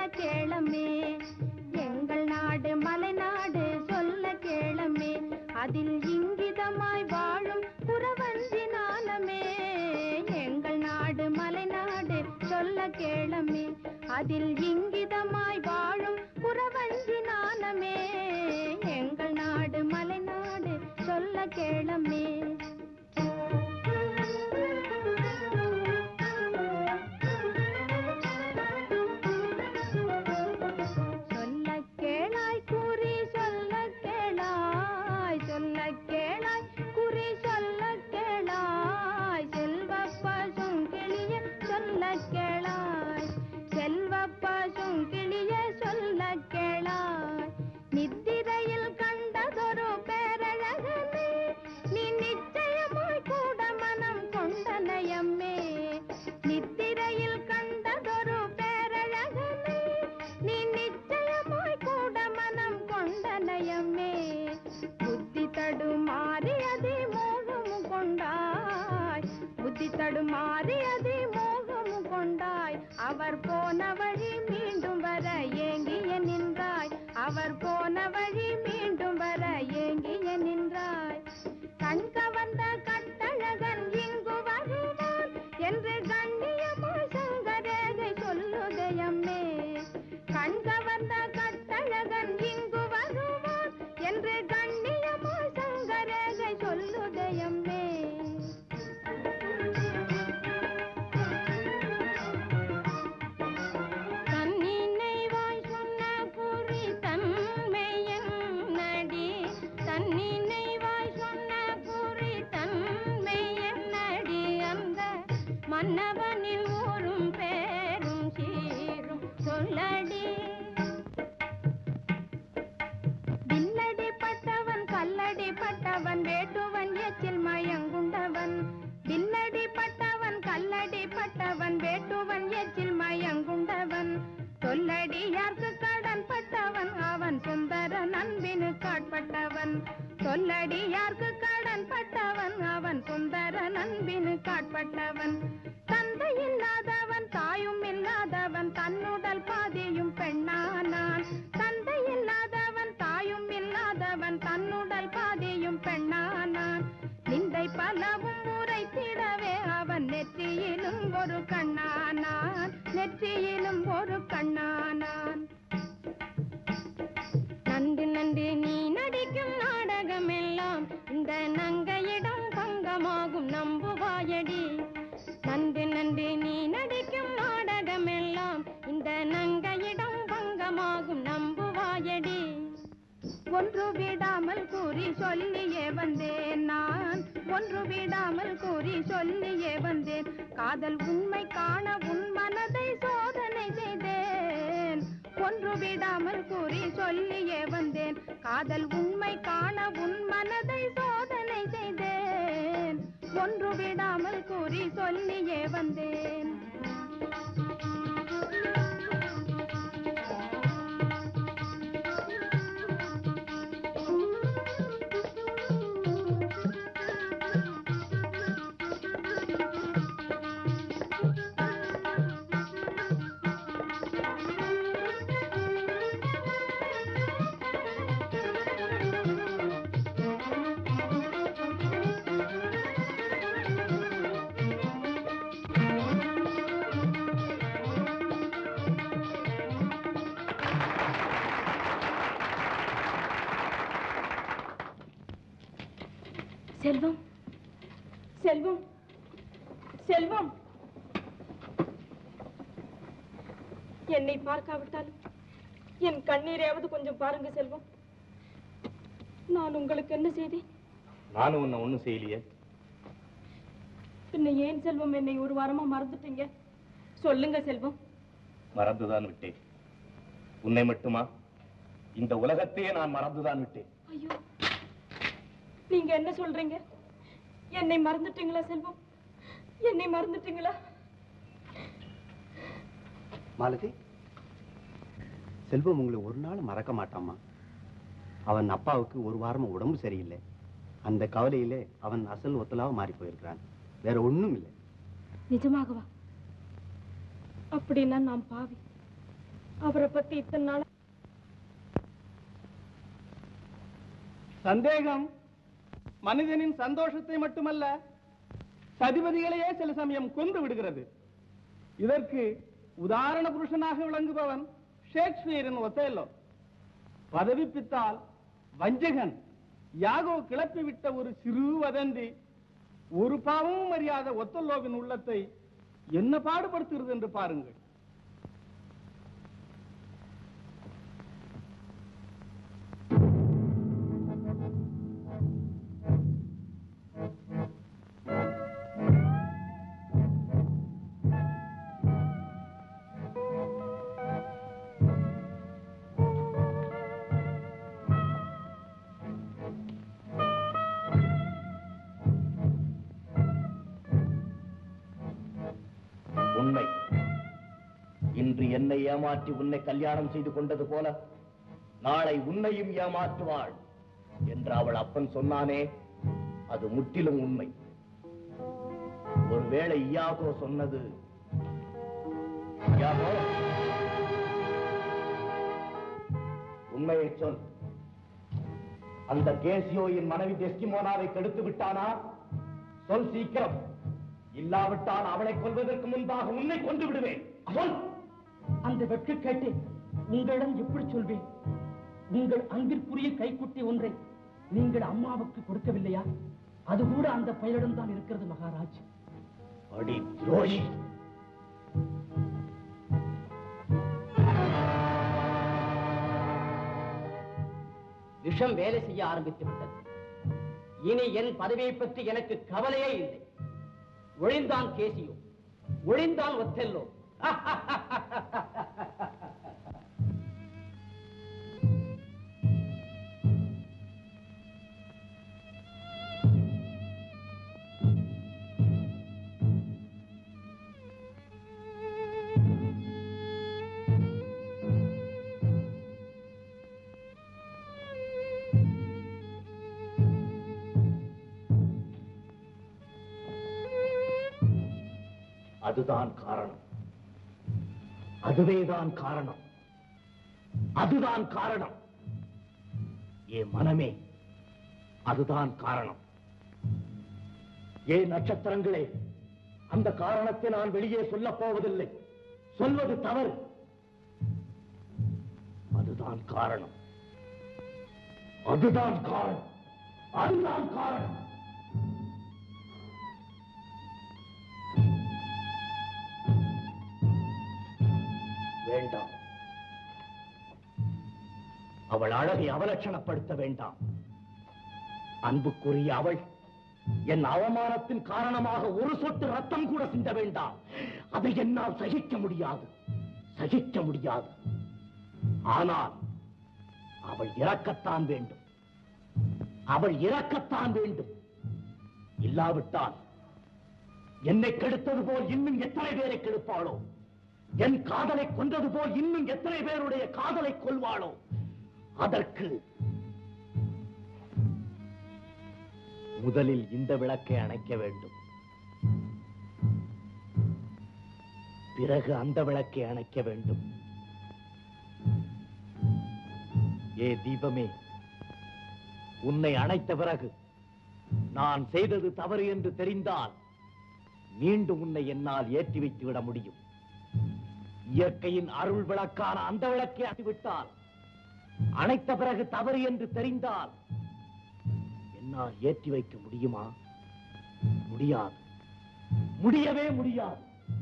S12: கேளமே எங்கள் நாடு மலைநாடு சொல்ல கேளமே அதில் இங்கிதமாய் வாழும் புறவஞ்சி நாணமே எங்கள் நாடு மலைநாடு சொல்ல கேளமே அதில் இங்கிதமாய் வாழும் புறவஞ்சி நாணமே எங்கள் நாடு மலைநாடு சொல்ல கேளமே சொல்ல கேளாய் கூறி சொல்ல கேளாய் சொல்ல கேளாய் குறி சொல்ல கேளாய் செல்வ பசும் கிளிய சொல்ல கேளாய் செல்வ பசும் கிளிய சொல்ல கேளாய் நித்திரையில் கண்டதொரு பேரழகனே நீ நிச்சயமாய் கூட மனம் கொண்ட நயமே நித்திரையில் கண்டதொரு பேரழகனே நீ நிச்சயமாய் கூட மனம் கொண்ட நயமே புத்தி தடுமாறி அதி மோகமு கொண்டாய் புத்தி தடுமாறி அதி மோகமு கொண்டாய் அவர் போன வழி மீண்டும் வர ஏங்கிய நின்றாய் அவர் போன வழி மீண்டும் வர ஏங்கிய நின்றாய் கண் கவர்ந்த கட்டழகன் இங்கு வருவான் என்று கண்ணியமாய் சங்கரேகை சொல்லுதயம்மே கண் கவர்ந்த கட்டழகன் இங்கு வருவான் என்று கண்ணியமாய் சங்கரேகை சொல்லுதயம்மே தன்னினைவாய் சொன்ன குறி தன்மையன்னடி தன்னினைவாய் சொன்ன குறி தன்மையன்னடி அந்த மன்னவனில் ஊரும் பேரும் சீரும் சொல்லடி வில்லடி பட்டவன் கல்லடி பட்டவன் வேட்டுவன் எச்சில் மயங்குண்டவன் வில்லடி பட்டவன் கல்லடி பட்டவன் வேட்டுவன் எச்சில் மயங்குண்டவன் சொல்லடி யாருக்கு கடன் பட்டவன் அவன் சுந்தர நண்பினு காட்பட்டவன் சொல்லடி யாருக்கு கடன் பட்டவன் அவன் சுந்தர நண்பினு காட்பட்டவன் தந்தை இல்லாதவன் தாயும் இல்லாதவன் தன்னுடல் பாதியும் பெண்ணானான் தந்தை இல்லாதவன் தாயும் இல்லாதவன் தன்னுடல் பாதியும் பெண்ணானான் நிந்தை பலவும் உரைத்திடவே அவன் நெற்றியிலும் ஒரு கண்ணானான் நெற்றியிலும் ஒரு கண்ணானான் நன்று நன்று நீ நடிக்கும் நாடகம் எல்லாம் இந்த நங்கையிடம் பங்கமாகும் நம்புவாயடி நன்று நன்று நீ நடிக்கும் நாடகம் எல்லாம் இந்த நங்கையிடம் பங்கமாகும் நம்புவாயடி ஒன்று விடாமல் கூறி சொல்லியே வந்தேன் நான் ஒன்று விடாமல் கூறி சொல்லியே வந்தேன் காதல் உண்மை காண உன் மனதை சோதனை செய்தேன் ஒன்று விடாமல் கூறி சொல்லியே வந்தேன் காதல் உண்மை காண உன் மனதை சோதனை செய்தேன் ஒன்று விடாமல் கூறி சொல்லியே வந்தேன்
S5: செல்வம் செல்வம் செல்வம் என்னை பார்க்காவிட்டாலும் என் கண்ணீரையாவது கொஞ்சம் பாருங்க செல்வம் நான் உங்களுக்கு என்ன செய்தேன்
S3: நானும் உன்னை ஒண்ணும் செய்யலையே
S5: பின்ன ஏன் செல்வம் என்னை ஒரு வாரமா மறந்துட்டீங்க சொல்லுங்க செல்வம்
S3: மறந்துதான் விட்டேன் உன்னை மட்டுமா இந்த உலகத்தையே நான் மறந்துதான் விட்டேன்
S5: ஐயோ நீங்க என்ன சொல்றீங்க என்னை மறந்துட்டீங்களா செல்வம் என்னை மறந்துட்டீங்களா
S16: மாலதி செல்வம் உங்களை ஒரு நாள் மறக்க மாட்டாமா அவன் அப்பாவுக்கு ஒரு வாரமா உடம்பு சரியில்லை அந்த கவலையிலே அவன் அசல் ஒத்தலாக மாறி போயிருக்கிறான் வேற ஒண்ணும் இல்லை
S5: நிஜமாகவா அப்படின்னா நான் பாவி அவரை பத்தி இத்தனை நாள்
S3: சந்தேகம் மனிதனின் சந்தோஷத்தை மட்டுமல்ல சதிபதிகளையே சில சமயம் கொன்று விடுகிறது இதற்கு உதாரண புருஷனாக விளங்குபவன் ஷேக்ஸ்பியரின் ஒத்தேலோ பதவி பித்தால் வஞ்சகன் யாகோ கிளப்பி விட்ட ஒரு சிறு வதந்தி ஒரு பாவமும் அறியாத ஒத்தல்லோவின் உள்ளத்தை என்ன பாடுபடுத்துகிறது என்று பாருங்கள்
S1: உண்மை இன்று என்னை ஏமாற்றி உன்னை கல்யாணம் செய்து கொண்டது போல நாளை உன்னையும் ஏமாற்றுவாள் என்று அவள் அப்பன் சொன்னானே அது முற்றிலும் உண்மை ஒருவேளை இயாகோ சொன்னது இயாகோ உண்மையை சொல் அந்த கேசியோயின் மனைவி டெஸ்டிமோனாவை கெடுத்து விட்டானா சொல் சீக்கிரம் இல்லாவிட்டால் அவளை கொல்வதற்கு முன்பாக உன்னை கொண்டு விடுவேன் சொல்
S13: அந்த வெட்க கேட்டு உங்களிடம் எப்படி சொல்வேன் உங்கள் அன்பிற்குரிய கைக்குட்டி ஒன்றை நீங்கள் அம்மாவுக்கு கொடுக்கவில்லையா அது கூட அந்த பெயரிடம் தான் இருக்கிறது மகாராஜ்
S1: அடி துரோகி
S13: விஷம் வேலை செய்ய ஆரம்பித்து விட்டது இனி என் பதவியை பற்றி எனக்கு கவலையே இல்லை ஒழிந்தான் கேசியோ ஒழிந்தான் ஒத்தெல்லோ
S1: அதுதான் காரணம் அதுவேதான் காரணம் அதுதான் காரணம் ஏ மனமே அதுதான் காரணம் ஏ நட்சத்திரங்களே அந்த காரணத்தை நான் வெளியே சொல்லப் போவதில்லை சொல்வது தவறு அதுதான் காரணம் அதுதான் காரணம் அதுதான் காரணம் வேண்டாம் அவள் அழகை அவலட்சணப்படுத்த வேண்டாம் அன்புக்குரிய அவள் என் அவமானத்தின் காரணமாக ஒரு சொட்டு ரத்தம் கூட சிந்த வேண்டாம் அதை என்னால் சகிக்க முடியாது சகிக்க முடியாது ஆனால் அவள் இறக்கத்தான் வேண்டும் அவள் இறக்கத்தான் வேண்டும் இல்லாவிட்டால் என்னை கெடுத்தது போல் இன்னும் எத்தனை பேரை கெடுப்பாளோ என் காதலை கொன்றது போல் இன்னும் எத்தனை பேருடைய காதலை கொள்வாளோ அதற்கு முதலில் இந்த விளக்கை அணைக்க வேண்டும் பிறகு அந்த விளக்கை அணைக்க வேண்டும் ஏ தீபமே உன்னை அணைத்த பிறகு நான் செய்தது தவறு என்று தெரிந்தால் மீண்டும் உன்னை என்னால் ஏற்றி வைத்து விட முடியும் இயற்கையின் அருள் விளக்கான அந்த விளக்கை அணைத்துவிட்டால் அணைத்த பிறகு தவறு என்று தெரிந்தால் என்னால் ஏற்றி வைக்க முடியுமா முடியாது முடியவே முடியாது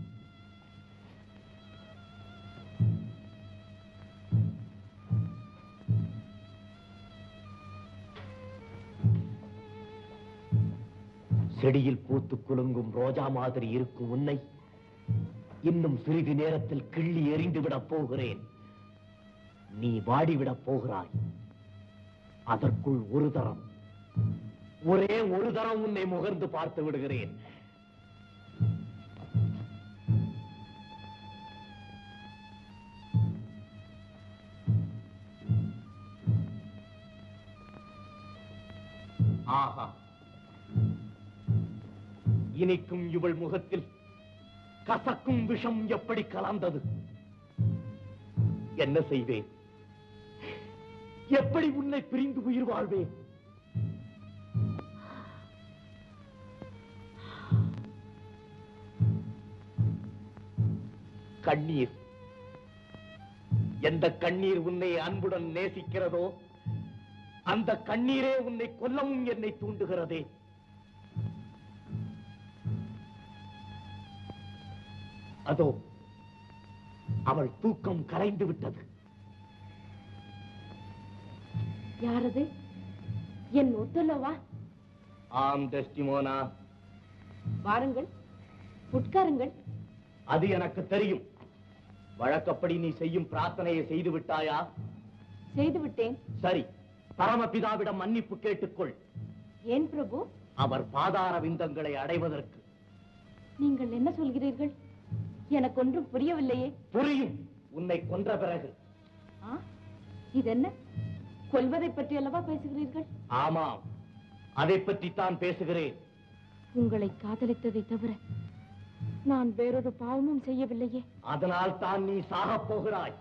S1: செடியில் பூத்து குலுங்கும் ரோஜா மாதிரி இருக்கும் உன்னை இன்னும் சிறிது நேரத்தில் கிள்ளி எறிந்து விடப் போகிறேன் நீ வாடிவிடப் போகிறாய் அதற்குள் ஒரு தரம் ஒரே ஒரு தரம் உன்னை முகர்ந்து பார்த்து விடுகிறேன் ஆஹா இனிக்கும் இவள் முகத்தில் கசக்கும் விஷம் எப்படி கலந்தது என்ன செய்வேன் எப்படி உன்னை பிரிந்து உயிர் வாழ்வேன் கண்ணீர் எந்த கண்ணீர் உன்னை அன்புடன் நேசிக்கிறதோ அந்த கண்ணீரே உன்னை கொல்லவும் என்னை தூண்டுகிறதே அதோ அவள் தூக்கம் கரைந்து விட்டது
S5: யாரது என் ஒத்தல்லவா
S1: ஆம் டெஸ்டிமோனா
S5: வாருங்கள் உட்காருங்கள்
S1: அது எனக்கு தெரியும் வழக்கப்படி நீ செய்யும் பிரார்த்தனையை செய்து விட்டாயா
S5: செய்து விட்டேன்
S1: சரி பரமபிதாவிடம் மன்னிப்பு கேட்டுக்கொள்
S5: ஏன் பிரபு
S1: அவர் பாதார விந்தங்களை அடைவதற்கு
S5: நீங்கள் என்ன சொல்கிறீர்கள் எனக்கு ஒன்றும் புரியவில்லையே
S1: புரியும் உன்னை கொன்ற பிறகு
S5: ஆ? இதென்ன கொல்வதை பற்றி அல்லவா பேசுகிறீர்கள்
S1: ஆமாம் அதை பற்றித்தான் பேசுகிறேன்
S5: உங்களை காதலித்ததை தவிர நான் வேறொரு பாவமும் செய்யவில்லையே
S1: அதனால் தான் நீ சாகப் போகிறாய்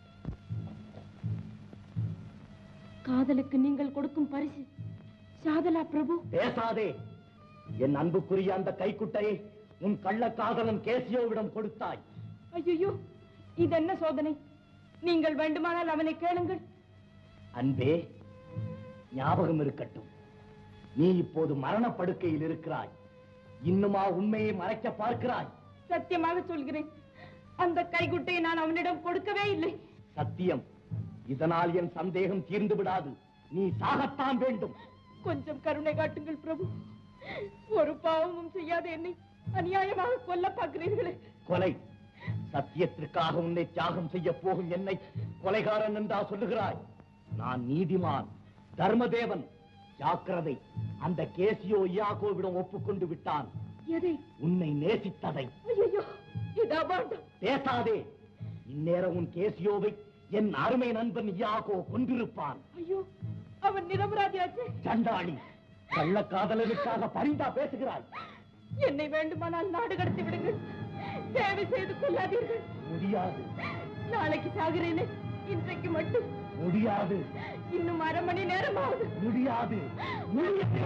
S5: காதலுக்கு நீங்கள் கொடுக்கும் பரிசு சாதலா பிரபு
S1: பேசாதே என் அன்புக்குரிய அந்த கைக்குட்டையை உன் கள்ளக்காதலன் கேசியோவிடம் கொடுத்தாய்
S5: ஐயோ இதென்ன சோதனை நீங்கள் வேண்டுமானால் அவனை கேளுங்கள்
S1: அன்பே ஞாபகம் இருக்கட்டும் நீ இப்போது மரணப்படுக்கையில் இருக்கிறாய் இன்னுமா உண்மையை மறைக்க பார்க்கிறாய்
S5: சத்தியமாக சொல்கிறேன் அந்த கைகுட்டையை நான் அவனிடம் கொடுக்கவே இல்லை
S1: சத்தியம் இதனால் என் சந்தேகம் தீர்ந்து விடாது நீ சாகத்தான் வேண்டும்
S5: கொஞ்சம் கருணை காட்டுங்கள் பிரபு ஒரு பாவமும் செய்யாத என்னை அநியாயமாக கொல்ல பார்க்கிறீர்களே
S1: கொலை சத்தியத்திற்காக உன்னை தியாகம் செய்ய போகும் என்னை கொலைகாரன் என்றா சொல்லுகிறாய் நான் நீதிமான் தர்மதேவன் ஜாக்கிரதை அந்த கேசியோ இயாகோவிடம் ஒப்புக்கொண்டு விட்டான்
S5: எதை
S1: உன்னை நேசித்ததை
S5: ஐயோ இது அபாண்டம்
S1: பேசாதே இந்நேரம் உன் கேசியோவை என் அருமை நண்பன் இயாகோ கொன்றிருப்பான்
S5: ஐயோ அவன் நிரபராதியாச்சே
S1: சண்டாளி கள்ளக்காதலனுக்காக பரிந்தா பேசுகிறாய்
S5: என்னை வேண்டுமானால் நாடு கடத்தி விடுங்கள் தேவை செய்து கொள்ளாதீர்கள்
S1: முடியாது
S5: நாளைக்கு சாகிறேனே இன்றைக்கு மட்டும்
S1: முடியாது
S5: இன்னும் அரை மணி நேரம் ஆகுது
S1: முடியாது முடியாது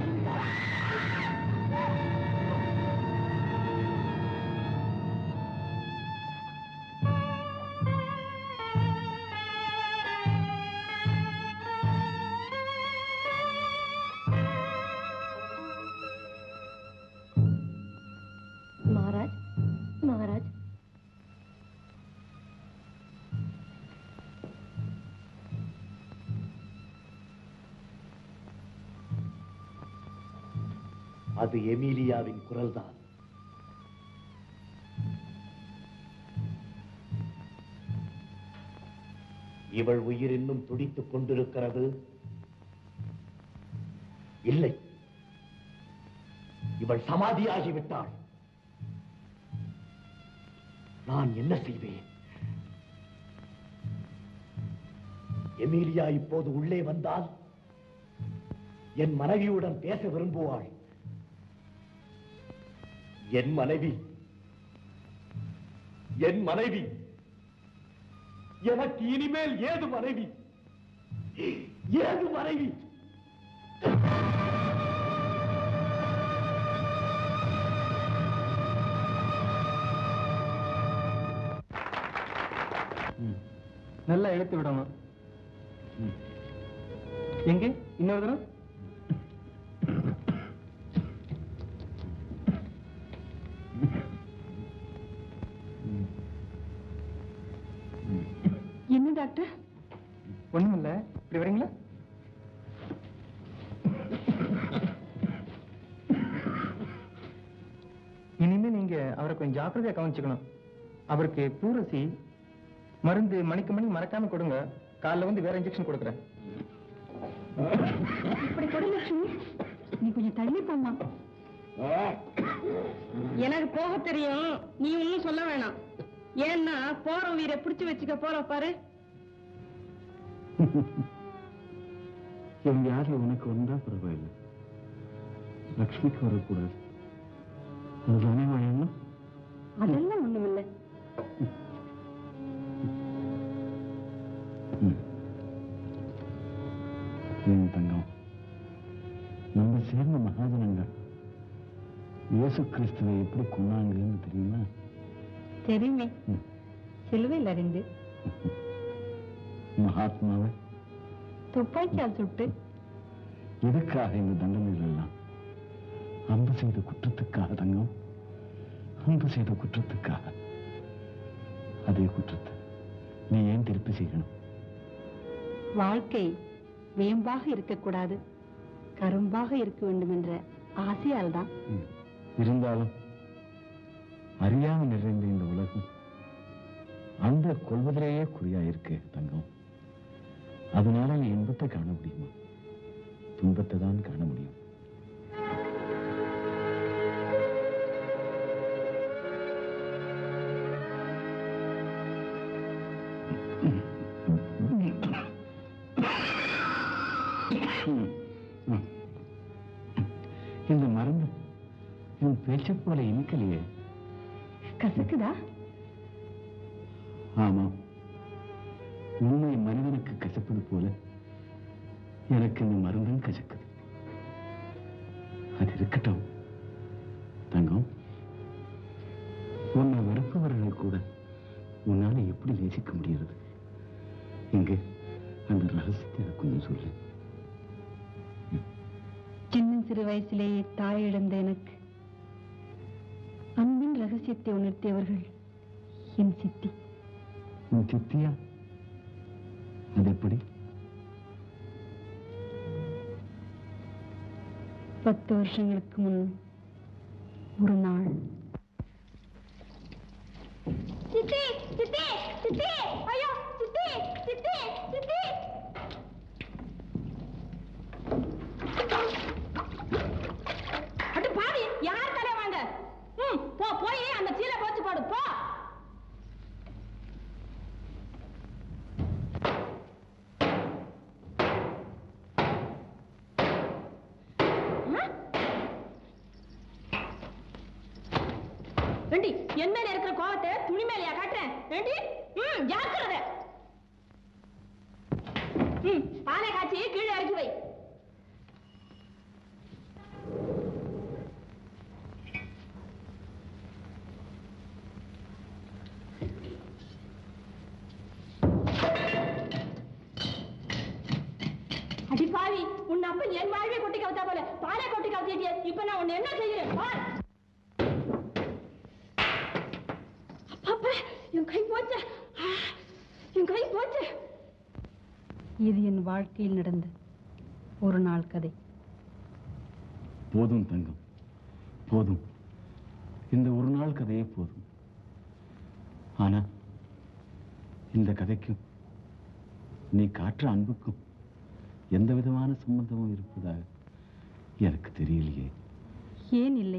S5: மகாராஜ் மகாராஜ்
S1: அது எமிலியாவின் குரல்தான் இவள் உயிர் இன்னும் துடித்துக் கொண்டிருக்கிறது இல்லை இவள் சமாதியாகிவிட்டாள் நான் என்ன செய்வேன் எமீலியா இப்போது உள்ளே வந்தால் என் மனைவியுடன் பேச விரும்புவாள் என் மனைவி என் மனைவி எனக்கு இனிமேல் ஏது மனைவி ஏது மனைவி
S15: நல்லா இழுத்து விடணும் எங்கே இன்னொரு தடவை
S7: என்ன டாக்டர்
S15: ஒண்ணும் இல்ல இப்படி வரீங்களா இனிமே நீங்க அவரை கொஞ்சம் ஜாக்கிரதையா கவனிச்சுக்கணும் அவருக்கு பூரசி மருந்து மணிக்கு மணி மறக்காம கொடுங்க காலைல வந்து வேற இன்ஜெக்ஷன் கொடுக்குறேன்
S4: இப்படி கொடு லட்சுமி நீ கொஞ்சம் தள்ளி போமா
S2: எனக்கு போக தெரியும் நீ ஒன்னும் சொல்ல வேணாம் ஏன்னா போற உயிரை பிடிச்சு வச்சுக்க போற பாரு
S10: இவங்க யாரு உனக்கு வந்தா பரவாயில்லை லக்ஷ்மிக்கு வரக்கூடாது அதுதானே வேணும்
S4: அதெல்லாம் ஒண்ணுமில்லை
S10: என் தங்கம் நம்ம சேர்ந்த மகாஜனங்கள் இயேசு கிறிஸ்துவை எப்படி கொண்டாங்கன்னு தெரியுமா
S4: தெரியுமே சிலுவையில் அறிந்து
S10: மகாத்மாவை
S4: துப்பாக்கியால் சுட்டு
S10: எதுக்காக இந்த தண்டனைகள் எல்லாம் அன்பு செய்த குற்றத்துக்காக தங்கம் அன்பு செய்த குற்றத்துக்காக அதே குற்றத்தை நீ ஏன் திருப்பி செய்யணும்
S4: வாழ்க்கை வேம்பாக இருக்கக்கூடாது கரும்பாக இருக்க வேண்டும் என்ற ஆசையால் தான்
S10: இருந்தாலும் அறியாமல் நிறைந்த இந்த உலகம் அந்த கொள்வதிலேயே குறியா இருக்கு தங்கம் அதனால நீ இன்பத்தை காண முடியுமா துன்பத்தை தான் காண முடியும் இந்த மருந்து உன் பேச்சை போல இனிக்கலையே
S4: கசக்குதா
S10: ஆமாம் உண்மை மனிதனுக்கு கசப்பது போல எனக்கு இந்த மருந்தும் கசக்குது அது இருக்கட்டும் தங்கம் உன்னை வெறுப்பவர்கள் கூட உன்னால எப்படி நேசிக்க முடிகிறது இங்கு அந்த ரகசியத்தை எனக்கு கொஞ்சம் சொல்லு
S4: சின்ன சிறு வயசிலேயே தாய் இழந்த எனக்கு அன்பின் ரகசியத்தை உணர்த்தியவர்கள் என் சித்தி
S10: உன் சித்தியா அது எப்படி
S4: பத்து வருஷங்களுக்கு முன் ஒரு நாள்
S6: சித்தி சித்தி சித்தி ஐயோ சித்தி சித்தி சித்தி
S2: அட்டு பாவி யார் தலை வாங்க ம் போ போய் அந்த சீலை போச்சு போடு போ ஏண்டி என் மேல இருக்கிற கோவத்தை துணி மேலயா காட்டுறேன் ஏண்டி ம் ஜாக்கிரதை ம் பாலை காய்ச்சி கீழே இறக்கி வை அடி பாவி உன் அப்பன் என் வாழ்வை கொட்டி கவுத்தா போல பாலை கொட்டி கவுத்திட்டிய இப்ப நான் உன்னை என்ன செய்கிறேன் பார் அப்பா என் கை போச்சு ஆ, என் கை போச்சு
S4: இது என் வாழ்க்கையில் நடந்த ஒரு நாள் கதை
S10: போதும் தங்கம் போதும் இந்த ஒரு நாள் கதையே போதும் ஆனா இந்த கதைக்கும் நீ காட்டுற அன்புக்கும் எந்த விதமான சம்பந்தமும் இருப்பதாக எனக்கு தெரியலையே
S4: ஏன் இல்லை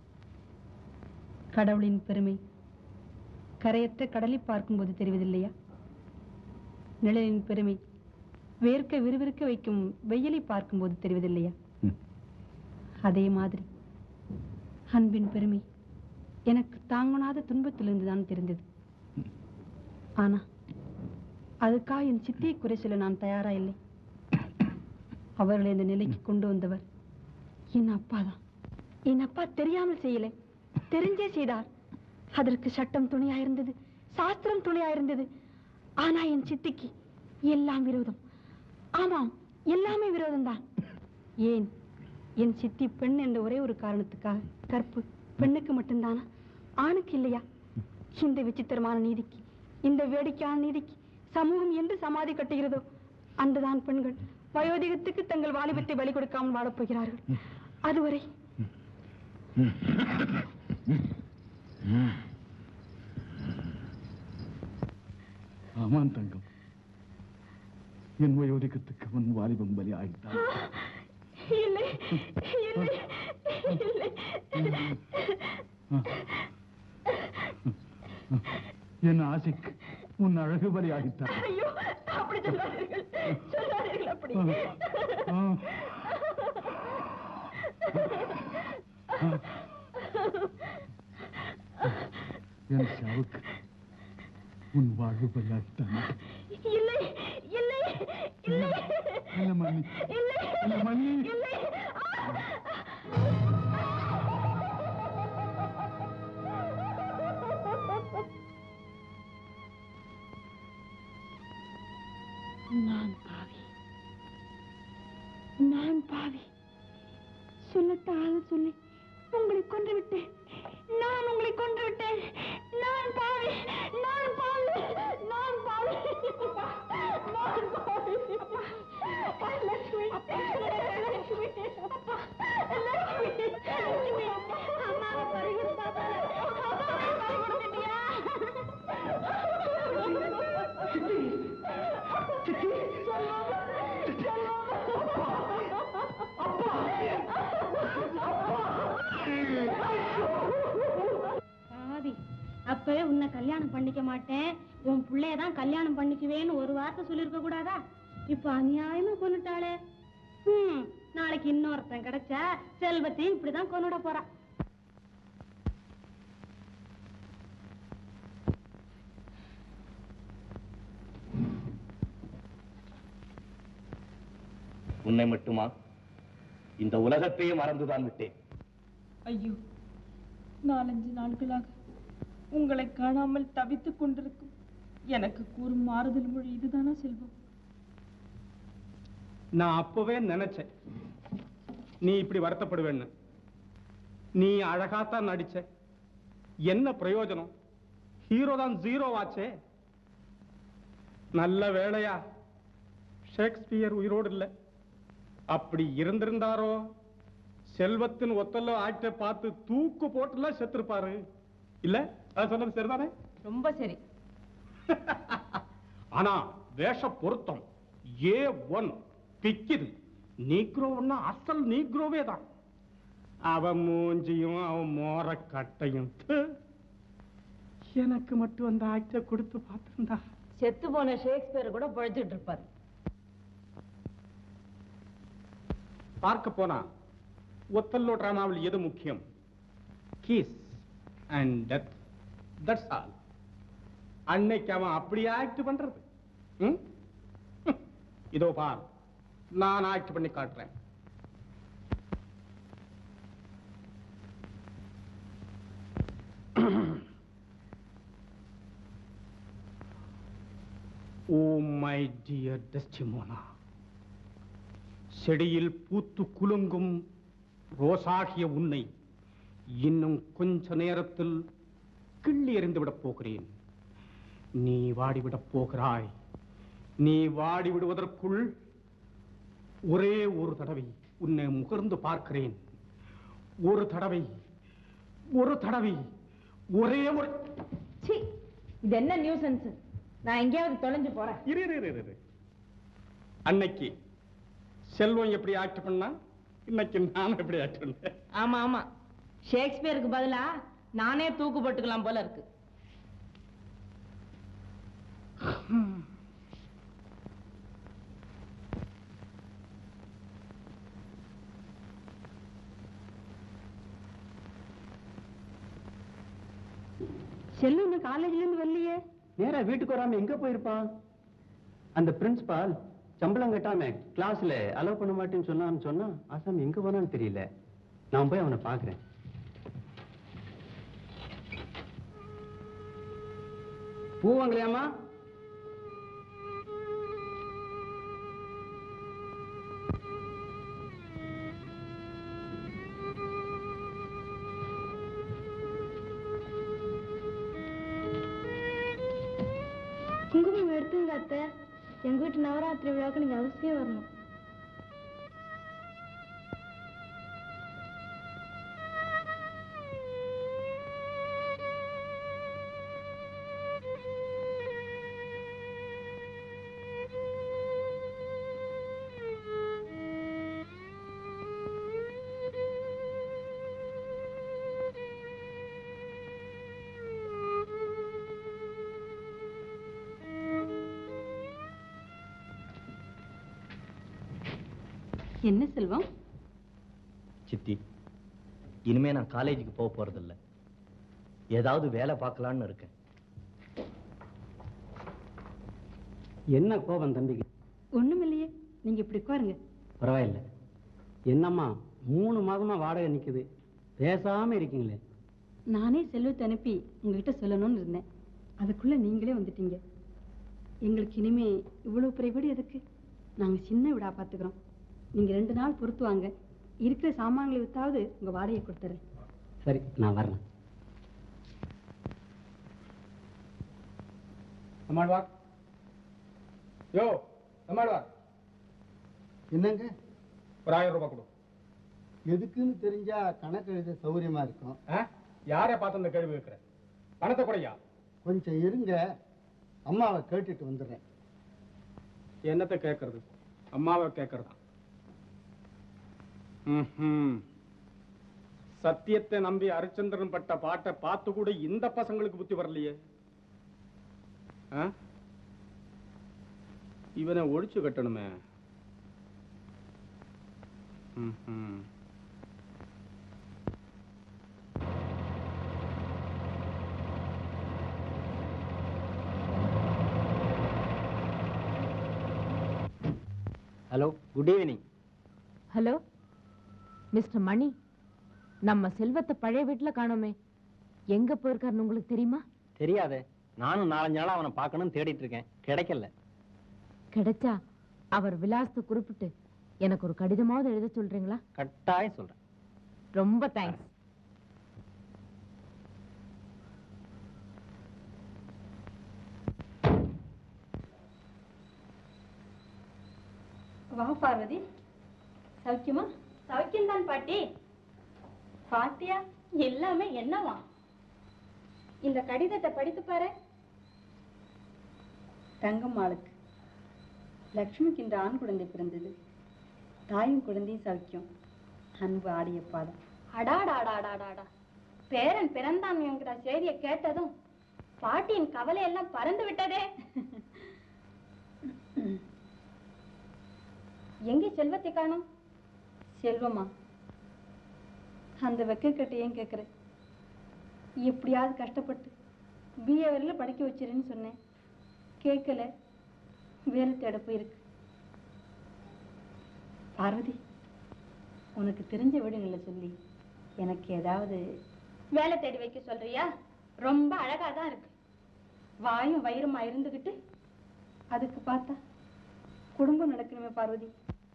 S4: கடவுளின் பெருமை கரையற்ற கடலை பார்க்கும்போது தெரிவதில்லையா நிழலின் பெருமை வேர்க்க விறுவிறுக்க வைக்கும் வெயிலை பார்க்கும்போது தெரிவதில்லையா அதே மாதிரி அன்பின் பெருமை எனக்கு தாங்கனாத துன்பத்திலிருந்து தான் தெரிந்தது ஆனா அதுக்காக என் சித்தியை குறை சொல்ல நான் தயாரா இல்லை அவர்களை இந்த நிலைக்கு கொண்டு வந்தவர் என் அப்பா தான் என் அப்பா தெரியாமல் செய்யலை தெரிஞ்சே செய்தார் அதற்கு சட்டம் துணையா இருந்தது சாஸ்திரம் துணையா இருந்தது ஆனா என் சித்திக்கு எல்லாம் விரோதம் ஆமாம் எல்லாமே விரோதம்தான் ஏன் என் சித்தி பெண் என்ற ஒரே ஒரு காரணத்துக்காக கற்பு பெண்ணுக்கு மட்டும்தானா ஆணுக்கு இல்லையா இந்த விசித்திரமான நீதிக்கு இந்த வேடிக்கையான நீதிக்கு சமூகம் என்று சமாதி கட்டுகிறதோ அன்றுதான் பெண்கள் வயோதிகத்துக்கு தங்கள் வாலிபத்தை பலி கொடுக்காமல் வாழப் போகிறார்கள் அதுவரை
S10: ஆமாம் தங்கம் என் வயோதிகத்துக்கு முன் வாலிபம் பலி ஆகிட்டான்
S2: இல்லை இல்லை இல்லை
S10: என் ஆசைக்கு உன் அழகு பலி ஆகிட்டான்
S2: ஐயோ அப்படி சொல்லாதீர்கள் சொல்லாதீர்கள் அப்படி
S10: என் சாவுக்கு உன் வாழ்வு பலி ஆகிட்டான்
S2: இல்லை இல்லை இல்லை
S10: இல்லம்மா நீ
S12: நான் பாவி நான் பாவி சொல்லத்தாக சொல்லி உங்களை கொன்று விட்டேன் நான் உங்களை கொன்று விட்டேன் நான் பாவி நான் பாவி நான் பாவி நான் பாவி அப்பா லட்சுமி லட்சுமி அப்பா லட்சுமி லட்சுமி அம்மாவை பறி கொடுத்தாப்பா அம்மாவை பறி கொடுத்துட்டியா
S2: பாவி அப்பவே உன்னை கல்யாணம் பண்ணிக்க மாட்டேன் உன் பிள்ளைய தான் கல்யாணம் பண்ணிக்குவேன்னு ஒரு வார்த்தை சொல்லியிருக்க கூடாதா இப்ப அநியாயமா கொண்டுட்டாளே ஹம், நாளைக்கு இன்னொருத்தன் கிடைச்சா செல்வத்தையும் இப்படிதான் கொண்டுட போறா
S1: உன்னை மட்டுமா இந்த உலகத்தையே மறந்துதான் விட்டேன்
S12: ஐயோ நாலஞ்சு நாட்களாக உங்களை காணாமல் தவித்துக் கொண்டிருக்கும் எனக்கு கூறும் மாறுதல் மொழி இதுதானா செல்வம்
S3: நான் அப்பவே நினைச்சேன் நீ இப்படி வருத்தப்படுவேன்னு நீ அழகாத்தான் நடிச்ச என்ன பிரயோஜனம் ஹீரோ தான் ஜீரோ ஆச்சே நல்ல வேளையா ஷேக்ஸ்பியர் உயிரோடு இல்லை அப்படி இருந்திருந்தாரோ செல்வத்தின் ஒத்தல்ல ஆக்ட பார்த்து தூக்கு போட்டுல செத்துருப்பாரு இல்ல அது சொன்னது சரிதானே
S14: ரொம்ப சரி
S3: ஆனா வேஷ பொருத்தம் ஏ ஒன் பிக்குது நீக்ரோன்னா அசல் நீக்ரோவே தான் அவன் மூஞ்சியும் அவன் மோர கட்டையும் த்து. எனக்கு மட்டும் அந்த ஆக்ட கொடுத்து பார்த்திருந்தா
S14: செத்து போன ஷேக்ஸ்பியர் கூட பழைச்சிட்டு இருப்பாரு
S3: பார்க்க போனா ஒத்தல்லோ டிராமாவில் எது முக்கியம் kiss and death that's all அன்னைக்கு அவன் அப்படியே ஆக்ட் பண்றது ம்? இதோ பார் நான் ஆக்ட் பண்ணி காட்டுறேன் ஓ மை டியர் டெஸ்டிமோனா செடியில் பூத்து குலுங்கும் ரோசாகிய உன்னை இன்னும் கொஞ்ச நேரத்தில் கிள்ளி எறிந்து விடப் போகிறேன் நீ வாடிவிடப் போகிறாய் நீ வாடி விடுவதற்குள் ஒரே ஒரு தடவை உன்னை முகர்ந்து பார்க்கிறேன் ஒரு தடவை ஒரு தடவை ஒரே ஒரு
S14: சி இது என்ன நியூசன்ஸ் நான் எங்கேயாவது தொலைஞ்சு போறேன்
S3: இரு இரு இரு, இரு அன்னைக்கு செல்வம் எப்படி ஆக்ட் பண்ணா இன்னைக்கு நான் எப்படி ஆக்ட் பண்ணேன்
S14: ஆமா ஆமா ஷேக்ஸ்பியருக்கு பதிலா நானே தூக்கு போட்டுக்கலாம் போல இருக்கு
S4: செல்லு இன்னும் காலேஜ்ல இருந்து வரலையே
S16: நேரா வீட்டுக்கு வராம எங்க போயிருப்பான் அந்த பிரின்சிபால் சம்பளம் கட்டாம கிளாஸ்ல அலோவ் பண்ண மாட்டேன்னு சொன்னான்னு சொன்னா ஆசாமி எங்க போனான்னு தெரியல நான் போய் அவனை பாக்குறேன் பூ வாங்கலையாமா
S6: குங்குமம் எடுத்துங்க அத்தை எங்க வீட்டு நவராத்திரி விழாவுக்கு நீங்க அவசியம் வரணும்
S4: என்ன செல்வம்
S17: சித்தி இனிமே நான் காலேஜுக்கு போக போறதில்ல ஏதாவது வேலை பார்க்கலான்னு இருக்கேன்
S16: என்ன கோபம் தம்பிக்கு
S4: ஒண்ணும் இல்லையே நீங்க இப்படி உட்காருங்க
S16: பரவாயில்ல என்னம்மா மூணு மாதமா வாடகை நிக்குது பேசாம இருக்கீங்களே
S4: நானே செல்வத்தை அனுப்பி உங்ககிட்ட சொல்லணும்னு இருந்தேன் அதுக்குள்ள நீங்களே வந்துட்டீங்க எங்களுக்கு இனிமே இவ்வளவு பெரிய வீடு எதுக்கு நாங்க சின்ன வீடா பார்த்துக்கிறோம் நீங்க ரெண்டு நாள் பொறுத்து வாங்க இருக்கிற சாமான்களை வித்தாவது உங்க வாடகையை கொடுத்துறேன்
S16: சரி நான் வர்றேன்
S3: நம்மாழ்வார் யோ நம்மாழ்வார்
S18: என்னங்க
S3: ஒரு ஆயிரம் ரூபாய் கொடு
S18: எதுக்குன்னு தெரிஞ்சா கணக்கு எழுத சௌகரியமா இருக்கும்
S3: ஆ? யாரை பார்த்து அந்த கேள்வி கேட்கிற பணத்தை குறையா
S18: கொஞ்சம் இருங்க அம்மாவை கேட்டுட்டு வந்துடுறேன்
S3: என்னத்தை கேட்கறது அம்மாவை கேட்கறதா ம்ஹும். சத்தியத்தை நம்பி ஹரிச்சந்திரன் பட்ட பாட்டை பார்த்து கூட இந்த பசங்களுக்கு புத்தி வரலையே ஆ? இவனை ஒழிச்சு கட்டணுமே ம்ஹும்.
S16: Hello good evening
S19: hello mister Mani நம்ம செல்வத்தை பழைய வீட்டுல காணோமே எங்க போயிருக்காருன்னு உங்களுக்கு தெரியுமா
S16: தெரியாதே நானும் நாலஞ்சு நாளா அவனை பார்க்கணும்னு தேடிட்டு இருக்கேன் கிடைக்கல
S19: கிடைச்சா அவர் விலாசத்தை குறிப்பிட்டு எனக்கு ஒரு கடிதமாவது எழுத சொல்றீங்களா
S16: கட்டாயம் சொல்றேன்
S19: ரொம்ப தேங்க்ஸ்
S2: வா பார்வதி சௌக்கியமா சௌக்கியம்தான் பாட்டி பாத்தியா எல்லாமே என்னவா இந்த கடிதத்தை படித்து பாரு
S4: தங்கம்மாளுக்கு லக்ஷ்மிக்கு இன்று ஆண் குழந்தை பிறந்தது தாயும் குழந்தையும் சௌக்கியம் அன்பு ஆடிய பாடம்
S2: அடாடாடாடாடாடா பேரன் பிறந்தான்ங்கிற செய்தியை கேட்டதும் பாட்டியின் கவலை எல்லாம் பறந்து விட்டதே எங்கே செல்வத்தை காணோம்
S4: செல்வமா அந்த வெக்கக்கட்டை ஏன் கேட்குற எப்படியாவது கஷ்டப்பட்டு பிஏ வரையில படிக்க வச்சிருன்னு சொன்னேன் கேட்கல வேலை தேட போயிருக்கு பார்வதி உனக்கு தெரிஞ்ச வீடுகளில் சொல்லி எனக்கு ஏதாவது
S2: வேலை தேடி வைக்க சொல்றியா ரொம்ப அழகா தான் இருக்கு
S4: வாயும் வயிறுமா இருந்துகிட்டு அதுக்கு பார்த்தா குடும்பம் நடக்கணுமே Parvathi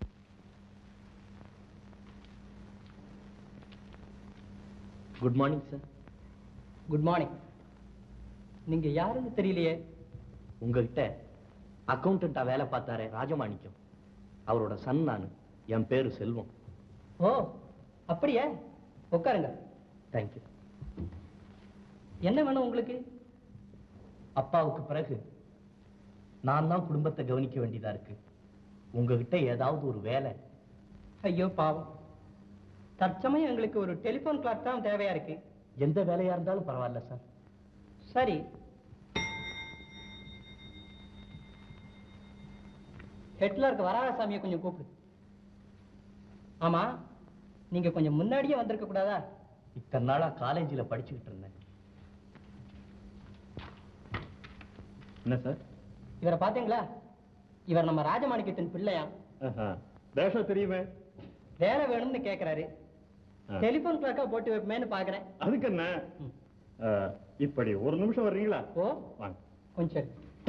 S17: good morning sir
S15: good morning நீங்க யாருன்னு தெரியலையே
S17: உங்ககிட்ட அக்கௌண்டண்டா வேலை பார்த்தாரே ராஜமாணிக்கம் அவரோட சன் நான் என் பேரு செல்வம்
S15: ஓ அப்படியே உட்காருங்க
S17: தேங்க்யூ
S15: என்ன வேணும் உங்களுக்கு
S17: அப்பாவுக்கு பிறகு நான் தான் குடும்பத்தை கவனிக்க வேண்டியதா இருக்கு உங்ககிட்ட ஏதாவது ஒரு வேலை
S15: ஐயோ பாவம் தற்சமயம் எங்களுக்கு ஒரு டெலிபோன் கிளாக் தான் தேவையா இருக்கு
S17: எந்த வேலையா இருந்தாலும் பரவாயில்ல சார்
S15: சரி ஹெட்லருக்கு வராகசாமியை கொஞ்சம் கூப்பிடு ஆமா நீங்க கொஞ்சம் முன்னாடியே வந்திருக்க கூடாதா
S17: இத்தனை நாளா காலேஜில் படிச்சுக்கிட்டு இருந்தேன் என்ன சார்
S15: இவரை பாத்தீங்களா இவர் நம்ம ராஜமாணிக்கத்தின் பிள்ளையா
S11: தேசம் தெரியுமே
S15: வேலை வேணும்னு கேக்குறாரு
S11: ஆ.
S15: டெலிபோன் கிளாக்கா போட்டு வைப்பேன்னு பாக்குறேன்
S11: அதுக்கு என்ன அஹ், இப்படி ஒரு நிமிஷம் வர்றீங்களா
S15: ஓ
S11: வாங்க
S15: கொஞ்சம்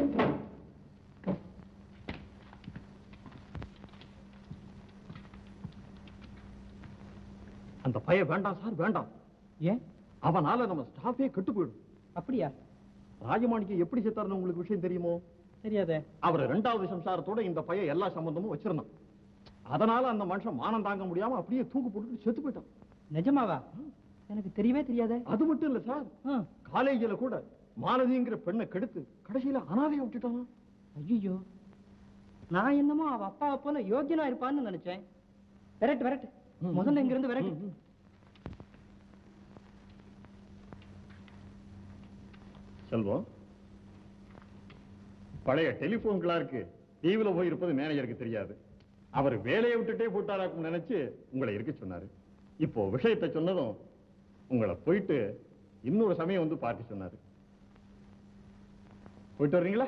S1: அந்த பையன் வேண்டாம் சார் வேண்டாம்
S15: ஏன்
S1: அவனால நம்ம ஸ்டாஃபே கெட்டு போயிடும்
S15: அப்படியா
S1: ராஜமாணிக்கம் எப்படி செத்தாருன்னு உங்களுக்கு விஷயம் தெரியுமோ
S15: தெரியாதே
S1: அவர் ரெண்டாவது சம்சாரத்தோட இந்த பையன் எல்லா சம்பந்தமும் வச்சிருந்தான் அதனால அந்த மனுஷன் மானம் தாங்க முடியாம அப்படியே தூக்கு போட்டுட்டு செத்து போயிட்டான்
S15: நிஜமாவா எனக்கு தெரியவே தெரியாதே
S1: அது மட்டும் இல்ல சார் காலேஜில் கூட மாலதிங்கிற பெண்ணை கெடுத்து கடைசியில அனாதையா விட்டுட்டான்
S15: ஐயோ நான் என்னமோ அவ அப்பாவை போல யோக்கியனா இருப்பான்னு நினைச்சேன் விரட்டு விரட்டு முதல்ல இங்க இருந்து விரட்டு
S11: செல்வம் பழைய டெலிபோன் கிளார்க்கு தீவுல போய் இருப்பது மேனேஜருக்கு தெரியாது அவர் வேலையை விட்டுட்டே போட்டாராக்கும் நினைச்சு உங்களை இருக்க சொன்னாரு இப்போ விஷயத்தை சொன்னதும் உங்களை போயிட்டு இன்னொரு சமயம் வந்து பார்க்க சொன்னாரு போயிட்டு வர்றீங்களா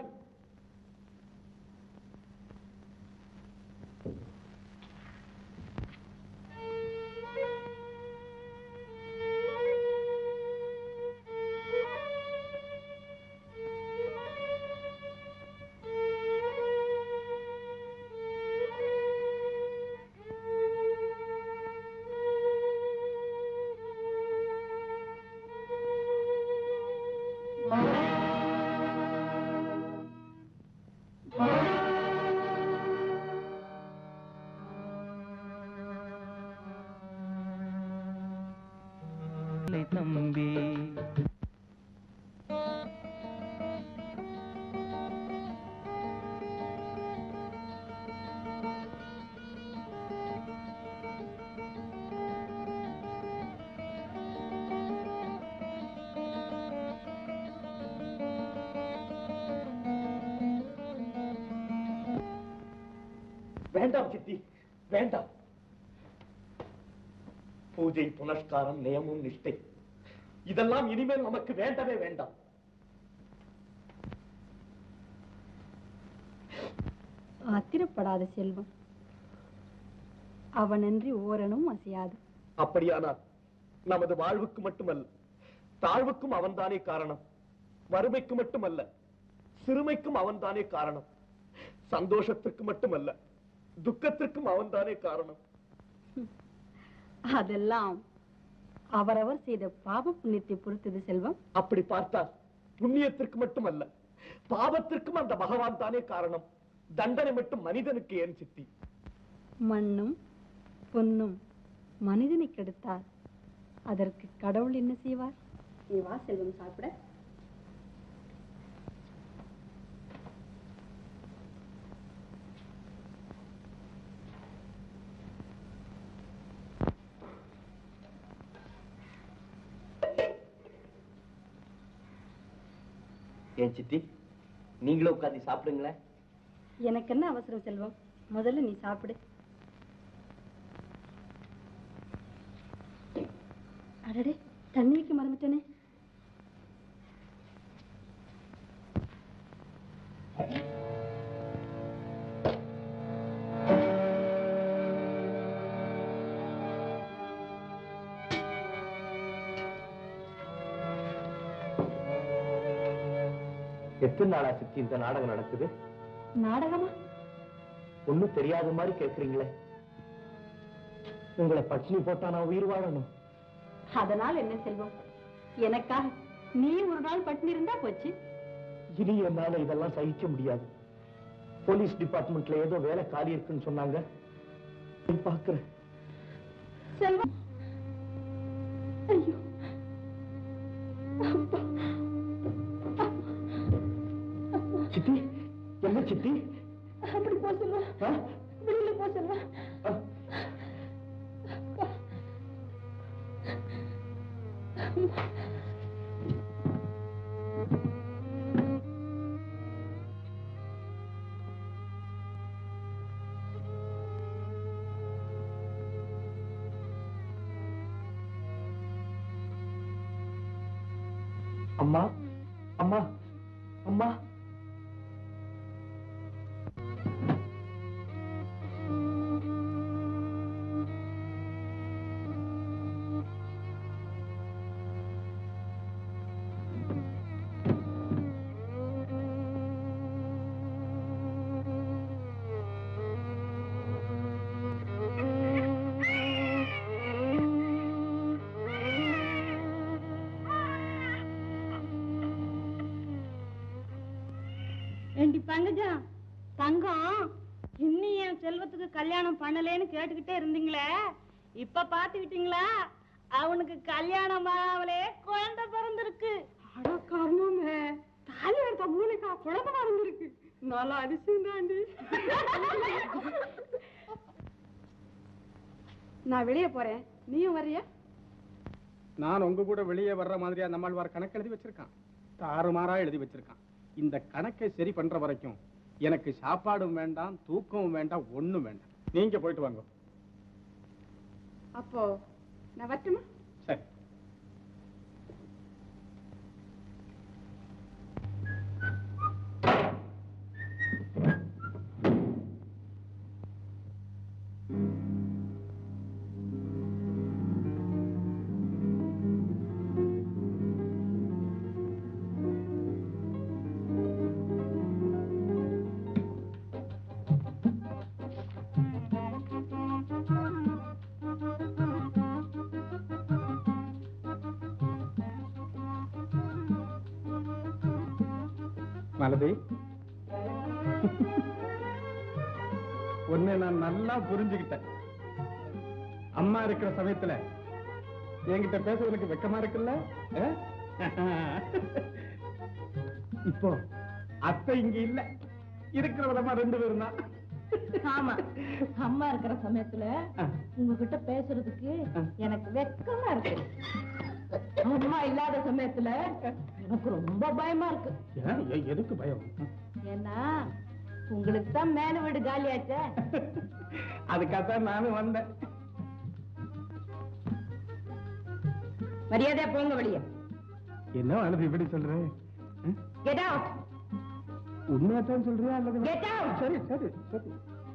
S9: இல்லை தம்பி
S1: வேண்டாம் சித்தி வேண்டாம் பூஜை புனஸ்காரம் நியமம் நிஷ்டை இதெல்லாம் இனிமேல் நமக்கு வேண்டவே வேண்டாம்
S4: ஆத்திரப்படாத செல்வம் அவனன்றி ஓரனும் அசையாது
S1: அப்படியானால் நமது வாழ்வுக்கு மட்டுமல்ல தாழ்வுக்கும் அவன்தானே காரணம் வறுமைக்கு மட்டுமல்ல சிறுமைக்கும் அவன்தானே காரணம் சந்தோஷத்திற்கு மட்டுமல்ல துக்கத்திற்கும் அவன்தானே காரணம்
S4: அதெல்லாம் அவரவர் செய்த பாவ புண்ணியத்தை பொறுத்தது செல்வம்
S1: அப்படி பார்த்தால் புண்ணியத்திற்கு மட்டுமல்ல பாவத்திற்கும் அந்த பகவான் தானே காரணம் தண்டனை மட்டும் மனிதனுக்கு ஏன் சித்தி
S4: மண்ணும் பொன்னும் மனிதனை கெடுத்தால் அதற்கு கடவுள் என்ன செய்வார் நீ வா செல்வம் சாப்பிட
S1: ஏன் சித்தி நீங்களும் உட்கார்ந்து சாப்பிடுங்களேன்
S4: எனக்கு என்ன அவசரம் செல்வம் முதல்ல நீ சாப்பிடு அடடே தண்ணி வைக்க மறந்துட்டேனே
S1: எத்தனை நாளா சித்தி இந்த நாடகம் நடக்குது
S4: நாடகமா
S1: ஒண்ணும் தெரியாத மாதிரி கேக்குறீங்களே உங்களை பட்னி போட்டா நான் உயிர் வாழணும்
S4: அதனால் என்ன செல்வம் எனக்காக நீ ஒரு நாள் பட்டினி இருந்தா போச்சு
S1: இனி என்னால இதெல்லாம் சகிக்க முடியாது போலீஸ் டிபார்ட்மெண்ட்ல ஏதோ வேலை காலி இருக்குன்னு சொன்னாங்க போய் பார்க்கிறேன்
S4: செல்வம் ஐயோ அப்பா.
S1: சித்தி என்ன சித்தி
S4: அப்படி போ செல்வம்
S1: ஆ?
S4: வெளியில போ செல்வம்
S1: அம்மா அம்மா அம்மா
S2: ஏண்டி பங்கஜா தங்கம் இன்னும் என் செல்வத்துக்கு கல்யாணம் பண்ணலேன்னு கேட்டுக்கிட்டே இருந்தீங்களே இப்ப பாத்துக்கிட்டீங்களா அவனுக்கு கல்யாணம் ஆகலே குழந்தை பிறந்திருக்கு
S7: அட கர்மமே தாலி எடுத்த மூலிகா குழந்தை நடந்திருக்கு நல்லா அதிசயம் தாண்டி நான் வெளியே போறேன் நீயும் வர்றியா
S3: நான் உங்க கூட வெளியே வர்ற மாதிரியா நம்மாழ்வார் கணக்கு எழுதி வச்சிருக்கான் தாறுமாறா எழுதி வச்சிருக்கான் இந்த கணக்கை சரி பண்ற வரைக்கும் எனக்கு சாப்பாடும் வேண்டாம் தூக்கமும் வேண்டாம் ஒண்ணும் வேண்டாம் நீங்க போயிட்டு வாங்க
S7: அப்போ நான் வரட்டுமா
S3: சரி மலதி உன்னை நான் நல்லா புரிஞ்சுக்கிட்டேன் அம்மா இருக்கிற சமயத்துல என்கிட்ட பேசுறதுக்கு வெக்கமா இருக்குல்ல ஆ? இப்போ அத்தை இங்க இல்ல இருக்கிற விதமா ரெண்டு பேரும் தான்
S14: ஆமா அம்மா இருக்கிற சமயத்துல உங்ககிட்ட பேசுறதுக்கு எனக்கு வெக்கமா இருக்கு அம்மா இல்லாத சமயத்துல எனக்கு ரொம்ப பயமா இருக்கு
S3: ஏன், எ- எதுக்கு பயம்
S14: ஏன்னா உங்களுக்கு தான் மேல வீடு காலியாச்சே
S3: அதுக்காகத்தான் நானும் வந்தேன்
S14: மரியாதையா போங்க வெளியே
S3: என்ன அனுப்பி இப்படி சொல்றேன்
S14: கெட் அவுட்
S3: உண்மையாத்தான் சொல்றியா அல்லது
S14: Get out!
S3: சரி சரி சரி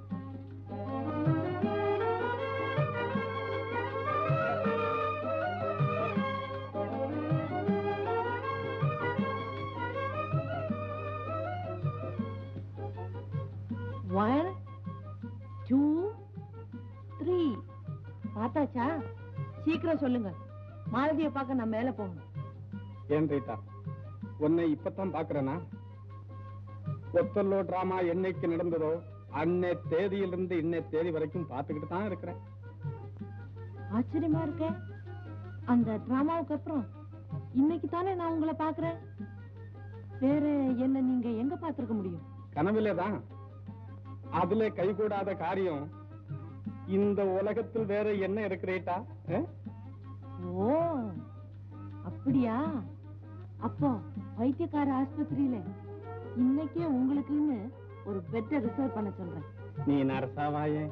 S14: ஒன் டூ த்ரீ பார்த்தாச்சா சீக்கிரம் சொல்லுங்க மாலதியை பார்க்க நான் மேல போகணும்
S3: ஏன் ரீட்டா உன்னை இப்பதான் பாக்குறேனா ஒத்தல்லோ டிராமா என்னைக்கு நடந்ததோ அன்னை தேதியிலிருந்து இன்னை தேதி வரைக்கும் பார்த்துக்கிட்டு தான் இருக்கிறேன்
S14: ஆச்சரியமா இருக்கே அந்த டிராமாவுக்கு அப்புறம் இன்னைக்கு தானே நான் உங்களை பாக்குறேன் வேற என்ன நீங்க எங்க பார்த்திருக்க முடியும்
S3: கனவிலே தான் அதுல கைகூடாத காரியம் இந்த உலகத்தில் வேற என்ன இருக்கிறேட்டா
S14: ஓ அப்படியா அப்போ வைத்தியக்கார ஆஸ்பத்திரியில இன்னைக்கே உங்களுக்குன்னு ஒரு பெட்டை ரிசர்வ் பண்ண சொல்றேன்
S3: நீ நரசாவாயே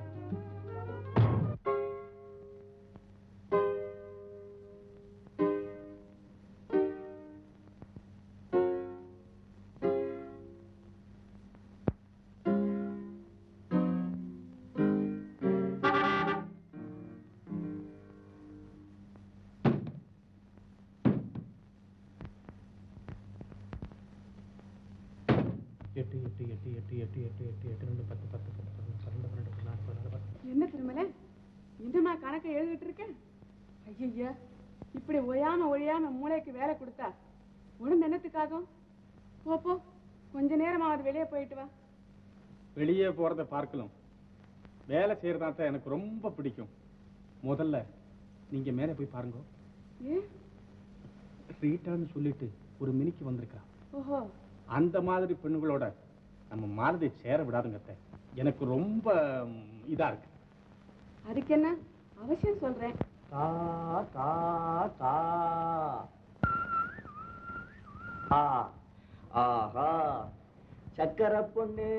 S3: எட்டு எட்டு எட்டு எட்டு எட்டு எட்டு எட்டு எட்டு ரெண்டு பத்து பத்து பத்து பதினொன்று பன்னெண்டு பன்னெண்டு பதினாறு பதினாறு பத்து
S7: என்ன திருமலை இன்னுமா கணக்கை எழுதிட்டு இருக்க ஐயா இப்படி ஒயாம ஒழியாம மூளைக்கு வேலை கொடுத்தா உடம்பு என்னத்துக்காகும் போ போ கொஞ்ச நேரமாவது வெளியே போயிட்டு வா
S3: வெளியே போறத பார்க்கலாம் வேலை செய்யறதா தான் எனக்கு ரொம்ப பிடிக்கும் முதல்ல நீங்க மேலே போய் பாருங்க
S7: ஏ
S3: ரீட்டான்னு சொல்லிட்டு ஒரு மினிக்கு வந்திருக்கா
S7: ஓஹோ
S3: அந்த மாதிரி பெண்களோட நம்ம மாலதி சேர விடாதுங்க அத்தை. எனக்கு ரொம்ப ம், இதா இருக்கு
S7: அதுக்கு என்ன அவசியம் சொல்றேன்
S17: கா கா கா ஆ ஆஹா சக்கர பொண்ணு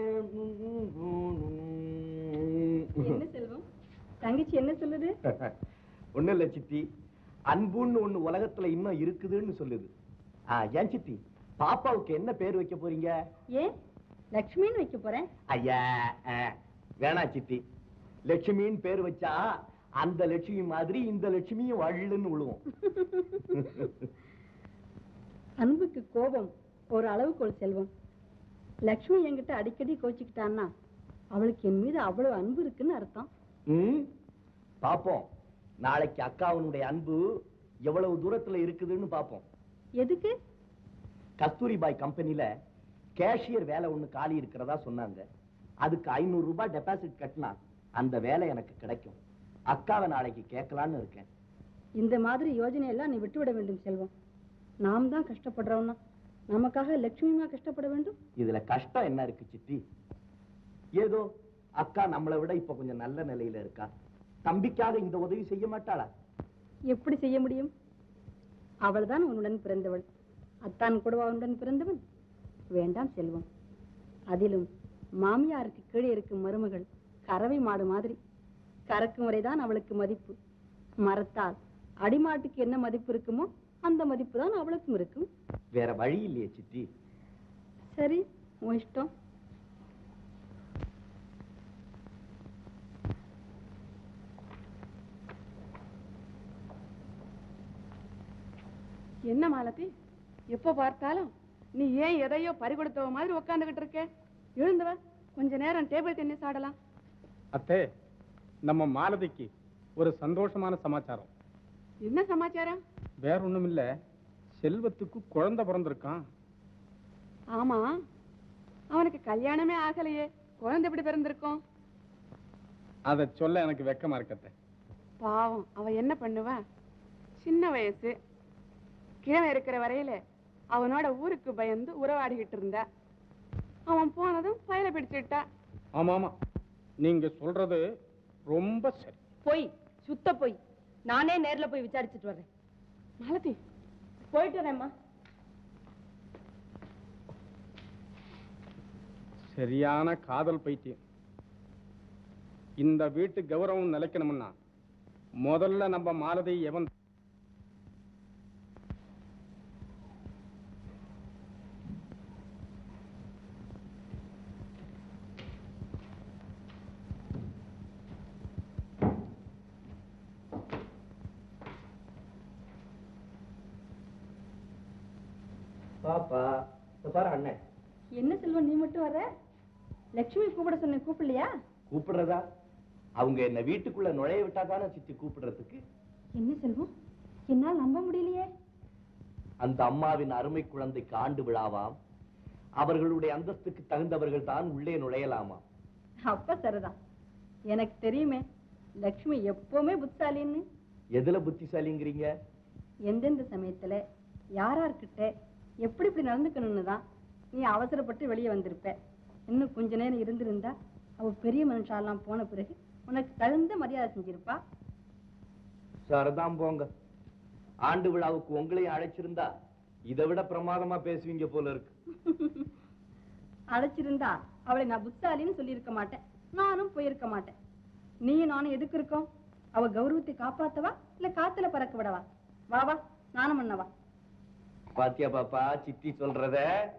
S4: என்ன செல்வம் தங்கச்சி என்ன சொல்லுது
S17: ஒண்ணு இல்ல சித்தி அன்புன்னு ஒண்ணு உலகத்துல இன்னும் இருக்குதுன்னு சொல்லுது ஆ, ஏன் சித்தி பாப்பாவுக்கு என்ன பேர் வைக்க போறீங்க
S4: ஏன் லக்ஷ்மின்னு வைக்க போறேன்
S17: ஐயா ஆ, வேணா சித்தி லட்சுமின்னு பேர் வச்சா அந்த லட்சுமி மாதிரி இந்த லட்சுமியும் வள்ளுன்னு விழுவோம்
S4: அன்புக்கு கோபம் ஒரு அளவுக்கோல் செல்வம் லக்ஷ்மி என்கிட்ட அடிக்கடி கோச்சிக்கிட்டான்னா அவளுக்கு என் மீது அவ்வளவு அன்பு இருக்குன்னு அர்த்தம்
S17: ம் பாப்போம் நாளைக்கு அக்காவனுடைய அன்பு எவ்வளவு தூரத்துல இருக்குதுன்னு பாப்போம்
S4: எதுக்கு
S17: கஸ்தூரிபாய் கம்பெனில கேஷியர் வேலை ஒண்ணு காலி இருக்கிறதா சொன்னாங்க அதுக்கு ஐநூறு ரூபாய் டெபாசிட் கட்டினா அந்த வேலை எனக்கு கிடைக்கும் அக்காவை நாளைக்கு கேட்கலான்னு இருக்கேன்
S4: இந்த மாதிரி யோஜனையெல்லாம் நீ விட்டுவிட வேண்டும் செல்வம் நாம் தான் கஷ்டப்படுறோம்னா நமக்காக லட்சுமிமா கஷ்டப்பட வேண்டும்
S17: இதுல கஷ்டம் என்ன இருக்கு சித்தி ஏதோ அக்கா நம்மளை விட இப்ப கொஞ்சம் நல்ல நிலையில இருக்கா தம்பிக்காக இந்த உதவி செய்ய மாட்டாளா
S4: எப்படி செய்ய முடியும் அவள்தான் உன்னுடன் பிறந்தவள் அத்தான் கூடவா உன்னுடன் பிறந்தவன் வேண்டாம் செல்வம் அதிலும் மாமியாருக்கு கீழே இருக்கும் மருமகள் கறவை மாடு மாதிரி கறக்கும் வரைதான் அவளுக்கு மதிப்பு மரத்தால் அடிமாட்டுக்கு என்ன மதிப்பு இருக்குமோ அந்த மதிப்பு தான் அவளுக்கும் இருக்கும்
S17: வேற வழி இல்லையே சித்தி
S4: சரி உன் இஷ்டம்
S7: என்ன மாலதி எப்ப பார்த்தாலும் நீ ஏன் எதையோ பறி கொடுத்தவ மாதிரி உட்காந்துகிட்டு இருக்க எழுந்து வா கொஞ்ச நேரம் டேபிள் டென்னிஸ் ஆடலாம்
S3: அத்தே நம்ம மாலதிக்கு ஒரு சந்தோஷமான சமாச்சாரம்
S7: என்ன சமாச்சாரம்
S3: வேற ஒண்ணும் இல்ல செல்வத்துக்கு குழந்தை பிறந்திருக்கான்
S7: ஆமா அவனுக்கு கல்யாணமே ஆகலையே குழந்தை எப்படி பிறந்திருக்கும்
S3: அதை சொல்ல எனக்கு வெக்கமா இருக்கத்த
S7: பாவம் அவ என்ன பண்ணுவா சின்ன வயசு கிழமை இருக்கிற வரையில அவனோட ஊருக்கு பயந்து உறவாடிக்கிட்டு இருந்தா அவன் போனதும் பயல பிடிச்சிட்டா
S3: ஆமா ஆமா நீங்க சொல்றது ரொம்ப சரி
S5: போய் சுத்த போய் நானே நேர்ல போய் விசாரிச்சுட்டு வர்றேன்
S7: மாலதி
S5: போயிட்டு வரேம்மா
S3: சரியான காதல் பைத்தியம் இந்த வீட்டு கௌரவம் நிலைக்கணும்னா முதல்ல நம்ம மாலதி எவன்
S17: பாப்பா இந்த பாரு அண்ணன்
S4: என்ன செல்வம் நீ மட்டும் வர லட்சுமி கூப்பிட சொன்ன கூப்பிடலையா
S17: கூப்பிடுறதா அவங்க என்ன வீட்டுக்குள்ள நுழைய விட்டா தானே சித்தி கூப்பிடுறதுக்கு
S4: என்ன செல்வம் என்னால் நம்ப முடியலையே
S17: அந்த அம்மாவின் அருமை குழந்தைக்கு ஆண்டு விழாவாம் அவர்களுடைய அந்தஸ்துக்கு தகுந்தவர்கள் தான் உள்ளே நுழையலாமா
S4: அப்ப சரிதான் எனக்கு தெரியுமே லட்சுமி எப்பவுமே புத்தாலின்னு
S17: எதுல புத்திசாலிங்கிறீங்க
S4: எந்தெந்த சமயத்துல யாரார்கிட்ட எப்படி இப்படி நடந்துக்கணும்னு தான் நீ அவசரப்பட்டு வெளியே வந்திருப்ப இன்னும் கொஞ்ச நேரம் இருந்திருந்தா அவ பெரிய மனுஷாலாம் போன பிறகு உனக்கு தகுந்த மரியாதை செஞ்சிருப்பா
S17: சரிதான் போங்க ஆண்டு விழாவுக்கு உங்களையும் அழைச்சிருந்தா இதை விட பிரமாதமா பேசுவீங்க போல இருக்கு
S4: அழைச்சிருந்தா அவளை நான் புத்தாலின்னு சொல்லியிருக்க மாட்டேன் நானும் போயிருக்க மாட்டேன் நீயும் நானும் எதுக்கு இருக்கோம் அவ கௌரவத்தை காப்பாத்தவா இல்ல காத்துல பறக்க விடவா வா வா நானும் பண்ணவா
S17: பாத்தியா பாப்பா சித்தி சொல்றத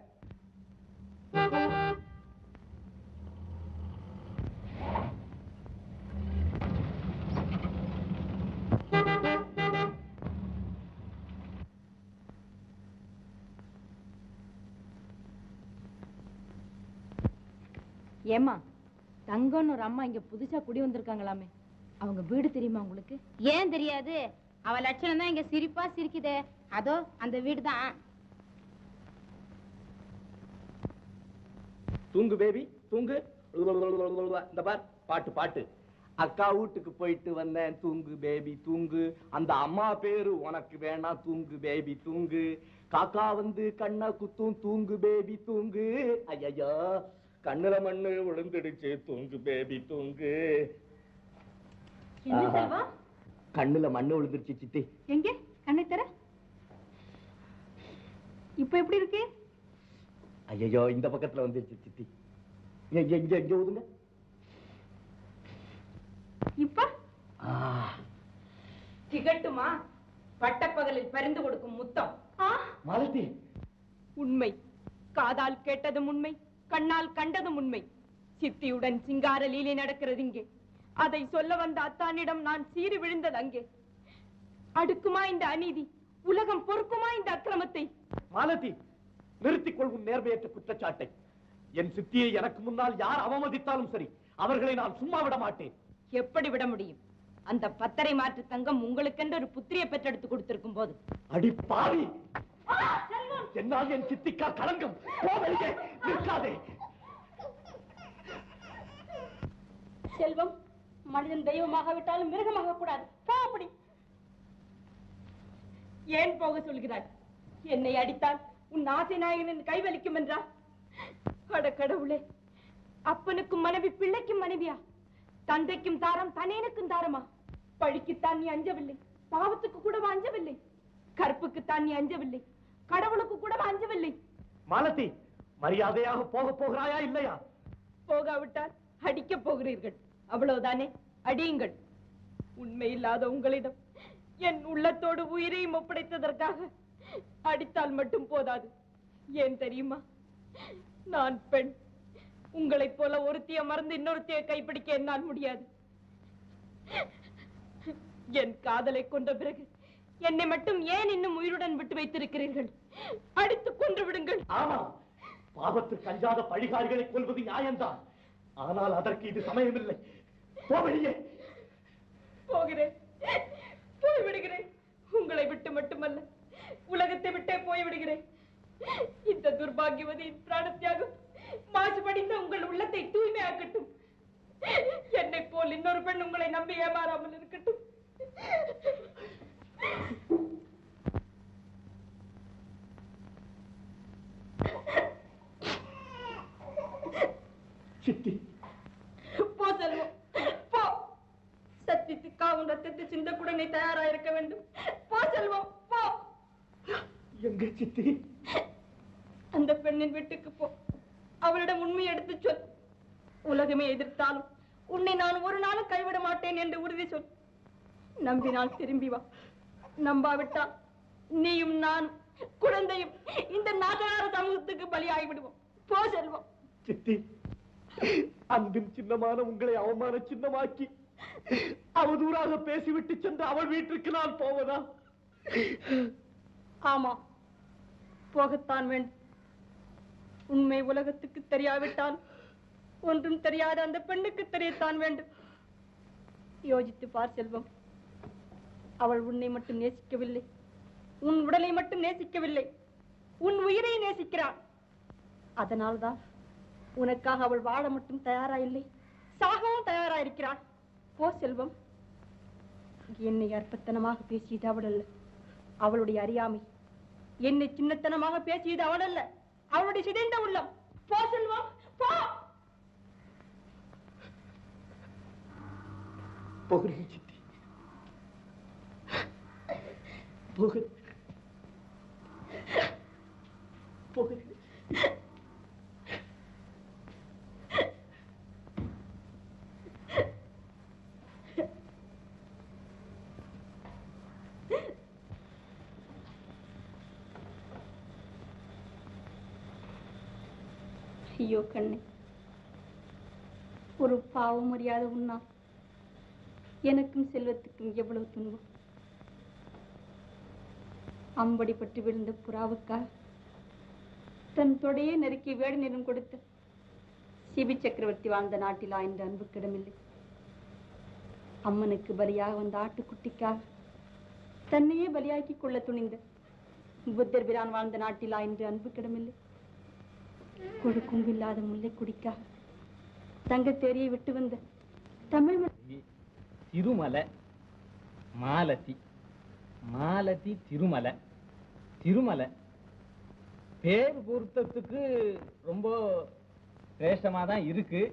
S19: ஏம்மா தங்கம்னு ஒரு அம்மா இங்க புதுசா குடி வந்திருக்காங்களாமே அவங்க வீடு தெரியுமா உங்களுக்கு
S2: ஏன் தெரியாது அவ லட்சணம் தான் இங்க சிரிப்பா சிரிக்குதே அதோ அந்த வீடு தான்
S17: தூங்கு பேபி தூங்கு இந்த பார் பாட்டு பாட்டு அக்கா வீட்டுக்கு போயிட்டு வந்தேன் தூங்கு பேபி தூங்கு அந்த அம்மா பேரு உனக்கு வேணாம் தூங்கு பேபி தூங்கு காக்கா வந்து கண்ணை குத்தும் தூங்கு பேபி தூங்கு ஐயோ கண்ணுல மண்ணு விழுந்துடுச்சு தூங்கு பேபி தூங்கு
S4: என்ன
S17: ஆஹா.
S4: செல்வா
S17: கண்ணுல மண்ணு விழுந்துருச்சு சித்தி
S4: எங்க கண்ணை தர இப்ப எப்படி இருக்கு
S17: ஐயோ இந்த பக்கத்துல வந்துருச்சு சித்தி இங்க இங்க இங்க ஊதுங்க
S4: இப்ப
S5: திகட்டுமா பட்டப்பகலில் பரிந்து கொடுக்கும் முத்தம்
S17: மாலதி
S5: உண்மை காதால் கேட்டதும் உண்மை கண்ணால் கண்டதும் உண்மை சித்தியுடன் சிங்கார லீலை நடக்கிறது இங்கே அதை சொல்ல வந்த அத்தானிடம் நான் சீறி விழுந்தது அங்கே அடுக்குமா இந்த அநீதி உலகம் பொறுக்குமா இந்த அக்கிரமத்தை
S17: மாலதி நிறுத்திக் கொள்வும் நேர்மையற்ற குற்றச்சாட்டை என் சித்தியை எனக்கு முன்னால் யார் அவமதித்தாலும் சரி அவர்களை நான் சும்மா விட மாட்டேன்
S5: எப்படி விட முடியும் அந்த பத்தரை மாற்று தங்கம் உங்களுக்கென்று ஒரு புத்திரியை பெற்றெடுத்து கொடுத்திருக்கும் போது
S17: அடி பாவி என்னால் என் சித்திக்கா களங்கம் போ வெளியே, நிற்காதே
S4: செல்வம் மனிதன் தெய்வமாக விட்டாலும் மிருகமாக கூடாது போ அப்படி
S5: ஏன் போக சொல்கிறாய் என்னை அடித்தால் உன் ஆசை நாயகனின் கைவலிக்கும் என்றா அட கடவுளே அப்பனுக்கும் மனைவி பிள்ளைக்கும் மனைவியா தந்தைக்கும் தாரம் தனேனுக்கும் தாரமா பழிக்குத்தான் நீ அஞ்சவில்லை பாவத்துக்கு கூட அஞ்சவில்லை கற்புக்குத்தான் நீ அஞ்சவில்லை கடவுளுக்கு கூட அஞ்சவில்லை
S17: மாலதி மரியாதையாக போக போகிறாயா இல்லையா
S5: போகாவிட்டால் அடிக்கப் போகிறீர்கள் அவ்வளவுதானே அடியுங்கள் உண்மை இல்லாத உங்களிடம் என் உள்ளத்தோடு உயிரையும் ஒப்படைத்ததற்காக அடித்தால் மட்டும் போதாது ஏன் தெரியுமா நான் பெண் உங்களைப் போல ஒருத்திய மறந்து இன்னொருத்திய கைப்பிடிக்க என்னால் முடியாது என் காதலை கொண்ட பிறகு என்னை மட்டும் ஏன் இன்னும் உயிருடன் விட்டு வைத்திருக்கிறீர்கள் அடித்துக் கொன்று விடுங்கள்
S17: ஆமா பாவத்திற்கு அஞ்சாத பழிகாரிகளை கொல்வது நியாயம்தான் ஆனால் அதற்கு இது சமயமில்லை போ வெளியே
S5: போகிறேன் போய் விடுகிறேன் உங்களை விட்டு மட்டுமல்ல உலகத்தை விட்டே போய் விடுகிறேன் இந்த துர்பாகியவதியின் பிராணத்தியாகம் மாசுபடிந்த உங்கள் உள்ளத்தை தூய்மையாக்கட்டும் என்னை போல் இன்னொரு பெண் உங்களை நம்பி ஏமாறாமல் இருக்கட்டும்
S12: போ செல்வம் போ சத்தியத்துக்காக உன் ரத்தத்தை சிந்த கூட நீ தயாரா இருக்க வேண்டும் போ செல்வம் போ
S17: எங்க சித்தி
S12: அந்த பெண்ணின் வீட்டுக்கு போ அவளிடம் உண்மையை எடுத்துச் சொல் உலகமே எதிர்த்தாலும் உன்னை நான் ஒரு நாளும் கைவிட மாட்டேன் என்று உறுதி சொல் நம்பினால் திரும்பி வா நம்பாவிட்டால் நீயும் நானும் குழந்தையும் இந்த நாகரார சமூகத்துக்கு பலியாகி விடுவோம் போ செல்வம்
S17: சித்தி அன்பின் சின்னமான உங்களை அவமான சின்னமாக்கி அவதூறாக பேசிவிட்டு சென்ற அவள் வீட்டிற்கு நான் போவதா
S12: ஆமா போகத்தான் வேண்டும் உண்மை உலகத்துக்கு தெரியாவிட்டால் ஒன்றும் தெரியாத அந்த பெண்ணுக்கு தெரியத்தான் வேண்டும் யோசித்து பார் செல்வம் அவள் உன்னை மட்டும் நேசிக்கவில்லை உன் உடலை மட்டும் நேசிக்கவில்லை உன் உயிரை நேசிக்கிறாள் அதனால்தான் உனக்காக அவள் வாழ மட்டும் தயாரா இல்லை சாகவும் தயாரா இருக்கிறாள் போ செல்வம் என்னை அற்பத்தனமாக பேசியது அவள் அல்ல அவளுடைய அறியாமை என்னை சின்னத்தனமாக பேசியது அவள் அல்ல அவளுடைய சிதைந்த உள்ளம் போ செல்வம் போ
S17: போகிறேன் சித்தி போகிறேன் போகிறேன்
S12: ஐயோ கண்ணே ஒரு பாவம் அறியாத உன்னா எனக்கும் செல்வத்துக்கும் எவ்வளவு துன்பம் அம்படி பட்டு விழுந்த புறாவுக்காக தன் தொடையே நெருக்கி வேடு நிறம் கொடுத்த சிபி சக்கரவர்த்தி வாழ்ந்த நாட்டிலா என்ற அன்புக்கிடமில்லை அம்மனுக்கு பலியாக வந்த ஆட்டுக்குட்டிக்காக தன்னையே பலியாக்கி கொள்ள துணிந்த புத்தர் பிரான் வாழ்ந்த நாட்டிலா என்று அன்புக்கிடமில்லை கொடுக்கும் இல்லாத முல்லை குடிக்காக தங்கத்தேரியை விட்டு வந்த தமிழ் ம-
S3: திருமலை மாலதி மாலதி திருமலை திருமலை பேர் பொருத்தத்துக்கு ரொம்ப ரேஷமா தான் இருக்கு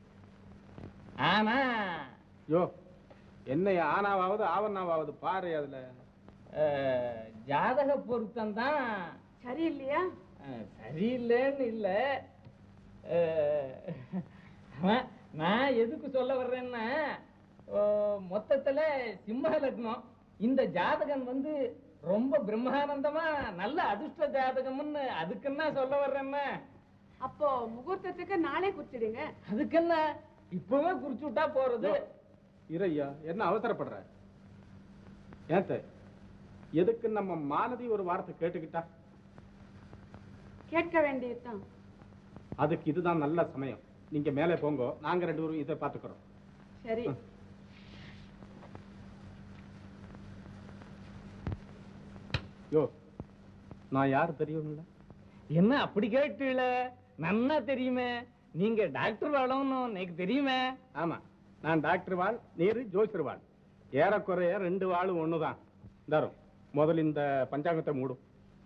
S3: ஆனா
S10: யோ என்னை ஆனாவாவது ஆவணாவாவது பாரு அதுல
S3: அஹ், ஜாதக பொருத்தம் தான்
S7: சரியில்லையா
S3: சரியில்லைன்னு இல்ல அஹ், ஆமா, நான் எதுக்கு சொல்ல வர்றேன்னா ஓ, மொத்தத்துல சிம்ம லக்னம் இந்த ஜாதகம் வந்து ரொம்ப பிரம்மானந்தமா நல்ல அதிர்ஷ்ட ஜாதகம்னு அதுக்குன்னா சொல்ல வர்றேன்னா
S7: அப்போ முகூர்த்தத்துக்கு நாளே குறிச்சிடுங்க
S3: அதுக்குன்ன இப்பவே குறிச்சு விட்டா போறது
S10: இறையா என்ன அவசரப்படுற ஏத்த எதுக்கு நம்ம மாலதி ஒரு வார்த்தை கேட்டுக்கிட்டா
S7: கேட்க வேண்டியதுதான்
S10: அதுக்கு இதுதான் நல்ல சமயம் நீங்க மேலே போங்க நாங்க ரெண்டு பேரும் இதை பாத்துக்கிறோம்
S7: சரி
S10: யோ நான் யார் தெரியும்ல
S3: என்ன அப்படி கேட்டுல நன்னா தெரியுமே நீங்க டாக்டர் வாழணும் எனக்கு தெரியுமே
S10: ஆமா நான் டாக்டர் வாழ் நீரு ஜோசியர் வாழ் ஏறக்குறைய ரெண்டு வாளும் ஒண்ணுதான் தரும் முதல்ல இந்த பஞ்சாங்கத்தை மூடும்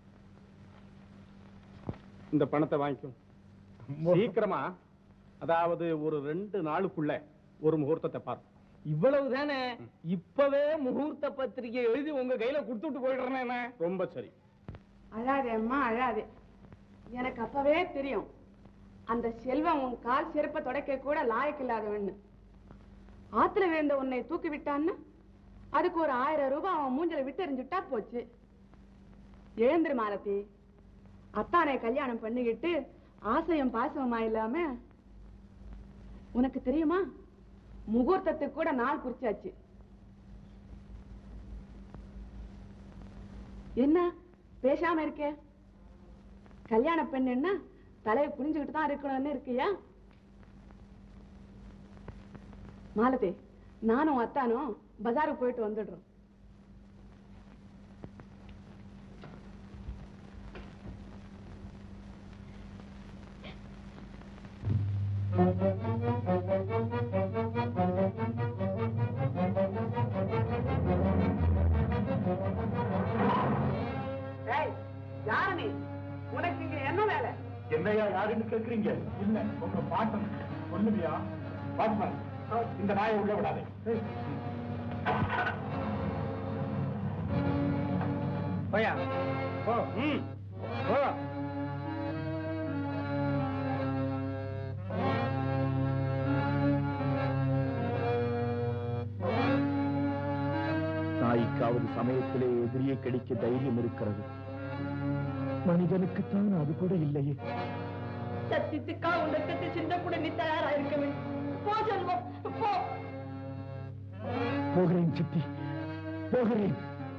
S10: இந்த பணத்தை வாங்கிக்கும் சீக்கிரமா அதாவது ஒரு ரெண்டு நாளுக்குள்ள ஒரு முகூர்த்தத்தை பாரு
S3: இவ்வளவு தானே இப்பவே முகூர்த்த பத்திரிகை எழுதி உங்க கையில கொடுத்துட்டு போயிடுறேனே
S10: ரொம்ப சரி
S7: அழாதே அம்மா அழாதே எனக்கு அப்பவே தெரியும் அந்த செல்வம் உன் கால் செருப்ப தொடக்க கூட லாயக்கில்லாதவன்னு ஆத்துல விழுந்த உன்னை தூக்கி விட்டான்னு அதுக்கு ஒரு ஆயிரம் ரூபாய் அவன் மூஞ்சில விட்டு எறிஞ்சுட்டா போச்சு எழுந்திரு மாலதி அத்தானை கல்யாணம் பண்ணிக்கிட்டு ஆசையும் பாசமா இல்லாம உனக்கு தெரியுமா முகூர்த்தத்துக்கு கூட நாள் குறிச்சாச்சு என்ன பேசாம இருக்கே கல்யாண பெண்ணுன்னா தலையை குனிஞ்சுக்கிட்டு தான் இருக்கணும்னு இருக்கியா மாலதி நானும் அத்தானும் பஜாருக்கு போயிட்டு வந்துடுறோம் ஏய், யாரு நீ உனக்கு இங்க என்ன வேலை
S10: என்னையா யாருன்னு கேக்குறீங்க இல்ல உங்க பாட்டம் சொல்லுவியா
S3: வாட்ச்மேன் இந்த நாயை உள்ள விடாதே
S15: போயா போ
S3: ம்
S15: போ
S1: நாய்க்காவது சமயத்திலே எதிரியை கடிக்க தைரியம் இருக்கிறது மனிதனுக்குத்தான் அது கூட இல்லையே
S12: சத்தியத்துக்கா உன் ரத்தத்தை சிந்த கூட நீ தயாரா இருக்க வேண்டும் போ செல்வம் போ
S1: போகிறேன் சித்தி போகிறேன்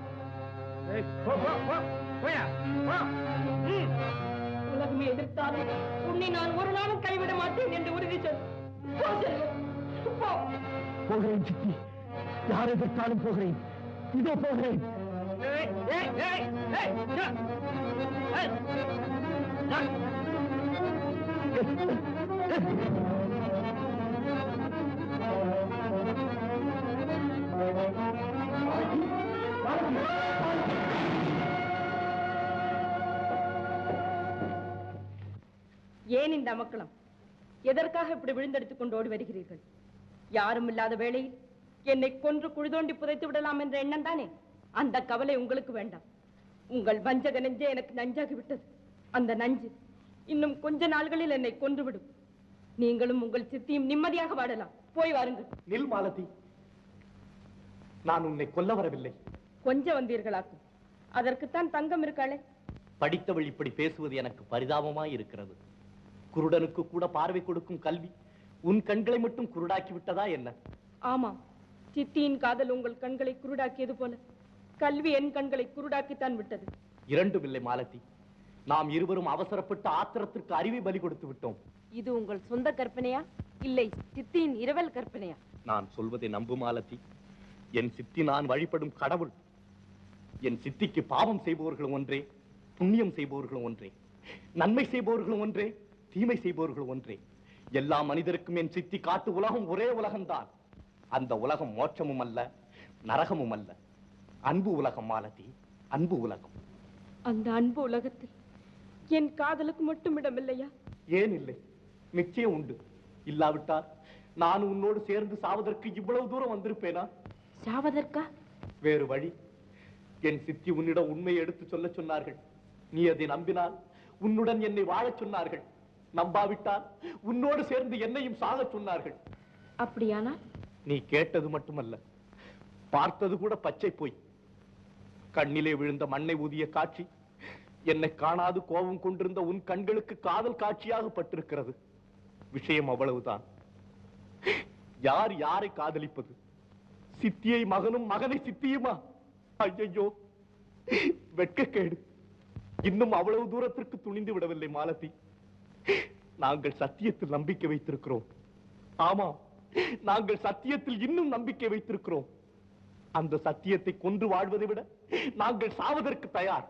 S12: உலகமே எதிர்த்தாலும் உன்னை நான் ஒரு நாளும் கைவிட மாட்டேன் என்று உறுதி சொல் போ செல்வம் போ
S1: போகிறேன் சித்தி யார் எதிர்த்தாலும் போகிறேன் இதோ போகிறேன்
S12: ஏன் இந்த அமக்களம் எதற்காக இப்படி விழுந்தெடுத்துக் கொண்டு ஓடி வருகிறீர்கள் யாரும் இல்லாத வேளையில் என்னை கொன்று குழிதோண்டி புதைத்து விடலாம் என்ற எண்ணம் தானே அந்த கவலை உங்களுக்கு வேண்டாம் உங்கள் வஞ்சக நெஞ்சே எனக்கு நஞ்சாகி விட்டது அந்த நஞ்சு இன்னும் கொஞ்ச நாள்களில் என்னை கொன்றுவிடும் நீங்களும் உங்கள் சித்தியும் நிம்மதியாக வாழலாம் போய் வாருங்கள்
S17: நில் மாலதி நான் உன்னை கொல்ல வரவில்லை
S12: கொஞ்சம் வந்தீர்களாக்கும் அதற்குத்தான் தங்கம் இருக்காளே
S17: படித்தவள் இப்படி பேசுவது எனக்கு பரிதாபமாய் இருக்கிறது குருடனுக்கு கூட பார்வை கொடுக்கும் கல்வி உன் கண்களை மட்டும் குருடாக்கி விட்டதா என்ன
S12: ஆமாம் சித்தியின் காதல் உங்கள் கண்களை குருடாக்கியது போல கல்வி என் கண்களை குருடாக்கித்தான் விட்டது
S17: இரண்டும் இல்லை மாலதி நாம் இருவரும் அவசரப்பட்டு ஆத்திரத்திற்கு அறிவை பலி கொடுத்து விட்டோம்
S5: இது உங்கள் சொந்த கற்பனையா இல்லை சித்தியின் இரவல் கற்பனையா
S17: நான் சொல்வதை நம்பு மாலதி என் சித்தி நான் வழிபடும் கடவுள் என் சித்திக்கு பாவம் செய்பவர்களும் ஒன்றே புண்ணியம் செய்பவர்களும் ஒன்றே நன்மை செய்பவர்களும் ஒன்றே தீமை செய்பவர்களும் ஒன்றே எல்லா மனிதருக்கும் என் சித்தி காட்டு உலகம் ஒரே உலகம்தான் அந்த உலகம் மோட்சமும் அல்ல நரகமும் அல்ல அன்பு உலகம் மாலதி அன்பு உலகம்
S12: அந்த அன்பு உலகத்தில் என் காதலுக்கு மட்டும் இடமில்லையா
S17: ஏன் இல்லை நிச்சயம் உண்டு இல்லாவிட்டால் நான் உன்னோடு சேர்ந்து சாவதற்கு இவ்வளவு தூரம் வந்திருப்பேனா
S5: சாவதற்கா
S17: வேறு வழி என் சித்தி உன்னிடம் உண்மையை எடுத்து சொல்ல சொன்னார்கள் நீ அதை நம்பினால் உன்னுடன் என்னை வாழச் சொன்னார்கள் நம்பாவிட்டால் உன்னோடு சேர்ந்து என்னையும் சாகச் சொன்னார்கள்
S5: அப்படியானால்
S17: நீ கேட்டது மட்டுமல்ல பார்த்தது கூட பச்சை போய் கண்ணிலே விழுந்த மண்ணை ஊதிய காட்சி என்னை காணாது கோபம் கொண்டிருந்த உன் கண்களுக்கு காதல் காட்சியாக பட்டிருக்கிறது விஷயம் அவ்வளவுதான் யார் யாரை காதலிப்பது சித்தியை மகனும் மகனை சித்தியுமா ஐயையோ வெட்கக்கேடு இன்னும் அவ்வளவு தூரத்திற்கு துணிந்து விடவில்லை மாலதி நாங்கள் சத்தியத்தில் நம்பிக்கை வைத்திருக்கிறோம் ஆமாம் நாங்கள் சத்தியத்தில் இன்னும் நம்பிக்கை வைத்திருக்கிறோம் அந்த சத்தியத்தை கொன்று வாழ்வதை விட நாங்கள் சாவதற்கு தயார்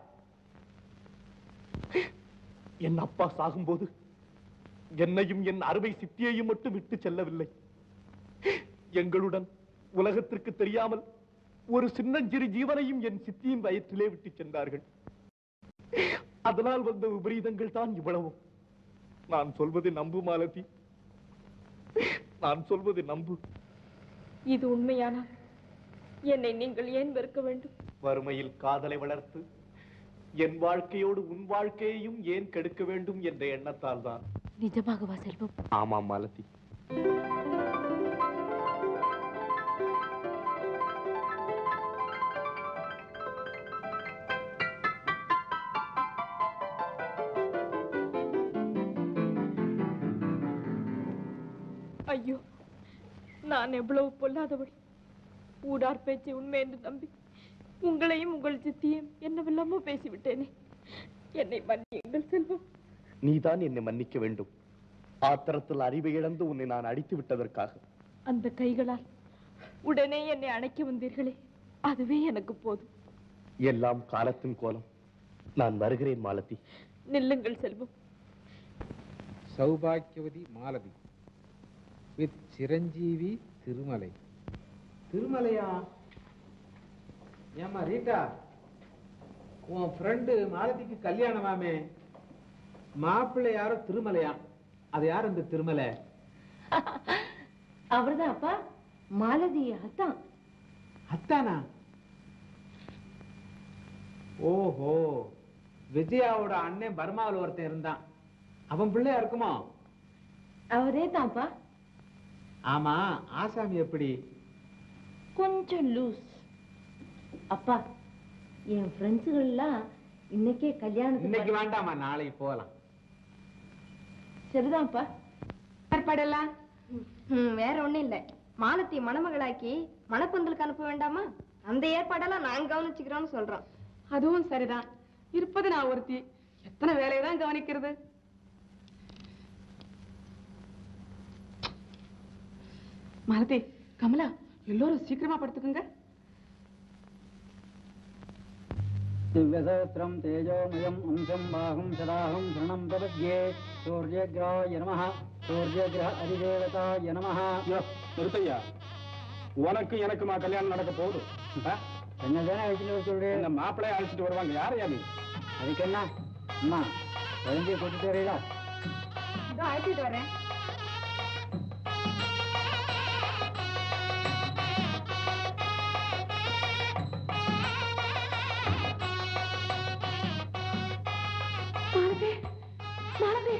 S17: என் அப்பா சாகும்போது என்னையும் என் அறுவை சித்தியையும் மட்டும் விட்டு செல்லவில்லை எங்களுடன் உலகத்திற்கு தெரியாமல் ஒரு சின்னஞ்சிறு ஜீவனையும் என் சித்தியின் வயிற்றிலே விட்டு சென்றார்கள் அதனால் வந்த விபரீதங்கள் தான் இவ்வளவும் நான் சொல்வதை நம்பு மாலதி நான் சொல்வதை நம்பு
S12: இது உண்மையானால் என்னை நீங்கள் ஏன் வெறுக்க வேண்டும்
S17: வறுமையில் காதலை வளர்த்து என் வாழ்க்கையோடு உன் வாழ்க்கையையும் ஏன் கெடுக்க வேண்டும் என்ற எண்ணத்தால் தான்
S5: நிஜமாகவா செல்வம்
S17: ஆமாம் மாலதி
S12: ஐயோ நான் எவ்வளவு பொல்லாதவள் ஊடார் பேச்சை உண்மை என்று நம்பி உங்களையும் உங்கள் சித்தியும் என்னவெல்லாமோ பேசிவிட்டேனே என்னை மன்னியுங்கள் செல்வம்
S17: நீதான் என்னை மன்னிக்க வேண்டும் ஆத்திரத்தில் அறிவை இழந்து உன்னை நான் அடித்து விட்டதற்காக
S12: அந்த கைகளால் உடனே என்னை அணைக்க வந்தீர்களே அதுவே எனக்கு போதும்
S17: எல்லாம் காலத்தின் கோலம் நான் வருகிறேன் மாலதி
S12: நில்லுங்கள் செல்வம்
S20: சௌபாக்கியவதி மாலதி வித் சிரஞ்சீவி திருமலை திருமலையா ஏமா ரீட்டா உன் ஃப்ரெண்டு மாலதிக்கு கல்யாணமாமே மாப்பிள்ளை யாரோ திருமலையா அது யார் அந்த திருமலை
S5: அவர்தான் அப்பா மாலதி அதான்
S20: அத்தானா ஓஹோ விஜயாவோட அண்ணன் பர்மாவில் ஒருத்தன் இருந்தான் அவன் பிள்ளையா இருக்குமோ
S5: அவரே தான்ப்பா
S20: ஆமா ஆசாமி எப்படி
S5: கொஞ்சம் லூஸ் அப்பா என் ஃப்ரெண்ட்ஸுகள்லாம் இன்னைக்கே கல்யாணத்துக்கு
S20: இன்னைக்கு வேண்டாமா நாளைக்கு போகலாம்
S5: சரிதான்ப்பா
S12: ஏற்பாடெல்லாம்
S6: ம், வேற ஒண்ணும் இல்ல மாலத்தி மணமகளாக்கி மணப்பந்தலுக்கு அனுப்ப வேண்டாமா அந்த ஏற்பாடெல்லாம் நான் கவனிச்சுக்கிறோம்னு சொல்றோம்
S7: அதுவும் சரிதான் இருப்பது நான் ஒருத்தி எத்தனை வேலையை தான் கவனிக்கிறது மாலதி கமலா எல்லோரும் சீக்கிரமா படுத்துக்குங்க
S21: दिव्यसहस्रं तेजोमयम् अंशं बाहुं सदाहं शरणं प्रपद्ये सूर्यग्रहाय नमः सूर्यग्रह अधिदेवताय नमः
S10: நிறுத்தையா உனக்கு எனக்குமா கல்யாணம் நடக்க போகுது
S21: என்ன தானே வச்சுட்டு சொல்றேன்
S10: இந்த மாப்பிள்ளைய அழைச்சிட்டு வருவாங்க யாரையா நீ
S21: அதுக்கு என்ன அம்மா குழந்தைய கூட்டிட்டு வரீங்களா
S12: இதோ அழைச்சிட்டு வரேன் மாலதி மாலதி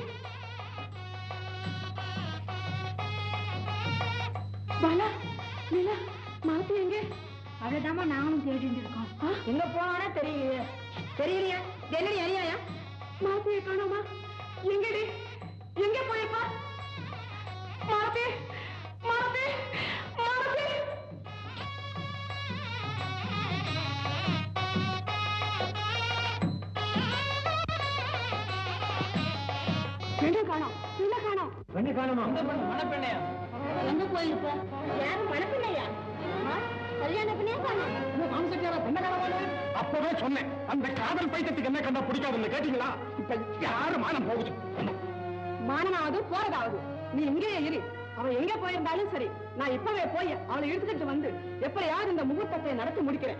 S12: பாலா லீலா மாலதி எங்கே
S2: அதைதாம்மா நாங்களும் தேடிட்டு இருக்கோம்
S12: எங்க போனானே தெரியலையே தெரியலையா என்னடி அநியாயா மாலதியை காணோமா எங்கடி எங்க போயப்பா மாலதி மாலதி மாலதி என்ன காணோம் என்ன காணோம்
S21: பெண்ணு காணுமா
S12: மணப்பெண்ணையா
S2: எங்க போயிருப்ப
S6: யாரும் மணப்பில்லையா கல்யாண பண்ணியே
S10: அப்பவே சொன்னேன் அந்த காதல் பைத்தியத்துக்கு என்ன கண்டா பிடிக்காதுன்னு கேட்டீங்களா இப்ப யாரு மானம் போகுது
S7: மானமாவது போறதாவது நீ இங்கேயே இரு அவன் எங்க போயிருந்தாலும் சரி நான் இப்பவே போய் அவளை இழுத்துக்கிட்டு வந்து எப்படியாவது இந்த முகூர்த்தத்தை நடத்தி முடிக்கிறேன்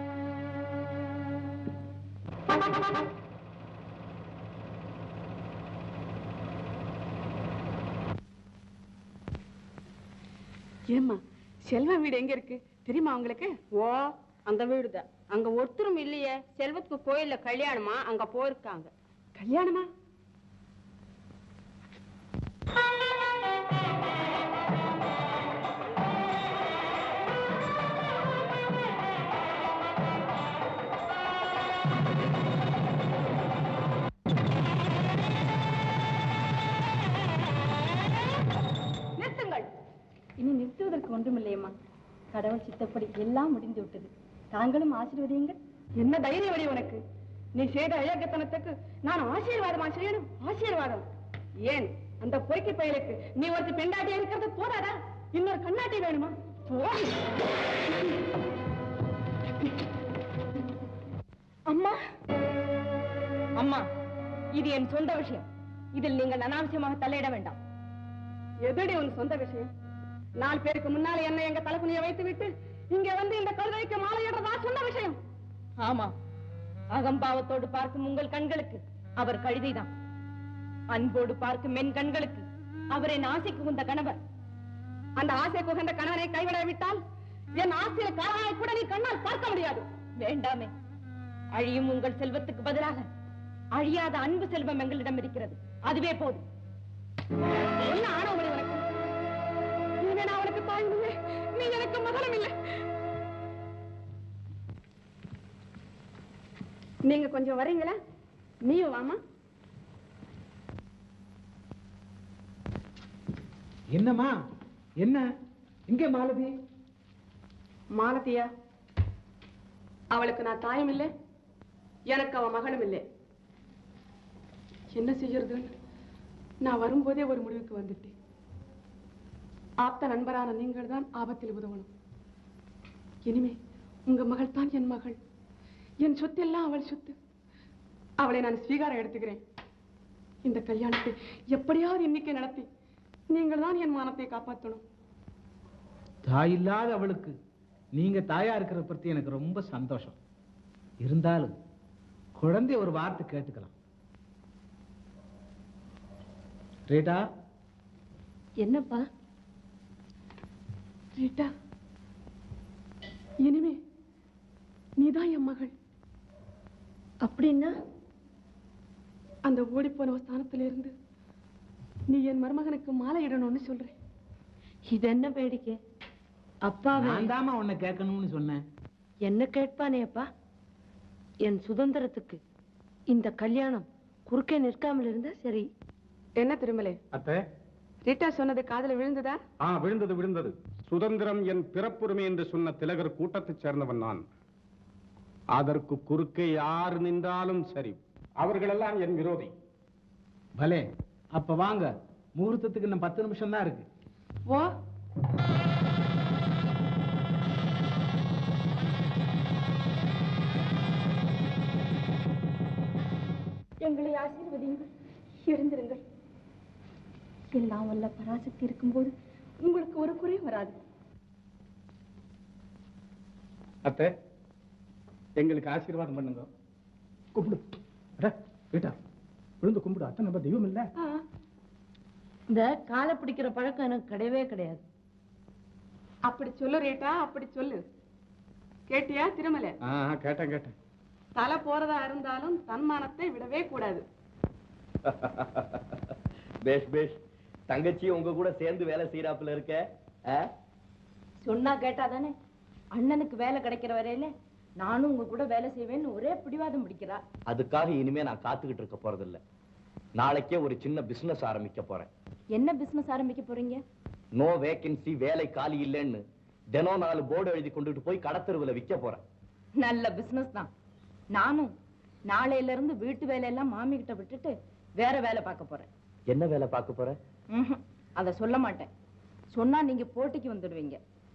S7: ஏம்மா செல்வம் வீடு எங்க இருக்கு தெரியுமா உங்களுக்கு
S5: ஓ அந்த வீடு தான் அங்க ஒருத்தரும் இல்லையே செல்வத்துக்கு கோயில்ல கல்யாணமா அங்க போயிருக்காங்க
S7: கல்யாணமா
S4: நிறுத்துங்கள் இனி நிறுத்துவதற்கு ஒன்றுமில்லையம்மா கடவுள் சித்தப்படி எல்லாம் முடிந்து விட்டது தாங்களும் ஆசீர்வதியுங்கள்
S7: என்ன தைரியம் வழி உனக்கு நீ செய்த அழகத்தனத்துக்கு நான் ஆசீர்வாதமா செய்யணும் ஆசீர்வாதம் ஏன் அந்த பொறுக்கி பயலுக்கு நீ ஒருத்தி பெண்டாட்டியா இருக்கிறது போதாதா இன்னொரு கண்ணாட்டி வேணுமா போய்.
S5: அம்மா அம்மா இது என் சொந்த விஷயம் இதில் நீங்கள் அனாவசியமாக தலையிட வேண்டாம்
S7: எதடி உன் சொந்த விஷயம் நாலு பேருக்கு முன்னால என்ன எங்க தலைக்குனிய வைத்து விட்டு இங்க வந்து இந்த கழுதைக்கு மாலையிடுறதா சொன்ன விஷயம்
S5: ஆமா அகம்பாவத்தோடு பார்க்கும் உங்கள் கண்களுக்கு அவர் கழுதைதான் அன்போடு பார்க்கும் என் கண்களுக்கு அவர் என் ஆசைக்கு உந்த கணவர்
S7: அந்த ஆசை குகந்த கணவனை கைவிட விட்டால் என் ஆசையில காரணாய் கூட நீ கண்ணால் பார்க்க முடியாது
S5: வேண்டாமே அழியும் உங்கள் செல்வத்துக்கு பதிலாக அழியாத அன்பு செல்வம் எங்களிடம் இருக்கிறது அதுவே போதும்
S7: என்ன ஆணவமணி உனக்கு இனிமே நான் உனக்கு தாயும் இல்லை நீ எனக்கு மகளும் இல்லை நீங்க கொஞ்சம் வரீங்களா நீயும் வாமா
S20: என்னம்மா என்ன எங்க மாலதி
S7: மாலதியா அவளுக்கு நான் தாயும் இல்லை எனக்கு அவ மகனும் இல்லை என்ன செய்யறதுன்னு நான் வரும்போதே ஒரு முடிவுக்கு வந்துட்டேன் ஆப்த நண்பரான நீங்கள் தான் ஆபத்தில் உதவணும் இனிமே உங்க மகள் தான் என் மகள் என் சொத்து எல்லாம் அவள் சொத்து அவளை நான் ஸ்வீகாரம் எடுத்துக்கிறேன் இந்த கல்யாணத்தை எப்படியாவது இன்னைக்கு நடத்தி நீங்கள் தான் என் மானத்தை காப்பாற்றணும்
S20: தாய் இல்லாத அவளுக்கு நீங்க தாயா இருக்கிறத பத்தி எனக்கு ரொம்ப சந்தோஷம் இருந்தாலும் குழந்தை ஒரு வார்த்தை கேட்டுக்கலாம் ரேட்டா
S5: என்னப்பா
S7: ரீட்டா இனிமே நீதான் என் மகள்
S5: அப்படின்னா
S7: அந்த ஓடிப்போன ஸ்தானத்துல இருந்து நீ என் மருமகனுக்கு மாலை இடணும்னு சொல்றேன்
S5: இது என்ன வேடிக்கை அப்பாவே
S20: நான் தாமா உன்னை கேட்கணும்னு சொன்னேன்
S5: என்ன கேட்பானே அப்பா என் சுதந்திரத்துக்கு இந்த கல்யாணம் குறுக்கே நிற்காமல் இருந்தா சரி
S7: என்ன திருமலை
S3: அத்தை
S7: ரீட்டா சொன்னது காதுல விழுந்ததா
S3: ஆ விழுந்தது விழுந்தது சுதந்திரம் என் பிறப்புரிமை என்று சொன்ன திலகர் கூட்டத்தைச் சேர்ந்தவன் நான் அதற்கு குறுக்கே யார் நின்றாலும் சரி அவர்களெல்லாம் என் விரோதி
S20: பலே அப்ப வாங்க முகூர்த்தத்துக்கு இன்னும் பத்து நிமிஷம் தான் இருக்கு
S7: ஓ
S12: எங்களை ஆசீர்வதியுங்கள் எழுந்திருங்கள் எல்லாம் வல்ல பராசக்தி இருக்கும்போது உங்களுக்கு ஒரு குறையும் வராது
S3: அத்தை எங்களுக்கு ஆசீர்வாதம் பண்ணுங்க கும்பிடு அட, வீட்டா விழுந்து கும்பிடு அத்தை நம்ம தெய்வம் இல்ல
S5: இந்த காலை பிடிக்கிற பழக்கம் எனக்கு கிடையவே கிடையாது
S7: அப்படி சொல்லு ரீட்டா அப்படி சொல்லு கேட்டியா திருமலை
S3: ஆ கேட்டேன் கேட்டேன்
S7: தலை போறதா இருந்தாலும் தன்மானத்தை விடவே கூடாது
S17: பேஷ் பேஷ் தங்கச்சி உங்க கூட சேர்ந்து வேலை செய்யறாப்புல இருக்க ஆ?
S5: சொன்னா கேட்டா தானே அண்ணனுக்கு வேலை கிடைக்கிற வரையில நானும் உங்க கூட வேலை செய்வேன்னு ஒரே பிடிவாதம் பிடிக்கிறா
S17: அதுக்காக இனிமே நான் காத்துக்கிட்டு இருக்க போறதில்ல நாளைக்கே ஒரு சின்ன பிசினஸ் ஆரம்பிக்க போறேன்
S5: என்ன பிசினஸ் ஆரம்பிக்க போறீங்க
S17: நோ வேகன்சி வேலை காலி இல்லைன்னு தினம் நாலு போர்டு எழுதி கொண்டுட்டு போய் கடத்தெருவுல விற்க போறேன்
S5: நல்ல பிசினஸ் தான் நானும் நாளையில இருந்து வீட்டு வேலையெல்லாம் மாமி கிட்ட விட்டுட்டு வேற வேலை பார்க்க போறேன்
S17: என்ன வேலை பார்க்க போற
S5: ம்ஹும். அத சொல்ல மாட்டேன் சொன்னா நீங்க போட்டிக்கு வந்துடுவீங்க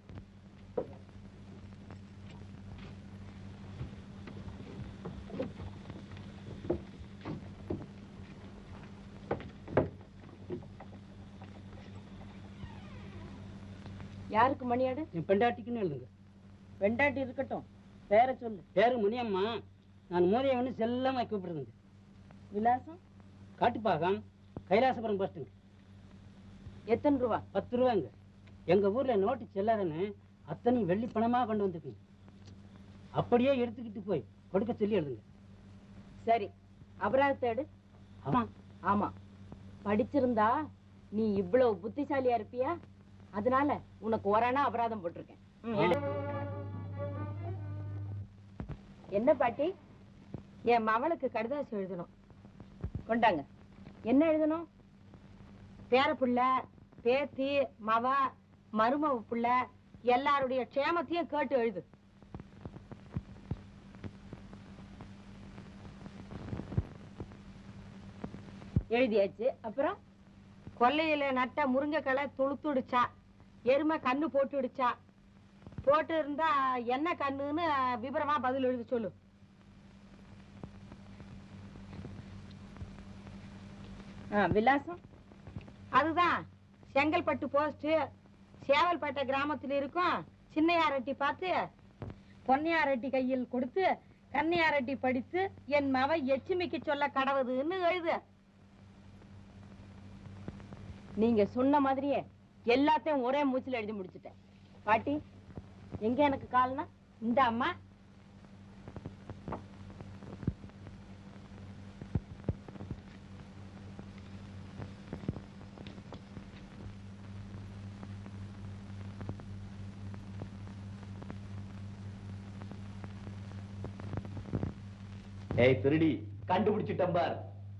S5: யாருக்கு மணியாடு
S21: என் பெண்டாட்டிக்குன்னு எழுதுங்க
S5: வெண்டாட்டி இருக்கட்டும் பேர சொல்லு
S21: பேரு முனியம்மா நான் மோதியவனு செல்லமா கூப்பிடுறதுங்க
S5: விலாசம்
S21: காட்டுப்பாகம் கைலாசபுரம் பஸ்ட்டுங்க
S5: எத்தனை ரூபா
S21: பத்து ரூபாங்க எங்க ஊர்ல நோட்டு செல்லாதன்னு அத்தனையும் வெள்ளி பணமா கொண்டு வந்திருக்குங்க அப்படியே எடுத்துக்கிட்டு போய் கொடுக்க சொல்லி எழுதுங்க
S5: சரி அபராதத்தை எடு
S21: ஆமா
S5: ஆமா படிச்சிருந்தா நீ இவ்வளவு புத்திசாலியா இருப்பியா அதனால உனக்கு ஒரணா அபராதம் போட்டிருக்கேன் ம், எடு. என்ன பாட்டி என் மவளுக்கு கடிதாசி எழுதணும் கொண்டாங்க என்ன எழுதணும் பேர புள்ள பேத்தி மவ மருமவ புள்ள எல்லாருடைய க்ஷேமத்தையும் கேட்டு எழுது எழுதியாச்சு அப்புறம் கொல்லையில நட்ட முருங்கைக்களை துளுத்துடுச்சா எருமை கண்ணு போட்டுடுச்சா போட்டு இருந்தா என்ன கண்ணுன்னு விவரமா பதில் எழுதி சொல்லு ஆ, விலாசம் அதுதான் செங்கல்பட்டு போஸ்ட் சேவல்பேட்டை கிராமத்தில் இருக்கும் சின்னையாரெட்டி பார்த்து பொன்னையாரெட்டி கையில் கொடுத்து கன்னியாரெட்டி படித்து என் மவ எச்சுமிக்கு சொல்ல கடவுதுன்னு எழுது நீங்க சொன்ன மாதிரியே எல்லாத்தையும் ஒரே மூச்சில் எழுதி முடிச்சிட்டேன் பாட்டி எங்க எனக்கு கால்னா இந்த அம்மா
S17: ஏய் திருடி கண்டுபிடிச்சிட்டேன் பார்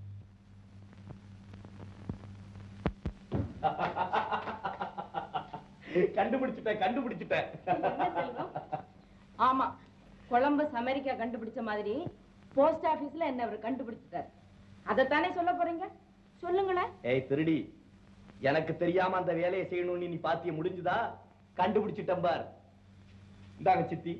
S17: கண்டுபிடிச்சிட்டேன் கண்டுபிடிச்சிட்டேன்
S5: ஆமா கொலம்பஸ் அமெரிக்கா கண்டுபிடிச்ச மாதிரி போஸ்ட் ஆபீஸ்ல என்ன அவர் கண்டுபிடிச்சிட்டார் அதைத்தானே சொல்ல போறீங்க சொல்லுங்களேன்
S17: ஏய் திருடி எனக்கு தெரியாம அந்த வேலையை செய்யணும்னு நீ பாத்திய முடிஞ்சுதா கண்டுபிடிச்சிட்டேன் பார் இந்தாங்க சித்தி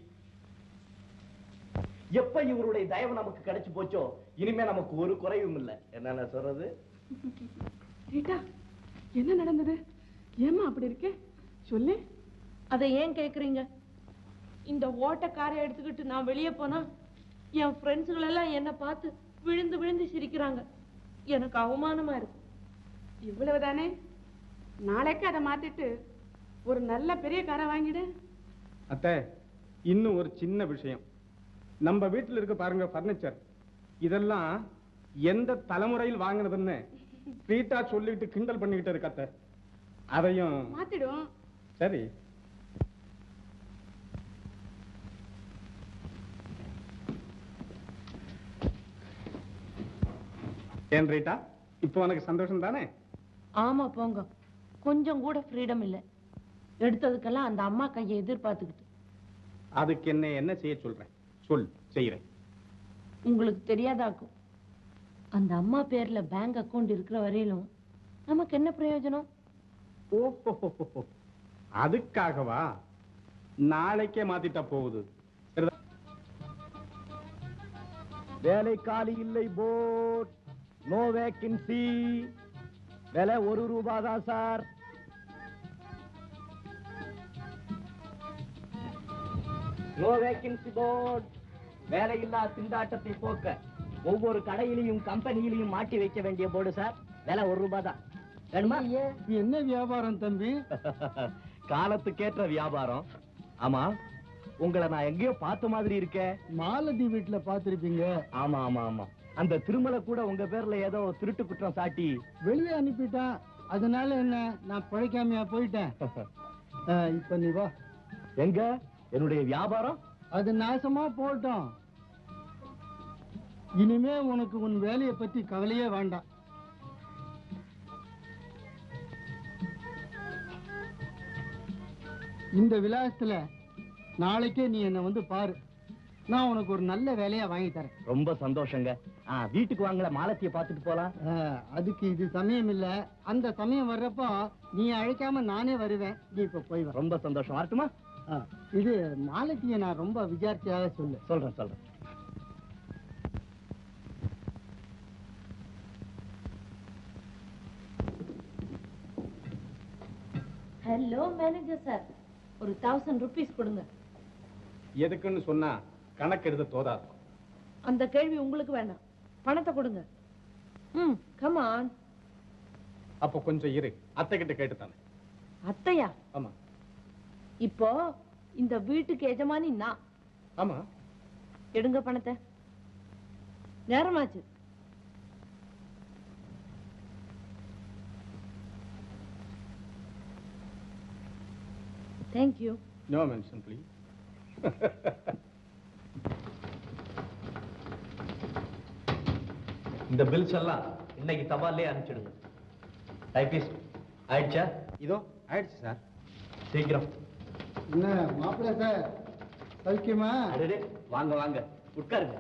S17: எப்ப இவருடைய தயவு நமக்கு கிடைச்சு போச்சோ இனிமே நமக்கு ஒரு குறையும் இல்ல என்ன சொல்றது
S7: ரீட்டா என்ன நடந்தது ஏம்மா அப்படி இருக்கே சொல்லு
S2: அதை ஏன் கேக்குறீங்க இந்த ஓட்டக்காரை எடுத்துக்கிட்டு நான் வெளியே போனா என் ஃப்ரெண்ட்ஸுகள் எல்லாம் என்னை பார்த்து விழுந்து விழுந்து சிரிக்கிறாங்க எனக்கு அவமானமா இருக்கு
S7: இவ்வளவுதானே நாளைக்கு அதை மாத்திட்டு ஒரு நல்ல பெரிய காரை வாங்கிடு
S3: அத்தை இன்னும் ஒரு சின்ன விஷயம் நம்ம வீட்டில் இருக்க பாருங்க ஃபர்னிச்சர் இதெல்லாம் எந்த தலைமுறையில் வாங்கினதுன்னு ரீட்டா சொல்லிட்டு கிண்டல் பண்ணிக்கிட்டு இருக்க அத்தை அதையும்
S7: மாத்திடும்
S3: சரி ஏன் ரீட்டா இப்போ உனக்கு சந்தோஷம் தானே
S14: ஆமா போங்க கொஞ்சம் கூட ஃப்ரீடம் இல்ல எடுத்ததுக்கெல்லாம் அந்த அம்மா கையை எதிர்பார்த்துக்கிட்டு
S3: அதுக்கு என்ன என்ன செய்ய சொல்றேன் சொல் செய்யறேன்
S14: உங்களுக்கு தெரியாதாக்கும் அந்த அம்மா பேர்ல பேங்க் அக்கவுண்ட் இருக்கிற வரையிலும் நமக்கு என்ன பிரயோஜனம்
S3: ஓஹோ அதுக்காகவா நாளைக்கே மாத்திட்டா போகுது சரிதா?
S1: வேலை காலி இல்லை போட் நோ வேக்கன்சி விலை ஒரு ரூபா தான் சார் நோ வேக்கன்சி போர்ட் வேலையில்லா திண்டாட்டத்தை போக்க ஒவ்வொரு கடையிலையும் கம்பெனியிலையும் மாட்டி வைக்க வேண்டிய போர்டு சார் விலை ஒரு ரூபாய் தான் வேணுமா
S18: என்ன வியாபாரம் தம்பி
S1: காலத்துக்கேற்ற வியாபாரம் ஆமா உங்களை நான் எங்கேயோ பார்த்த மாதிரி இருக்கேன்
S18: மாலதி வீட்டுல பாத்திருப்பீங்க
S1: ஆமா ஆமா ஆமா அந்த திருமலை கூட உங்க பேர்ல ஏதோ திருட்டு குற்றம் சாட்டி
S18: வெளியே அனுப்பிட்டான் அதனால என்ன நான் பிழைக்காமையா போயிட்டேன் அஹ், இப்ப நீ வா
S1: எங்க என்னுடைய வியாபாரம்
S18: அது நாசமா போட்டோம் இனிமே உனக்கு உன் வேலையை பத்தி கவலையே வேண்டாம் இந்த விலாசத்துல நாளைக்கே நீ என்னை வந்து பாரு நான் உனக்கு ஒரு நல்ல வேலையா வாங்கி தரேன்
S1: ரொம்ப சந்தோஷங்க ஆ, வீட்டுக்கு வாங்கல மாலத்திய பார்த்துட்டு போலாம்
S18: அஹ், அதுக்கு இது சமயம் இல்ல அந்த சமயம் வர்றப்போ நீ அழைக்காம நானே வருவேன் நீ இப்ப போய் வர
S1: ரொம்ப சந்தோஷம் வரட்டுமா
S18: இது மாலத்திய நான் ரொம்ப விசாரிச்சியாக சொல்லு
S1: சொல்றேன் சொல்றேன்
S14: ஹலோ மேனேஜர் சார் ஒரு தௌசண்ட் ருபீஸ் கொடுங்க
S3: எதுக்குன்னு சொன்னா கணக்கு எழுத தோதாது
S14: அந்த கேள்வி உங்களுக்கு வேண்டாம் பணத்தை கொடுங்க ம் கமான்
S3: அப்போ கொஞ்சம் இரு அத்தை கிட்ட கேட்டு தானே
S14: அத்தையா
S3: ஆமா
S14: இப்போ இந்த வீட்டுக்கு எஜமானி நான்
S3: ஆமா
S14: எடுங்க பணத்தை நேரமாச்சு தேங்க்யூ
S3: நோ மென்ஷன் ப்ளீஸ்
S17: இந்த பில்ஸ் எல்லாம் இன்னைக்கு தபால்லே அனுப்பிச்சிடுங்க டைபிஸ்ட் ஆயிடுச்சா
S3: இதோ ஆயிடுச்சு சார்
S17: சீக்கிரம்
S18: என்ன மாப்பிள்ள சார் சௌக்கியமா
S17: அடடே வாங்க வாங்க உட்காருங்க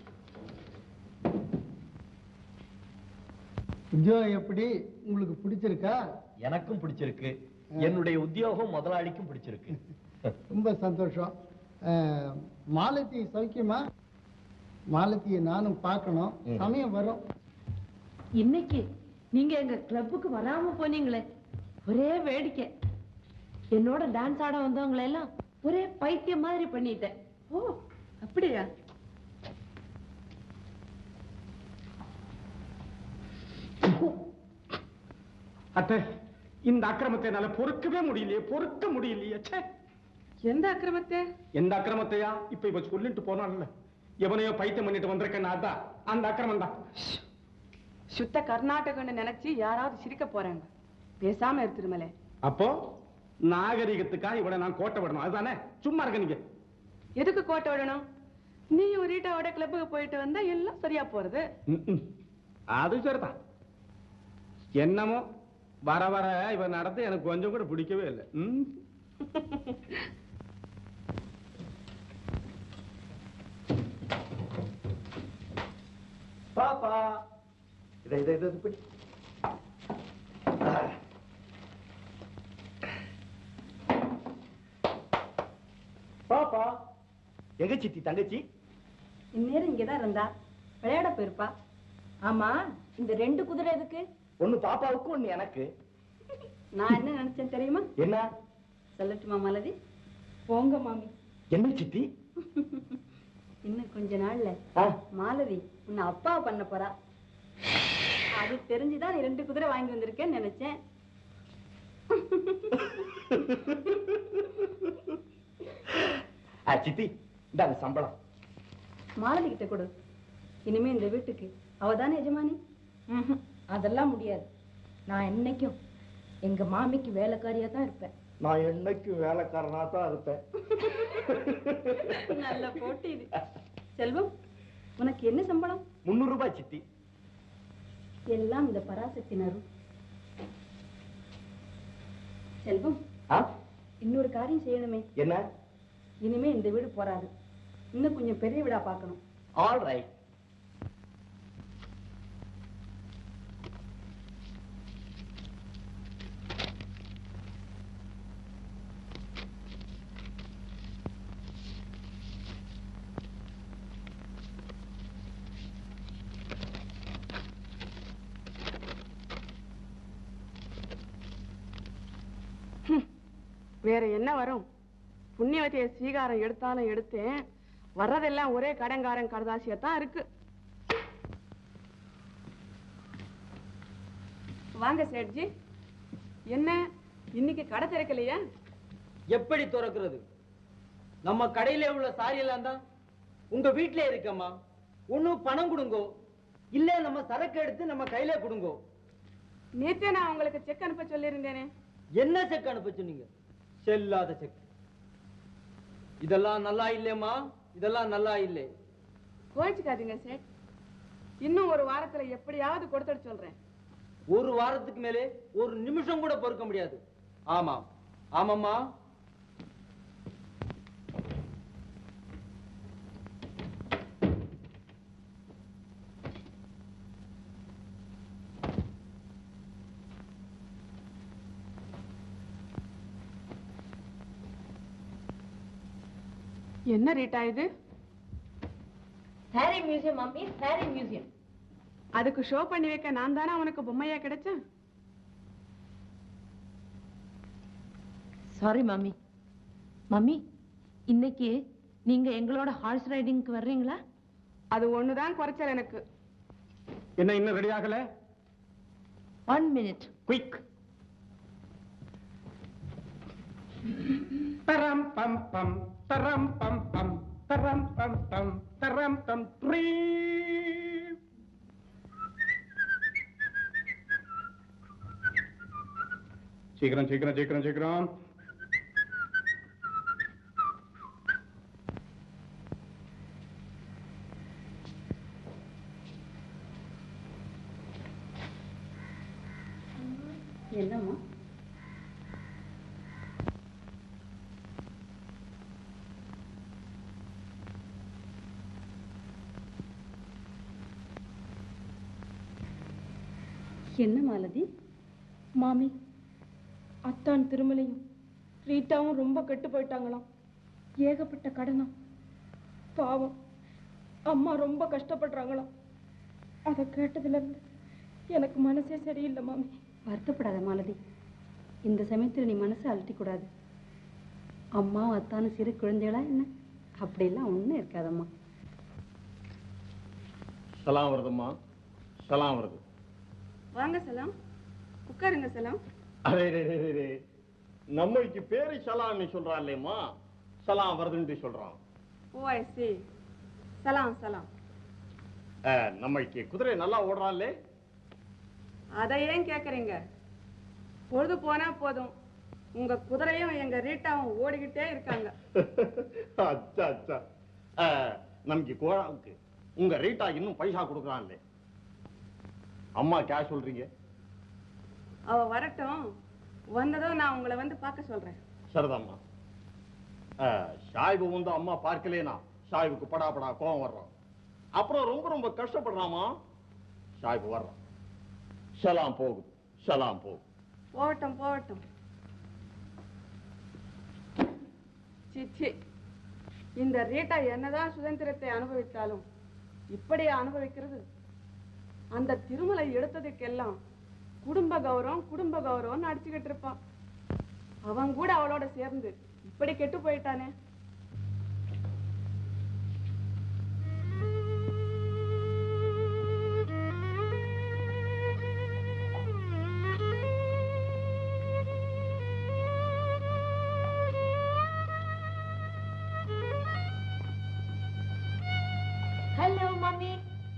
S18: உத்தியோகம் எப்படி உங்களுக்கு பிடிச்சிருக்கா
S17: எனக்கும் பிடிச்சிருக்கு என்னுடைய உத்தியோகம் முதலாளிக்கும் பிடிச்சிருக்கு
S18: ரொம்ப சந்தோஷம் அஹ், மாலதி சௌக்கியமா மாலத்தியை நானும் பார்க்கணும் சமயம் வரும்
S14: இன்னைக்கு நீங்க எங்க கிளப்புக்கு வராம போனீங்களே ஒரே வேடிக்கை என்னோட டான்ஸ் ஆட வந்தவங்களை எல்லாம் ஒரே பைத்தியம் மாதிரி பண்ணிட்டேன்
S7: ஓ அப்படியா
S3: அத்தை இந்த அக்கிரமத்தை என்னால பொறுக்கவே முடியலையே பொறுக்க முடியலையே ச்சே
S7: எந்த அக்கிரமத்தை
S3: எந்த அக்கிரமத்தையா இப்ப இவ சொல்லிட்டு போனான்ல எவனையோ பைத்தியம் பண்ணிட்டு வந்திருக்கேன் அதான் அந்த அக்கிரமம் தான்
S7: சுத்த கர்நாடகன்னு நினைச்சு யாராவது சிரிக்க போறாங்க பேசாம இரு திருமலை
S3: அப்போ நாகரிகத்துக்காக இவனை நான் கோட்டை விடணும் அதுதானே சும்மா இருக்க நீங்க
S7: எதுக்கு கோட்டை விடணும் நீயும் ரீட்டாவோட கிளப்புக்கு போயிட்டு வந்தா எல்லாம் சரியா போறது
S3: ம், ம். அது சரிதான் என்னமோ வர வர இவன் நடத்த எனக்கு கொஞ்சம் கூட பிடிக்கவே இல்லை ம்
S17: பாப்பா இதை இதை இதை பிடி
S1: பாப்பா எங்க சித்தி தங்கச்சி
S4: இந்நேரம் இங்கதான் இருந்தா விளையாட போயிருப்பா
S5: ஆமா இந்த ரெண்டு குதிரை எதுக்கு
S1: ஒண்ணு பாப்பாவுக்கு ஒண்ணு எனக்கு
S4: நான் என்ன நினைச்சேன் தெரியுமா
S1: என்ன
S4: சொல்லட்டுமா மலதி
S5: போங்க மாமி
S1: என்ன சித்தி
S4: இன்னும் கொஞ்ச நாள்ல
S1: ஆ,
S4: மாலதி உன்னை அப்பா பண்ண போறா அது தெரிஞ்சுதான் நீ ரெண்டு குதிரை வாங்கி வந்திருக்கேன்னு நினைச்சேன்
S17: ஆ, சித்தி இந்தாங்க சம்பளம்
S4: மாலதி கிட்ட கொடு இனிமே இந்த வீட்டுக்கு அவ தானே எஜமானி
S5: ம்ஹும். அதெல்லாம் முடியாது நான் என்னைக்கும் எங்க மாமிக்கு வேலைக்காரியா தான் இருப்பேன்
S17: நான் என்னைக்கு வேலைக்காரனா தான் இருப்பேன்
S4: நல்ல போட்டி இது செல்வம் உனக்கு என்ன சம்பளம்
S17: முந்நூறு ரூபாய் சித்தி
S4: எல்லாம் இந்த பராசக்தி நரு செல்வம்
S17: ஆ?
S4: இன்னொரு காரியம் செய்யணுமே
S17: என்ன
S4: இனிமே இந்த வீடு போறாது இன்னும் கொஞ்சம் பெரிய வீடா பார்க்கணும்
S17: ஆல் ரைட்
S7: வேற என்ன வரும் புண்ணியவதிய ஸ்வீகாரம் எடுத்தாலும் எடுத்தேன் வர்றதெல்லாம் ஒரே கடங்காரன் கடதாசியா தான் இருக்கு வாங்க சேட்ஜி என்ன இன்னைக்கு கடை திறக்கலையா
S8: எப்படி திறக்கிறது நம்ம கடையில உள்ள சாரி எல்லாம் தான் உங்க வீட்லயே இருக்கம்மா ஒண்ணு பணம் கொடுங்கோ இல்ல நம்ம சரக்கு எடுத்து நம்ம கையில கொடுங்கோ
S7: நேத்தே நான் உங்களுக்கு செக் அனுப்ப சொல்லியிருந்தேனே
S8: என்ன செக் அனுப்ப சொன்னீங்க செல்லாத செக் இதெல்லாம் நல்லா இல்லையம்மா இதெல்லாம் நல்லா இல்லை
S7: கோச்சிக்காதீங்க சேட் இன்னும் ஒரு வாரத்துல எப்படியாவது கொடுத்துட சொல்றேன்
S8: ஒரு வாரத்துக்கு மேலே ஒரு நிமிஷம் கூட பொறுக்க முடியாது ஆமா ஆமாம்மா
S7: என்ன ரீட்டா இது
S14: Harry museum mummy Harry museum
S7: அதுக்கு ஷோ பண்ணி வைக்க நான் தானே அவனுக்கு பொம்மையா கிடைச்சேன்
S14: சாரி மம்மி மம்மி இன்னைக்கு நீங்க எங்களோட ஹார்ஸ் ரைடிங்க்கு வர்றீங்களா
S7: அது ஒண்ணுதான் குறைச்சல் எனக்கு
S3: என்ன இன்னும் ரெடி ஆகல
S14: ஒன் மினிட்
S3: குயிக் தரம் பம் பம் தரம் பம் பம் தரம் பம் பம் தரம் பம் ட்ரீ சீக்கிரம் சீக்கிரம் சீக்கிரம் சீக்கிரம்
S4: என்னம்மா என்ன மாலதி
S5: மாமி அத்தான் திருமலையும் ரீட்டாவும் ரொம்ப கெட்டு போயிட்டாங்களாம் ஏகப்பட்ட கடனம் பாவம் அம்மா ரொம்ப கஷ்டப்படுறாங்களாம் அதை கேட்டதுல இருந்து எனக்கு மனசே சரியில்லை மாமி
S4: வருத்தப்படாத மாலதி இந்த சமயத்தில் நீ மனசை அழட்டிக்கூடாது அம்மாவும் அத்தானும் சிறு குழந்தைகளா என்ன அப்படியெல்லாம் ஒன்றும் இருக்காதம்மா
S11: சலாம் வருதும்மா சலாம் வருது
S7: வாங்க சலாம் உட்காருங்க சலாம்
S11: அரே ரே ரே, ரே, ரே. நம்மளுக்கு பேரு சலாம்னு சொல்றான் இல்லையம்மா சலாம் வருதுன்னு சொல்றான்
S7: ஓ ஐ சி சலாம் சலாம்
S11: அஹ், நம்மளுக்கு குதிரை நல்லா ஓடுறான்லே
S7: அதை ஏன் கேக்குறீங்க பொழுது போனா போதும் உங்க குதிரையும் எங்க ரீட்டாவும் ஓடிக்கிட்டே இருக்காங்க
S11: அச்சா அச்சா அஹ், நமக்கு கோழாவுக்கு உங்க ரீட்டா இன்னும் பைசா கொடுக்குறான்லே அம்மா கேஷ் சொல்றீங்க
S7: அவ வரட்டும் வந்ததும் நான் உங்களை வந்து பார்க்க சொல்றேன்
S11: சரிதாம்மா அஹ், ஷாயிபு வந்து அம்மா பார்க்கலேனா ஷாயிபுக்கு படா படா கோவம் வர்றான் அப்புறம் ரொம்ப ரொம்ப கஷ்டப்படுறாமா ஷாயிபு வர்றான் ஷலாம் போகுது ஷலாம் போகுது
S7: போகட்டும் போகட்டும் சி சி இந்த ரீட்டா என்னதான் சுதந்திரத்தை அனுபவித்தாலும் இப்படி அனுபவிக்கிறது அந்த திருமலை எடுத்ததுக்கெல்லாம் குடும்ப கௌரவம் குடும்ப கௌரவம் அடிச்சுக்கிட்டு இருப்பான் அவன் கூட அவளோட சேர்ந்து இப்படி கெட்டு போயிட்டானே
S19: மாமி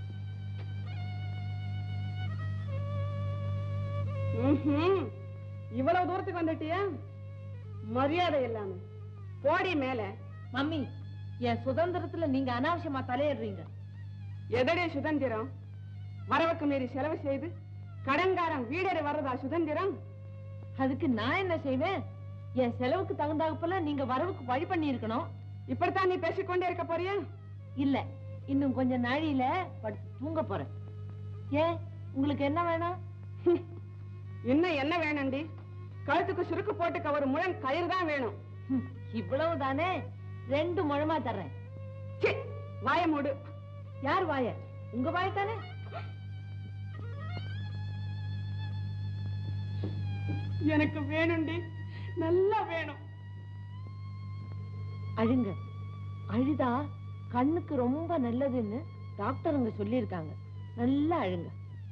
S7: ம்ஹும். இவ்வளவு தூரத்துக்கு வந்துட்டியா மரியாதை இல்லாம போடி மேல
S19: மம்மி என் சுதந்திரத்துல நீங்க அனாவசியமா தலையிடுறீங்க
S7: எதடே சுதந்திரம் வரவுக்கு மீறி செலவு செய்து கடன்காரன் வீடேறி வர்றதா சுதந்திரம்
S19: அதுக்கு நான் என்ன செய்வேன் என் செலவுக்கு தகுந்தாப்புல நீங்க வரவுக்கு வழி பண்ணி இருக்கணும்
S7: இப்படித்தான் நீ பேசிக்கொண்டே இருக்க போறியா
S19: இல்ல இன்னும் கொஞ்ச நாழியில படுத்து தூங்க போறேன் ஏன் உங்களுக்கு என்ன வேணும்
S7: இன்னும் என்ன வேணும்டி கழுத்துக்கு சுருக்கு போட்டுக்க ஒரு முழம் கயிறு தான் வேணும்
S19: இவ்வளவு தானே ரெண்டு முழமா தர்றேன்
S7: ச்சீ, வாய மூடு
S19: யார் வாய உங்க வாய தானே
S7: எனக்கு வேணும்டி நல்லா வேணும்
S19: அழுங்க அழுதா கண்ணுக்கு ரொம்ப நல்லதுன்னு டாக்டருங்க சொல்லியிருக்காங்க நல்லா அழுங்க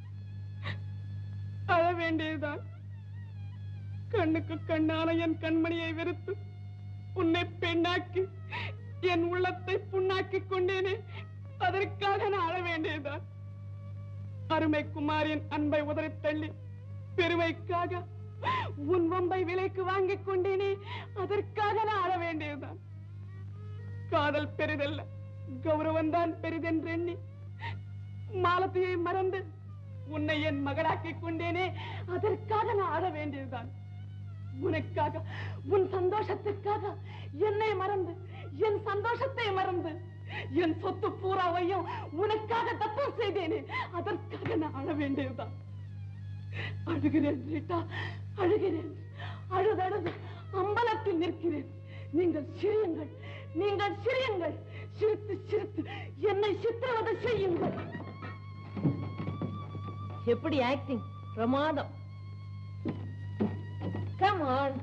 S7: அழ வேண்டியதுதான் கண்ணுக்கு கண்ணான என் கண்மணியை வெறுத்து உன்னை பெண்ணாக்கி என் உள்ளத்தை புண்ணாக்கிக் கொண்டேனே அதற்காக நான் அழ வேண்டியதுதான் அருமை குமாரின் அன்பை உதறித் தள்ளி பெருமைக்காக உன் வம்பை விலைக்கு வாங்கிக் கொண்டேனே அதற்காக நான் அழ வேண்டியதுதான் காதல் பெரிதல்ல கௌரவம் தான் பெரிதென்று எண்ணி மாலத்தையை மறந்து உன்னை என் மகளாக்கிக் கொண்டேனே அதற்காக நான் ஆட வேண்டியதுதான் உனக்காக உன் சந்தோஷத்துக்காக என்னை மறந்து என் சந்தோஷத்தை மறந்து என் சொத்து பூராவையும் உனக்காக தத்தம் செய்தேனே அதற்காக நான் ஆட வேண்டியதுதான் அழுகிறேன் ரீட்டா அழுகிறேன் அழுதழுது அம்பலத்தில் நிற்கிறேன் நீங்கள் சிரியுங்கள் நீங்கள் சிரியுங்கள் சிரித்து சிரித்து என்னை சித்திரவதை செய்யுங்கள்
S19: எப்படி ஆக்டிங் பிரமாதம் கம் ஆன்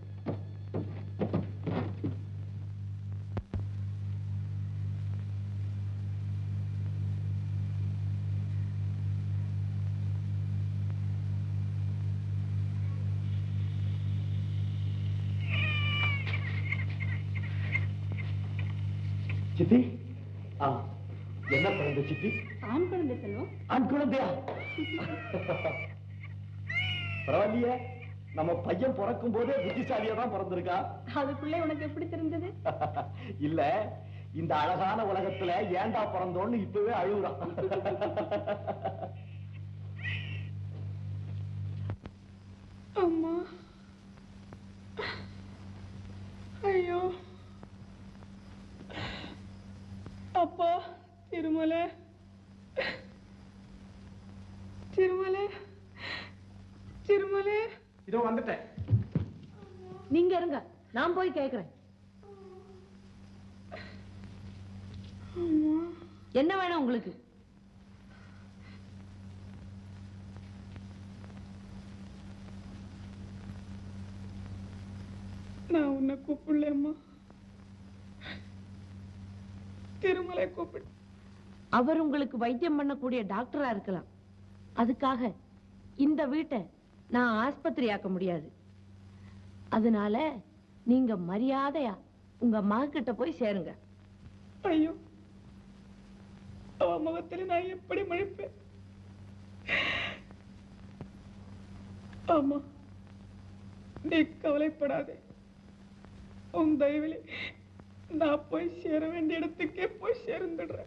S1: சித்தி ஆ, என்ன குழந்தை சித்தி
S4: ஆண் குழந்தை செல்வம்
S1: ஆண் குழந்தையா பரவாயில்லையே நம்ம பையன் பிறக்கும் போதே புத்திசாலியா தான் பிறந்திருக்கா
S4: அதுக்குள்ளே உனக்கு எப்படி தெரிஞ்சது
S1: இல்ல இந்த அழகான உலகத்துல ஏண்டா பிறந்தோன்னு இப்பவே அழுகுறான்
S7: அம்மா ஐயோ அப்பா திருமலை திருமலை திருமலை
S3: இதோ வந்துட்டேன்
S19: நீங்க இருங்க நான் போய் கேக்குறேன் என்ன வேணும் உங்களுக்கு
S7: நான் உன்னை கூப்பிடலம்மா திருமலை கூப்பிடு
S19: அவர் உங்களுக்கு வைத்தியம் பண்ணக்கூடிய டாக்டரா இருக்கலாம் அதுக்காக இந்த வீட்டை நான் ஆஸ்பத்திரி ஆக்க முடியாது அதனால நீங்க மரியாதையா உங்க மகக்கிட்ட போய் சேருங்க
S7: ஐயோ அவ முகத்தில் நான் எப்படி முழிப்பேன் ஆமா நீ கவலைப்படாதே உன் தயவிலே நான் போய் சேர வேண்டிய இடத்துக்கே போய் சேர்ந்துடுறேன்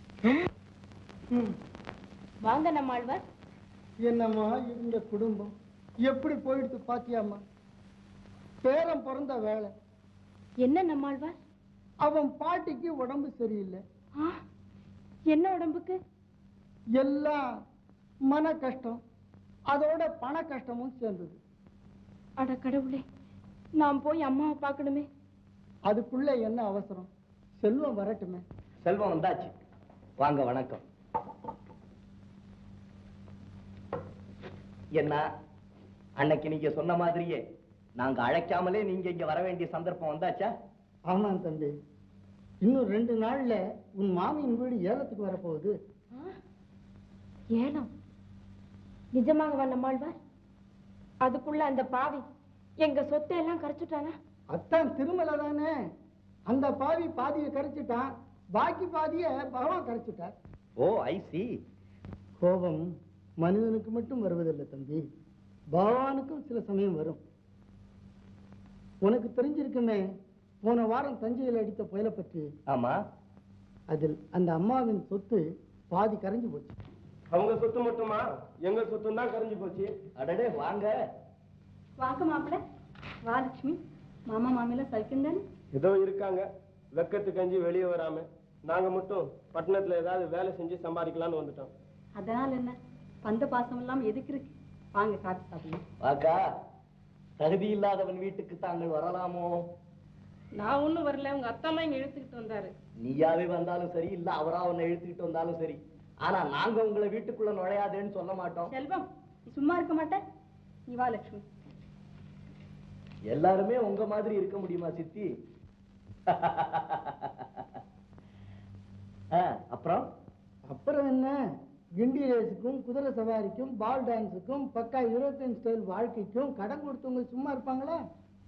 S5: வாங்க நம்மாழ்வார்
S18: என்னம்மா இந்த குடும்பம் எப்படி போயிடுத்து பாத்தியாம்மா பேரன் பிறந்த வேலை
S5: என்ன நம்மாழ்வார்
S18: அவன் பாட்டிக்கு உடம்பு சரியில்லை
S5: ஆ, என்ன உடம்புக்கு
S18: எல்லாம் மன கஷ்டம் அதோட பண கஷ்டமும் சேர்ந்தது
S5: அட கடவுளே நான் போய் அம்மாவை பார்க்கணுமே
S18: அதுக்குள்ள என்ன அவசரம் செல்வம் வரட்டுமே
S1: செல்வம் வந்தாச்சு வாங்க வணக்கம் என்ன அன்னைக்கு நீங்க சொன்ன மாதிரியே நாங்க அழைக்காமலே நீங்க இங்க வர வேண்டிய சந்தர்ப்பம் வந்தாச்சா
S18: ஆமாம் தம்பி இன்னும் ரெண்டு நாள்ல உன் மாமியின் வீடு ஏலத்துக்கு வரப்போகுது
S5: ஏலம் நிஜமாகவா நம்மாழ்வார் அதுக்குள்ள அந்த பாவி எங்க சொத்தை எல்லாம் கரைச்சுட்டானா
S18: அத்தான் திருமலை தானே அந்த பாவி பாதியை கரைச்சிட்டான் பாக்கி பாதியை பகவான் கரைச்சிட்டார்
S17: ஓ ஐ சி
S18: கோபம் மனிதனுக்கு மட்டும் வருவதில்லை தம்பி பகவானுக்கும் சில சமயம் வரும் உனக்கு தெரிஞ்சிருக்குமே போன வாரம் தஞ்சையில் அடித்த புயலை பற்றி
S17: ஆமா
S18: அதில் அந்த அம்மாவின் சொத்து பாதி கரைஞ்சு போச்சு
S3: அவங்க சொத்து மட்டுமா எங்க சொத்து தான் கரைஞ்சு போச்சு
S17: அடடே வாங்க
S4: வாங்க மாப்பிள்ள வா லட்சுமி மாமா மாமியில சைக்கிள் தானே
S3: ஏதோ இருக்காங்க வெக்கத்து கஞ்சி வெளியே வராம நாங்க மட்டும் பட்டணத்துல ஏதாவது வேலை செஞ்சு சம்பாதிக்கலாம்னு வந்துட்டோம்
S4: அதனால என்ன பந்த பாசம் இல்லாம எதுக்கு இருக்கு வாங்க காட்டு சாப்பிடலாம்
S17: வாக்கா தகுதி இல்லாதவன் வீட்டுக்கு தாங்கள் வரலாமோ
S5: நான் ஒண்ணும் வரல உங்க அத்தா தான் இங்க இழுத்துக்கிட்டு வந்தாரு
S17: நீயாவே வந்தாலும் சரி இல்ல அவரா உன்னை இழுத்துக்கிட்டு வந்தாலும் சரி ஆனா நாங்க உங்களை வீட்டுக்குள்ள நுழையாதேன்னு சொல்ல மாட்டோம்
S4: செல்வம் நீ சும்மா இருக்க மாட்டே நீ வா லட்சுமி
S17: எல்லாருமே உங்க மாதிரி இருக்க முடியுமா சித்தி ஆ, அப்புறம்
S18: அப்புறம் என்ன கிண்டி ரேஸுக்கும் குதிரை சவாரிக்கும் பால் டான்ஸுக்கும் பக்கா யூரோப்பியன் ஸ்டைல் வாழ்க்கைக்கும் கடன் கொடுத்தவங்க சும்மா இருப்பாங்களா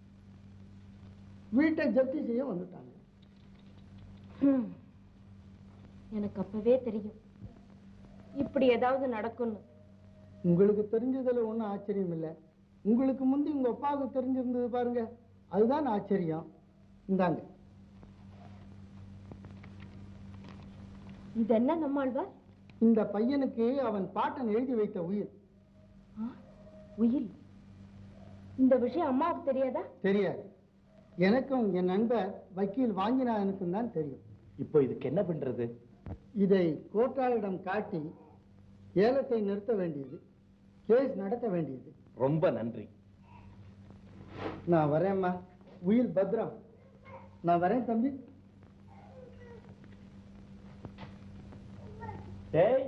S18: வீட்டை ஜப்தி செய்ய வந்துட்டாங்க
S5: ஹம். எனக்கு அப்பவே தெரியும் இப்படி ஏதாவது நடக்கும்னு
S18: உங்களுக்கு தெரிஞ்சதுல ஒன்றும் ஆச்சரியம் இல்லை உங்களுக்கு முந்தி உங்க அப்பாவுக்கு தெரிஞ்சிருந்தது பாருங்க அதுதான் ஆச்சரியம் இந்தாங்க
S5: இது என்ன நம்மாழ்வார்
S18: இந்த பையனுக்கு அவன் பாட்டன் எழுதி வைத்த உயிர்
S5: உயில் இந்த விஷயம் அம்மாவுக்கு தெரியாதா
S18: தெரியாது எனக்கும் என் நண்பர் வக்கீல் வாங்கினானுக்கும் தான் தெரியும்
S17: இப்போ இதுக்கு என்ன பண்றது
S18: இதை கோட்டாளிடம் காட்டி ஏலத்தை நிறுத்த வேண்டியது கேஸ் நடத்த வேண்டியது
S17: ரொம்ப நன்றி
S18: நான் வரேம்மா உயில் பத்ரம் நான் வரேன் தம்பி
S17: டேய்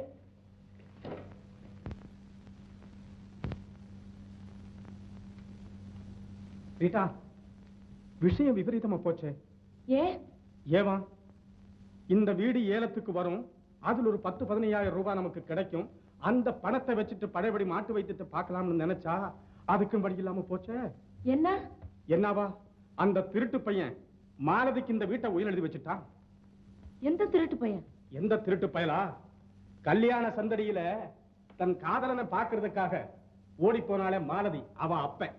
S3: ரீட்டா விஷயம் விபரீதமா போச்சே
S5: ஏ
S3: ஏவா இந்த வீடு ஏலத்துக்கு வரும் அதுல ஒரு பத்து பதினையாயிரம் ரூபாய் நமக்கு கிடைக்கும் அந்த பணத்தை வச்சுட்டு பழையபடி மாட்டு வைத்திட்டு பார்க்கலாம்னு நினைச்சா அதுக்கும் வழி இல்லாம போச்சே
S5: என்ன
S3: என்னவா அந்த திருட்டு பையன் மாலதிக்கு இந்த வீட்டை உயிர் எழுதி வச்சுட்டான்
S5: எந்த திருட்டு பையன்
S3: எந்த திருட்டு பயலா கல்யாண சந்தடியில தன் காதலனை பார்க்கறதுக்காக ஓடி போனாலே மாலதி அவ அப்பன்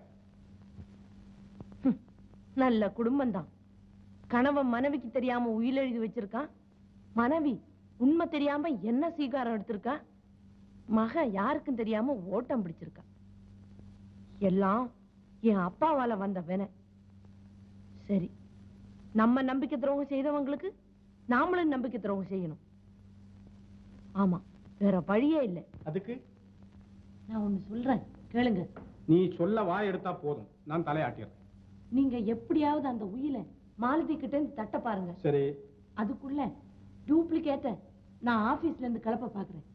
S19: நல்ல குடும்பம்தான் கணவன் மனைவிக்கு தெரியாம உயில் எழுதி வச்சிருக்கான் மனைவி உண்மை தெரியாம என்ன சீகாரம் எடுத்திருக்கா மக யாருக்கும் தெரியாம ஓட்டம் பிடிச்சிருக்கா எல்லாம் என் அப்பாவால வந்த வினை சரி நம்ம நம்பிக்கை துரோகம் செய்தவங்களுக்கு நாமளும் நம்பிக்கை துரோகம் செய்யணும் ஆமா வேற வழியே இல்லை
S3: அதுக்கு
S19: நான் ஒண்ணு சொல்றேன் கேளுங்க
S3: நீ சொல்ல வாய் எடுத்தா போதும் நான் தலையாட்டிடுறேன்
S19: நீங்க எப்படியாவது அந்த உயிலை மாலதி கிட்ட இருந்து தட்ட பாருங்க
S3: சரி
S19: அதுக்குள்ள டூப்ளிகேட்ட நான் ஆபீஸ்ல இருந்து கிளப்ப பாக்குறேன்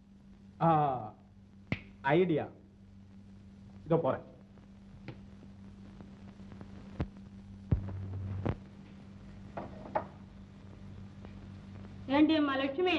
S3: ஐடியா இதோ போறேன்
S2: ஏண்டியம்மா லட்சுமி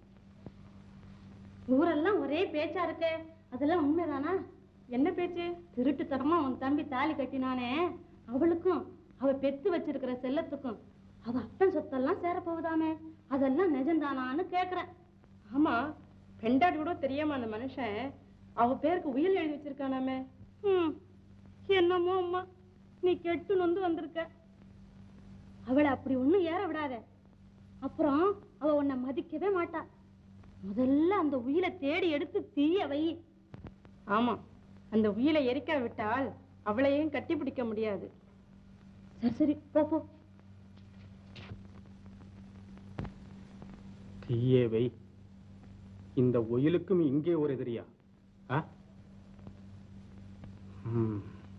S2: ஊரெல்லாம் ஒரே பேச்சா இருக்கே அதெல்லாம் உண்மைதானா என்ன பேச்சு திருட்டுத்தனமா உன் தம்பி தாலி கட்டினானே அவளுக்கும் அவ பெத்து வச்சிருக்கிற செல்லத்துக்கும் அவ அப்பன் சொத்தெல்லாம் சேரப்போகுதாமே அதெல்லாம் நிஜம்தானான்னு கேக்குறேன்
S5: ஆமா பெண்டாட்டி கூட தெரியாம அந்த மனுஷன் அவ பேருக்கு உயில் எழுதி வச்சிருக்கானாமே
S2: ம், என்னமோ அம்மா நீ கெட்டு நொந்து வந்திருக்க அவளை அப்படி ஒண்ணும் ஏற விடாத அப்புறம் அவ உன்னை மதிக்கவே மாட்டா முதல்ல அந்த உயிரை தேடி எடுத்து தீய வை
S5: ஆமா அந்த உயிலை எரிக்க விட்டால் அவளையும் கட்டி பிடிக்க முடியாது
S2: சரி சரி போ போ
S3: தீயே வை இந்த ஒயிலுக்கும் இங்கே ஒரு எதிரியா ஆ? ம்.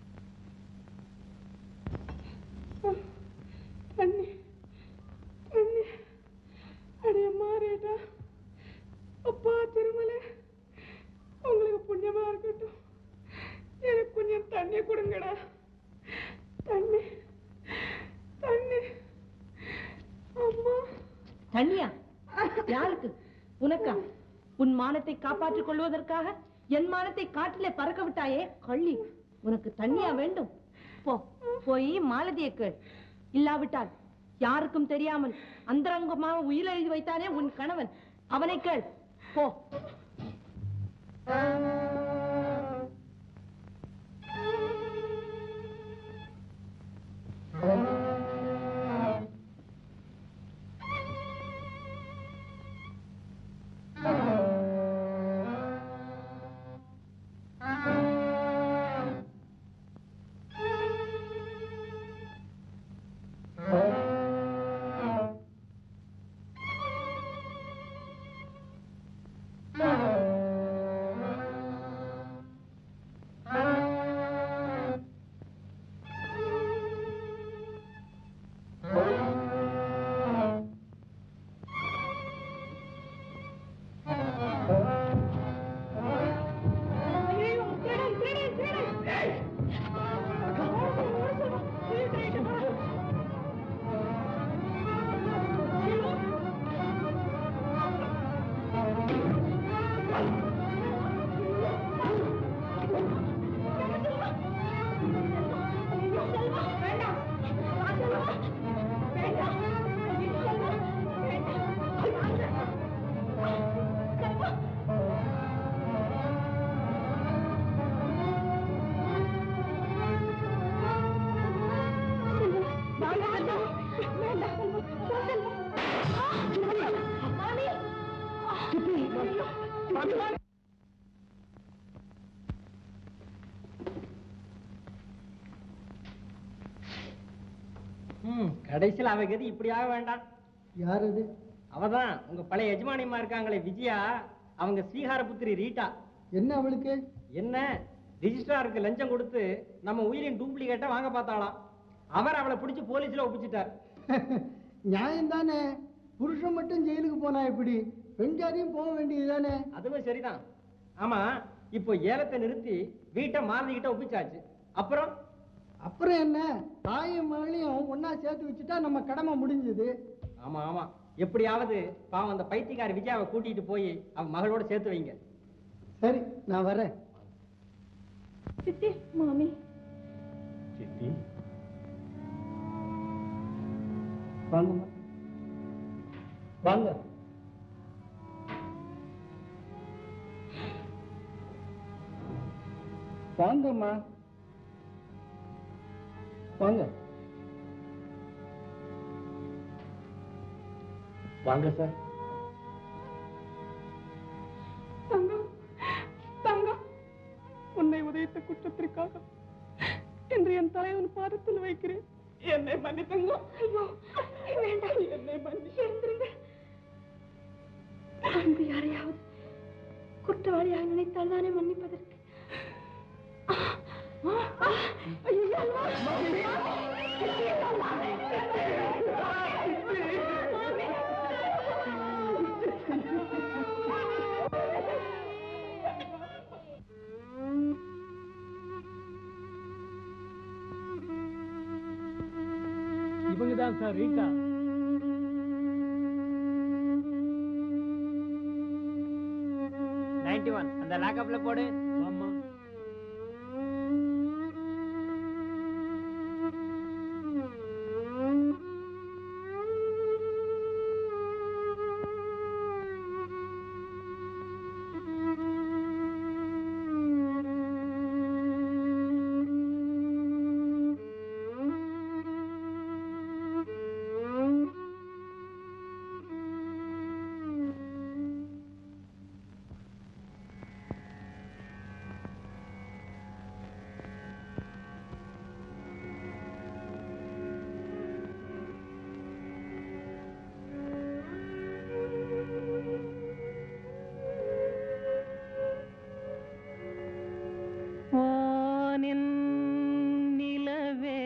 S7: தண்ணி தண்ணி அடைய மாறிட்டா அப்பா திருமலை உங்களுக்கு புண்ணியமா இருக்கட்டும் எனக்கு கொஞ்சம் தண்ணி கொடுங்கடா தண்ணி தண்ணி அம்மா
S19: தண்ணியா யாருக்கு உனக்கா உன் மானத்தை காப்பாற்றிக் கொள்வதற்காக என் மானத்தை காட்டிலே பறக்க விட்டாயே கள்ளி உனக்கு தண்ணியா வேண்டும் போ போய் மாலதியை கேள் இல்லாவிட்டால் யாருக்கும் தெரியாமல் அந்தரங்கமாக உயிர் எழுதி வைத்தானே உன் கணவன் அவனை கேள்
S8: போ ம் கடைசியில் அவ கதி இப்படியாக வேண்டாம்
S18: யார் அது
S8: அவதான் உங்க பழைய எஜமானியம்மா இருக்காங்களே விஜயா அவங்க ஸ்ரீஹாரபுத்திரி ரீட்டா
S18: என்ன அவளுக்கு
S8: என்ன ரிஜிஸ்ட்ராருக்கு லஞ்சம் கொடுத்து நம்ம உயிரின் டூப்ளிகேட்டை வாங்க பார்த்தாளாம் அவர் அவளை பிடிச்சி போலீஸ்ல ஒப்பிச்சிட்டார்
S18: நியாயம் தானே புருஷன் மட்டும் ஜெயிலுக்கு போனா எப்படி பெண் ஜாதியும் போக வேண்டியது தானே
S8: அதுவும் சரிதான் ஆமா இப்போ ஏலத்தை நிறுத்தி வீட்டை மாறதிக்கிட்ட ஒப்பிச்சாச்சு அப்புறம்
S18: அப்புறம் என்ன தாயும் மகளையும் ஒண்ணா சேர்த்து வச்சுட்டா நம்ம கடமை முடிஞ்சது
S8: ஆமா ஆமா எப்படியாவது பாவம் அந்த பைத்தியக்கார விஜயாவை கூட்டிட்டு போய் அவ மகளோட சேர்த்து வைங்க
S18: சரி நான் வரேன்
S12: சித்தி மாமி
S11: சித்தி
S18: வாங்கம்மா வாங்க வாங்கம்மா வாங்க
S11: வாங்க சார்
S7: தங்கம் தங்கம் உன்னை உதைத்த குற்றத்திற்காக இன்று என் தலைவன் பாதத்தில் வைக்கிறேன் என்னை மன்னித்துங்க ஐயோ வேண்டாம் என்னை மன்னிச்சு இருந்துருங்க
S12: அன்பு யாரையாவது குற்றவாளியாக நினைத்தால் தானே மன்னிப்பதற்கு
S20: இவங்க தான் சார் ரீட்டா
S8: நைன்டி ஒன் அந்த லாக்அப்ல போடு
S20: ஆமா
S9: வானின் நிலவே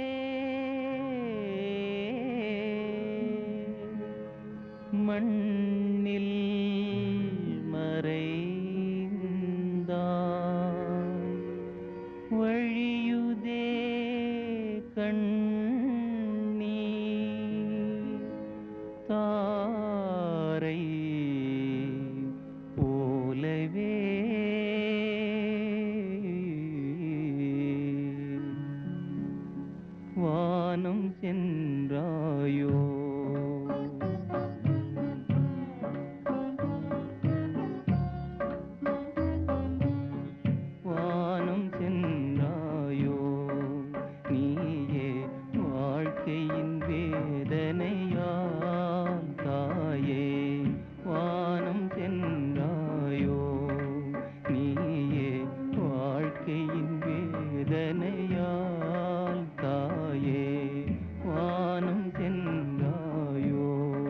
S9: மண்ணில் மறைந்தாய் வழியுதே கண்ணீ தாரை போலவே வானம் சென்றாயோ வேதனையால் தாயே வானம் சென்றாயோ நீயே வாழ்க்கையின் வேதனையால் தாயே வானம் சென்றாயோ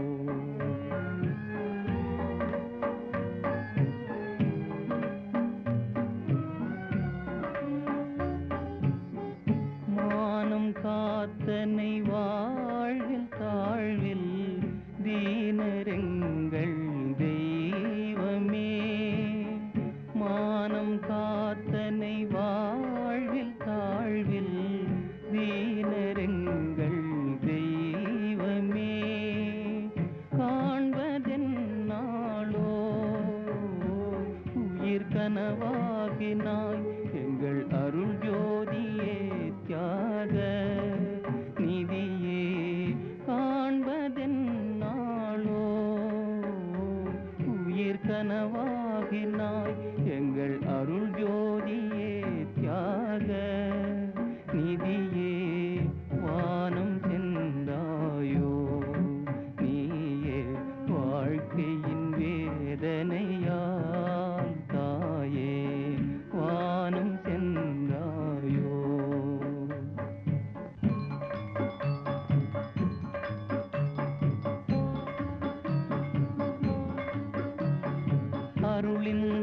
S9: மானம் காத்தனை வாழ்வில் தாழ்வில் தீனரெங்கள் தெய்வமே மானம் காத்தனை வாழ்வில் தாழ்வில் தீனரெங்கள் தெய்வமே காண்பதென்னாளோ உயிர் கனவாகினாய் எங்கள் அருள் ஜோதியே தியாக நிதியே காண்பதென்னாளோ உயிர் கனவாகினாய் எங்கள் அருள் ஜோதியே தியாக நிதியே வானம் சென்றாயோ நீயே வாழ்க்கையின் வேதனையால் தாயே வானம் சென்றாயோ அருளின்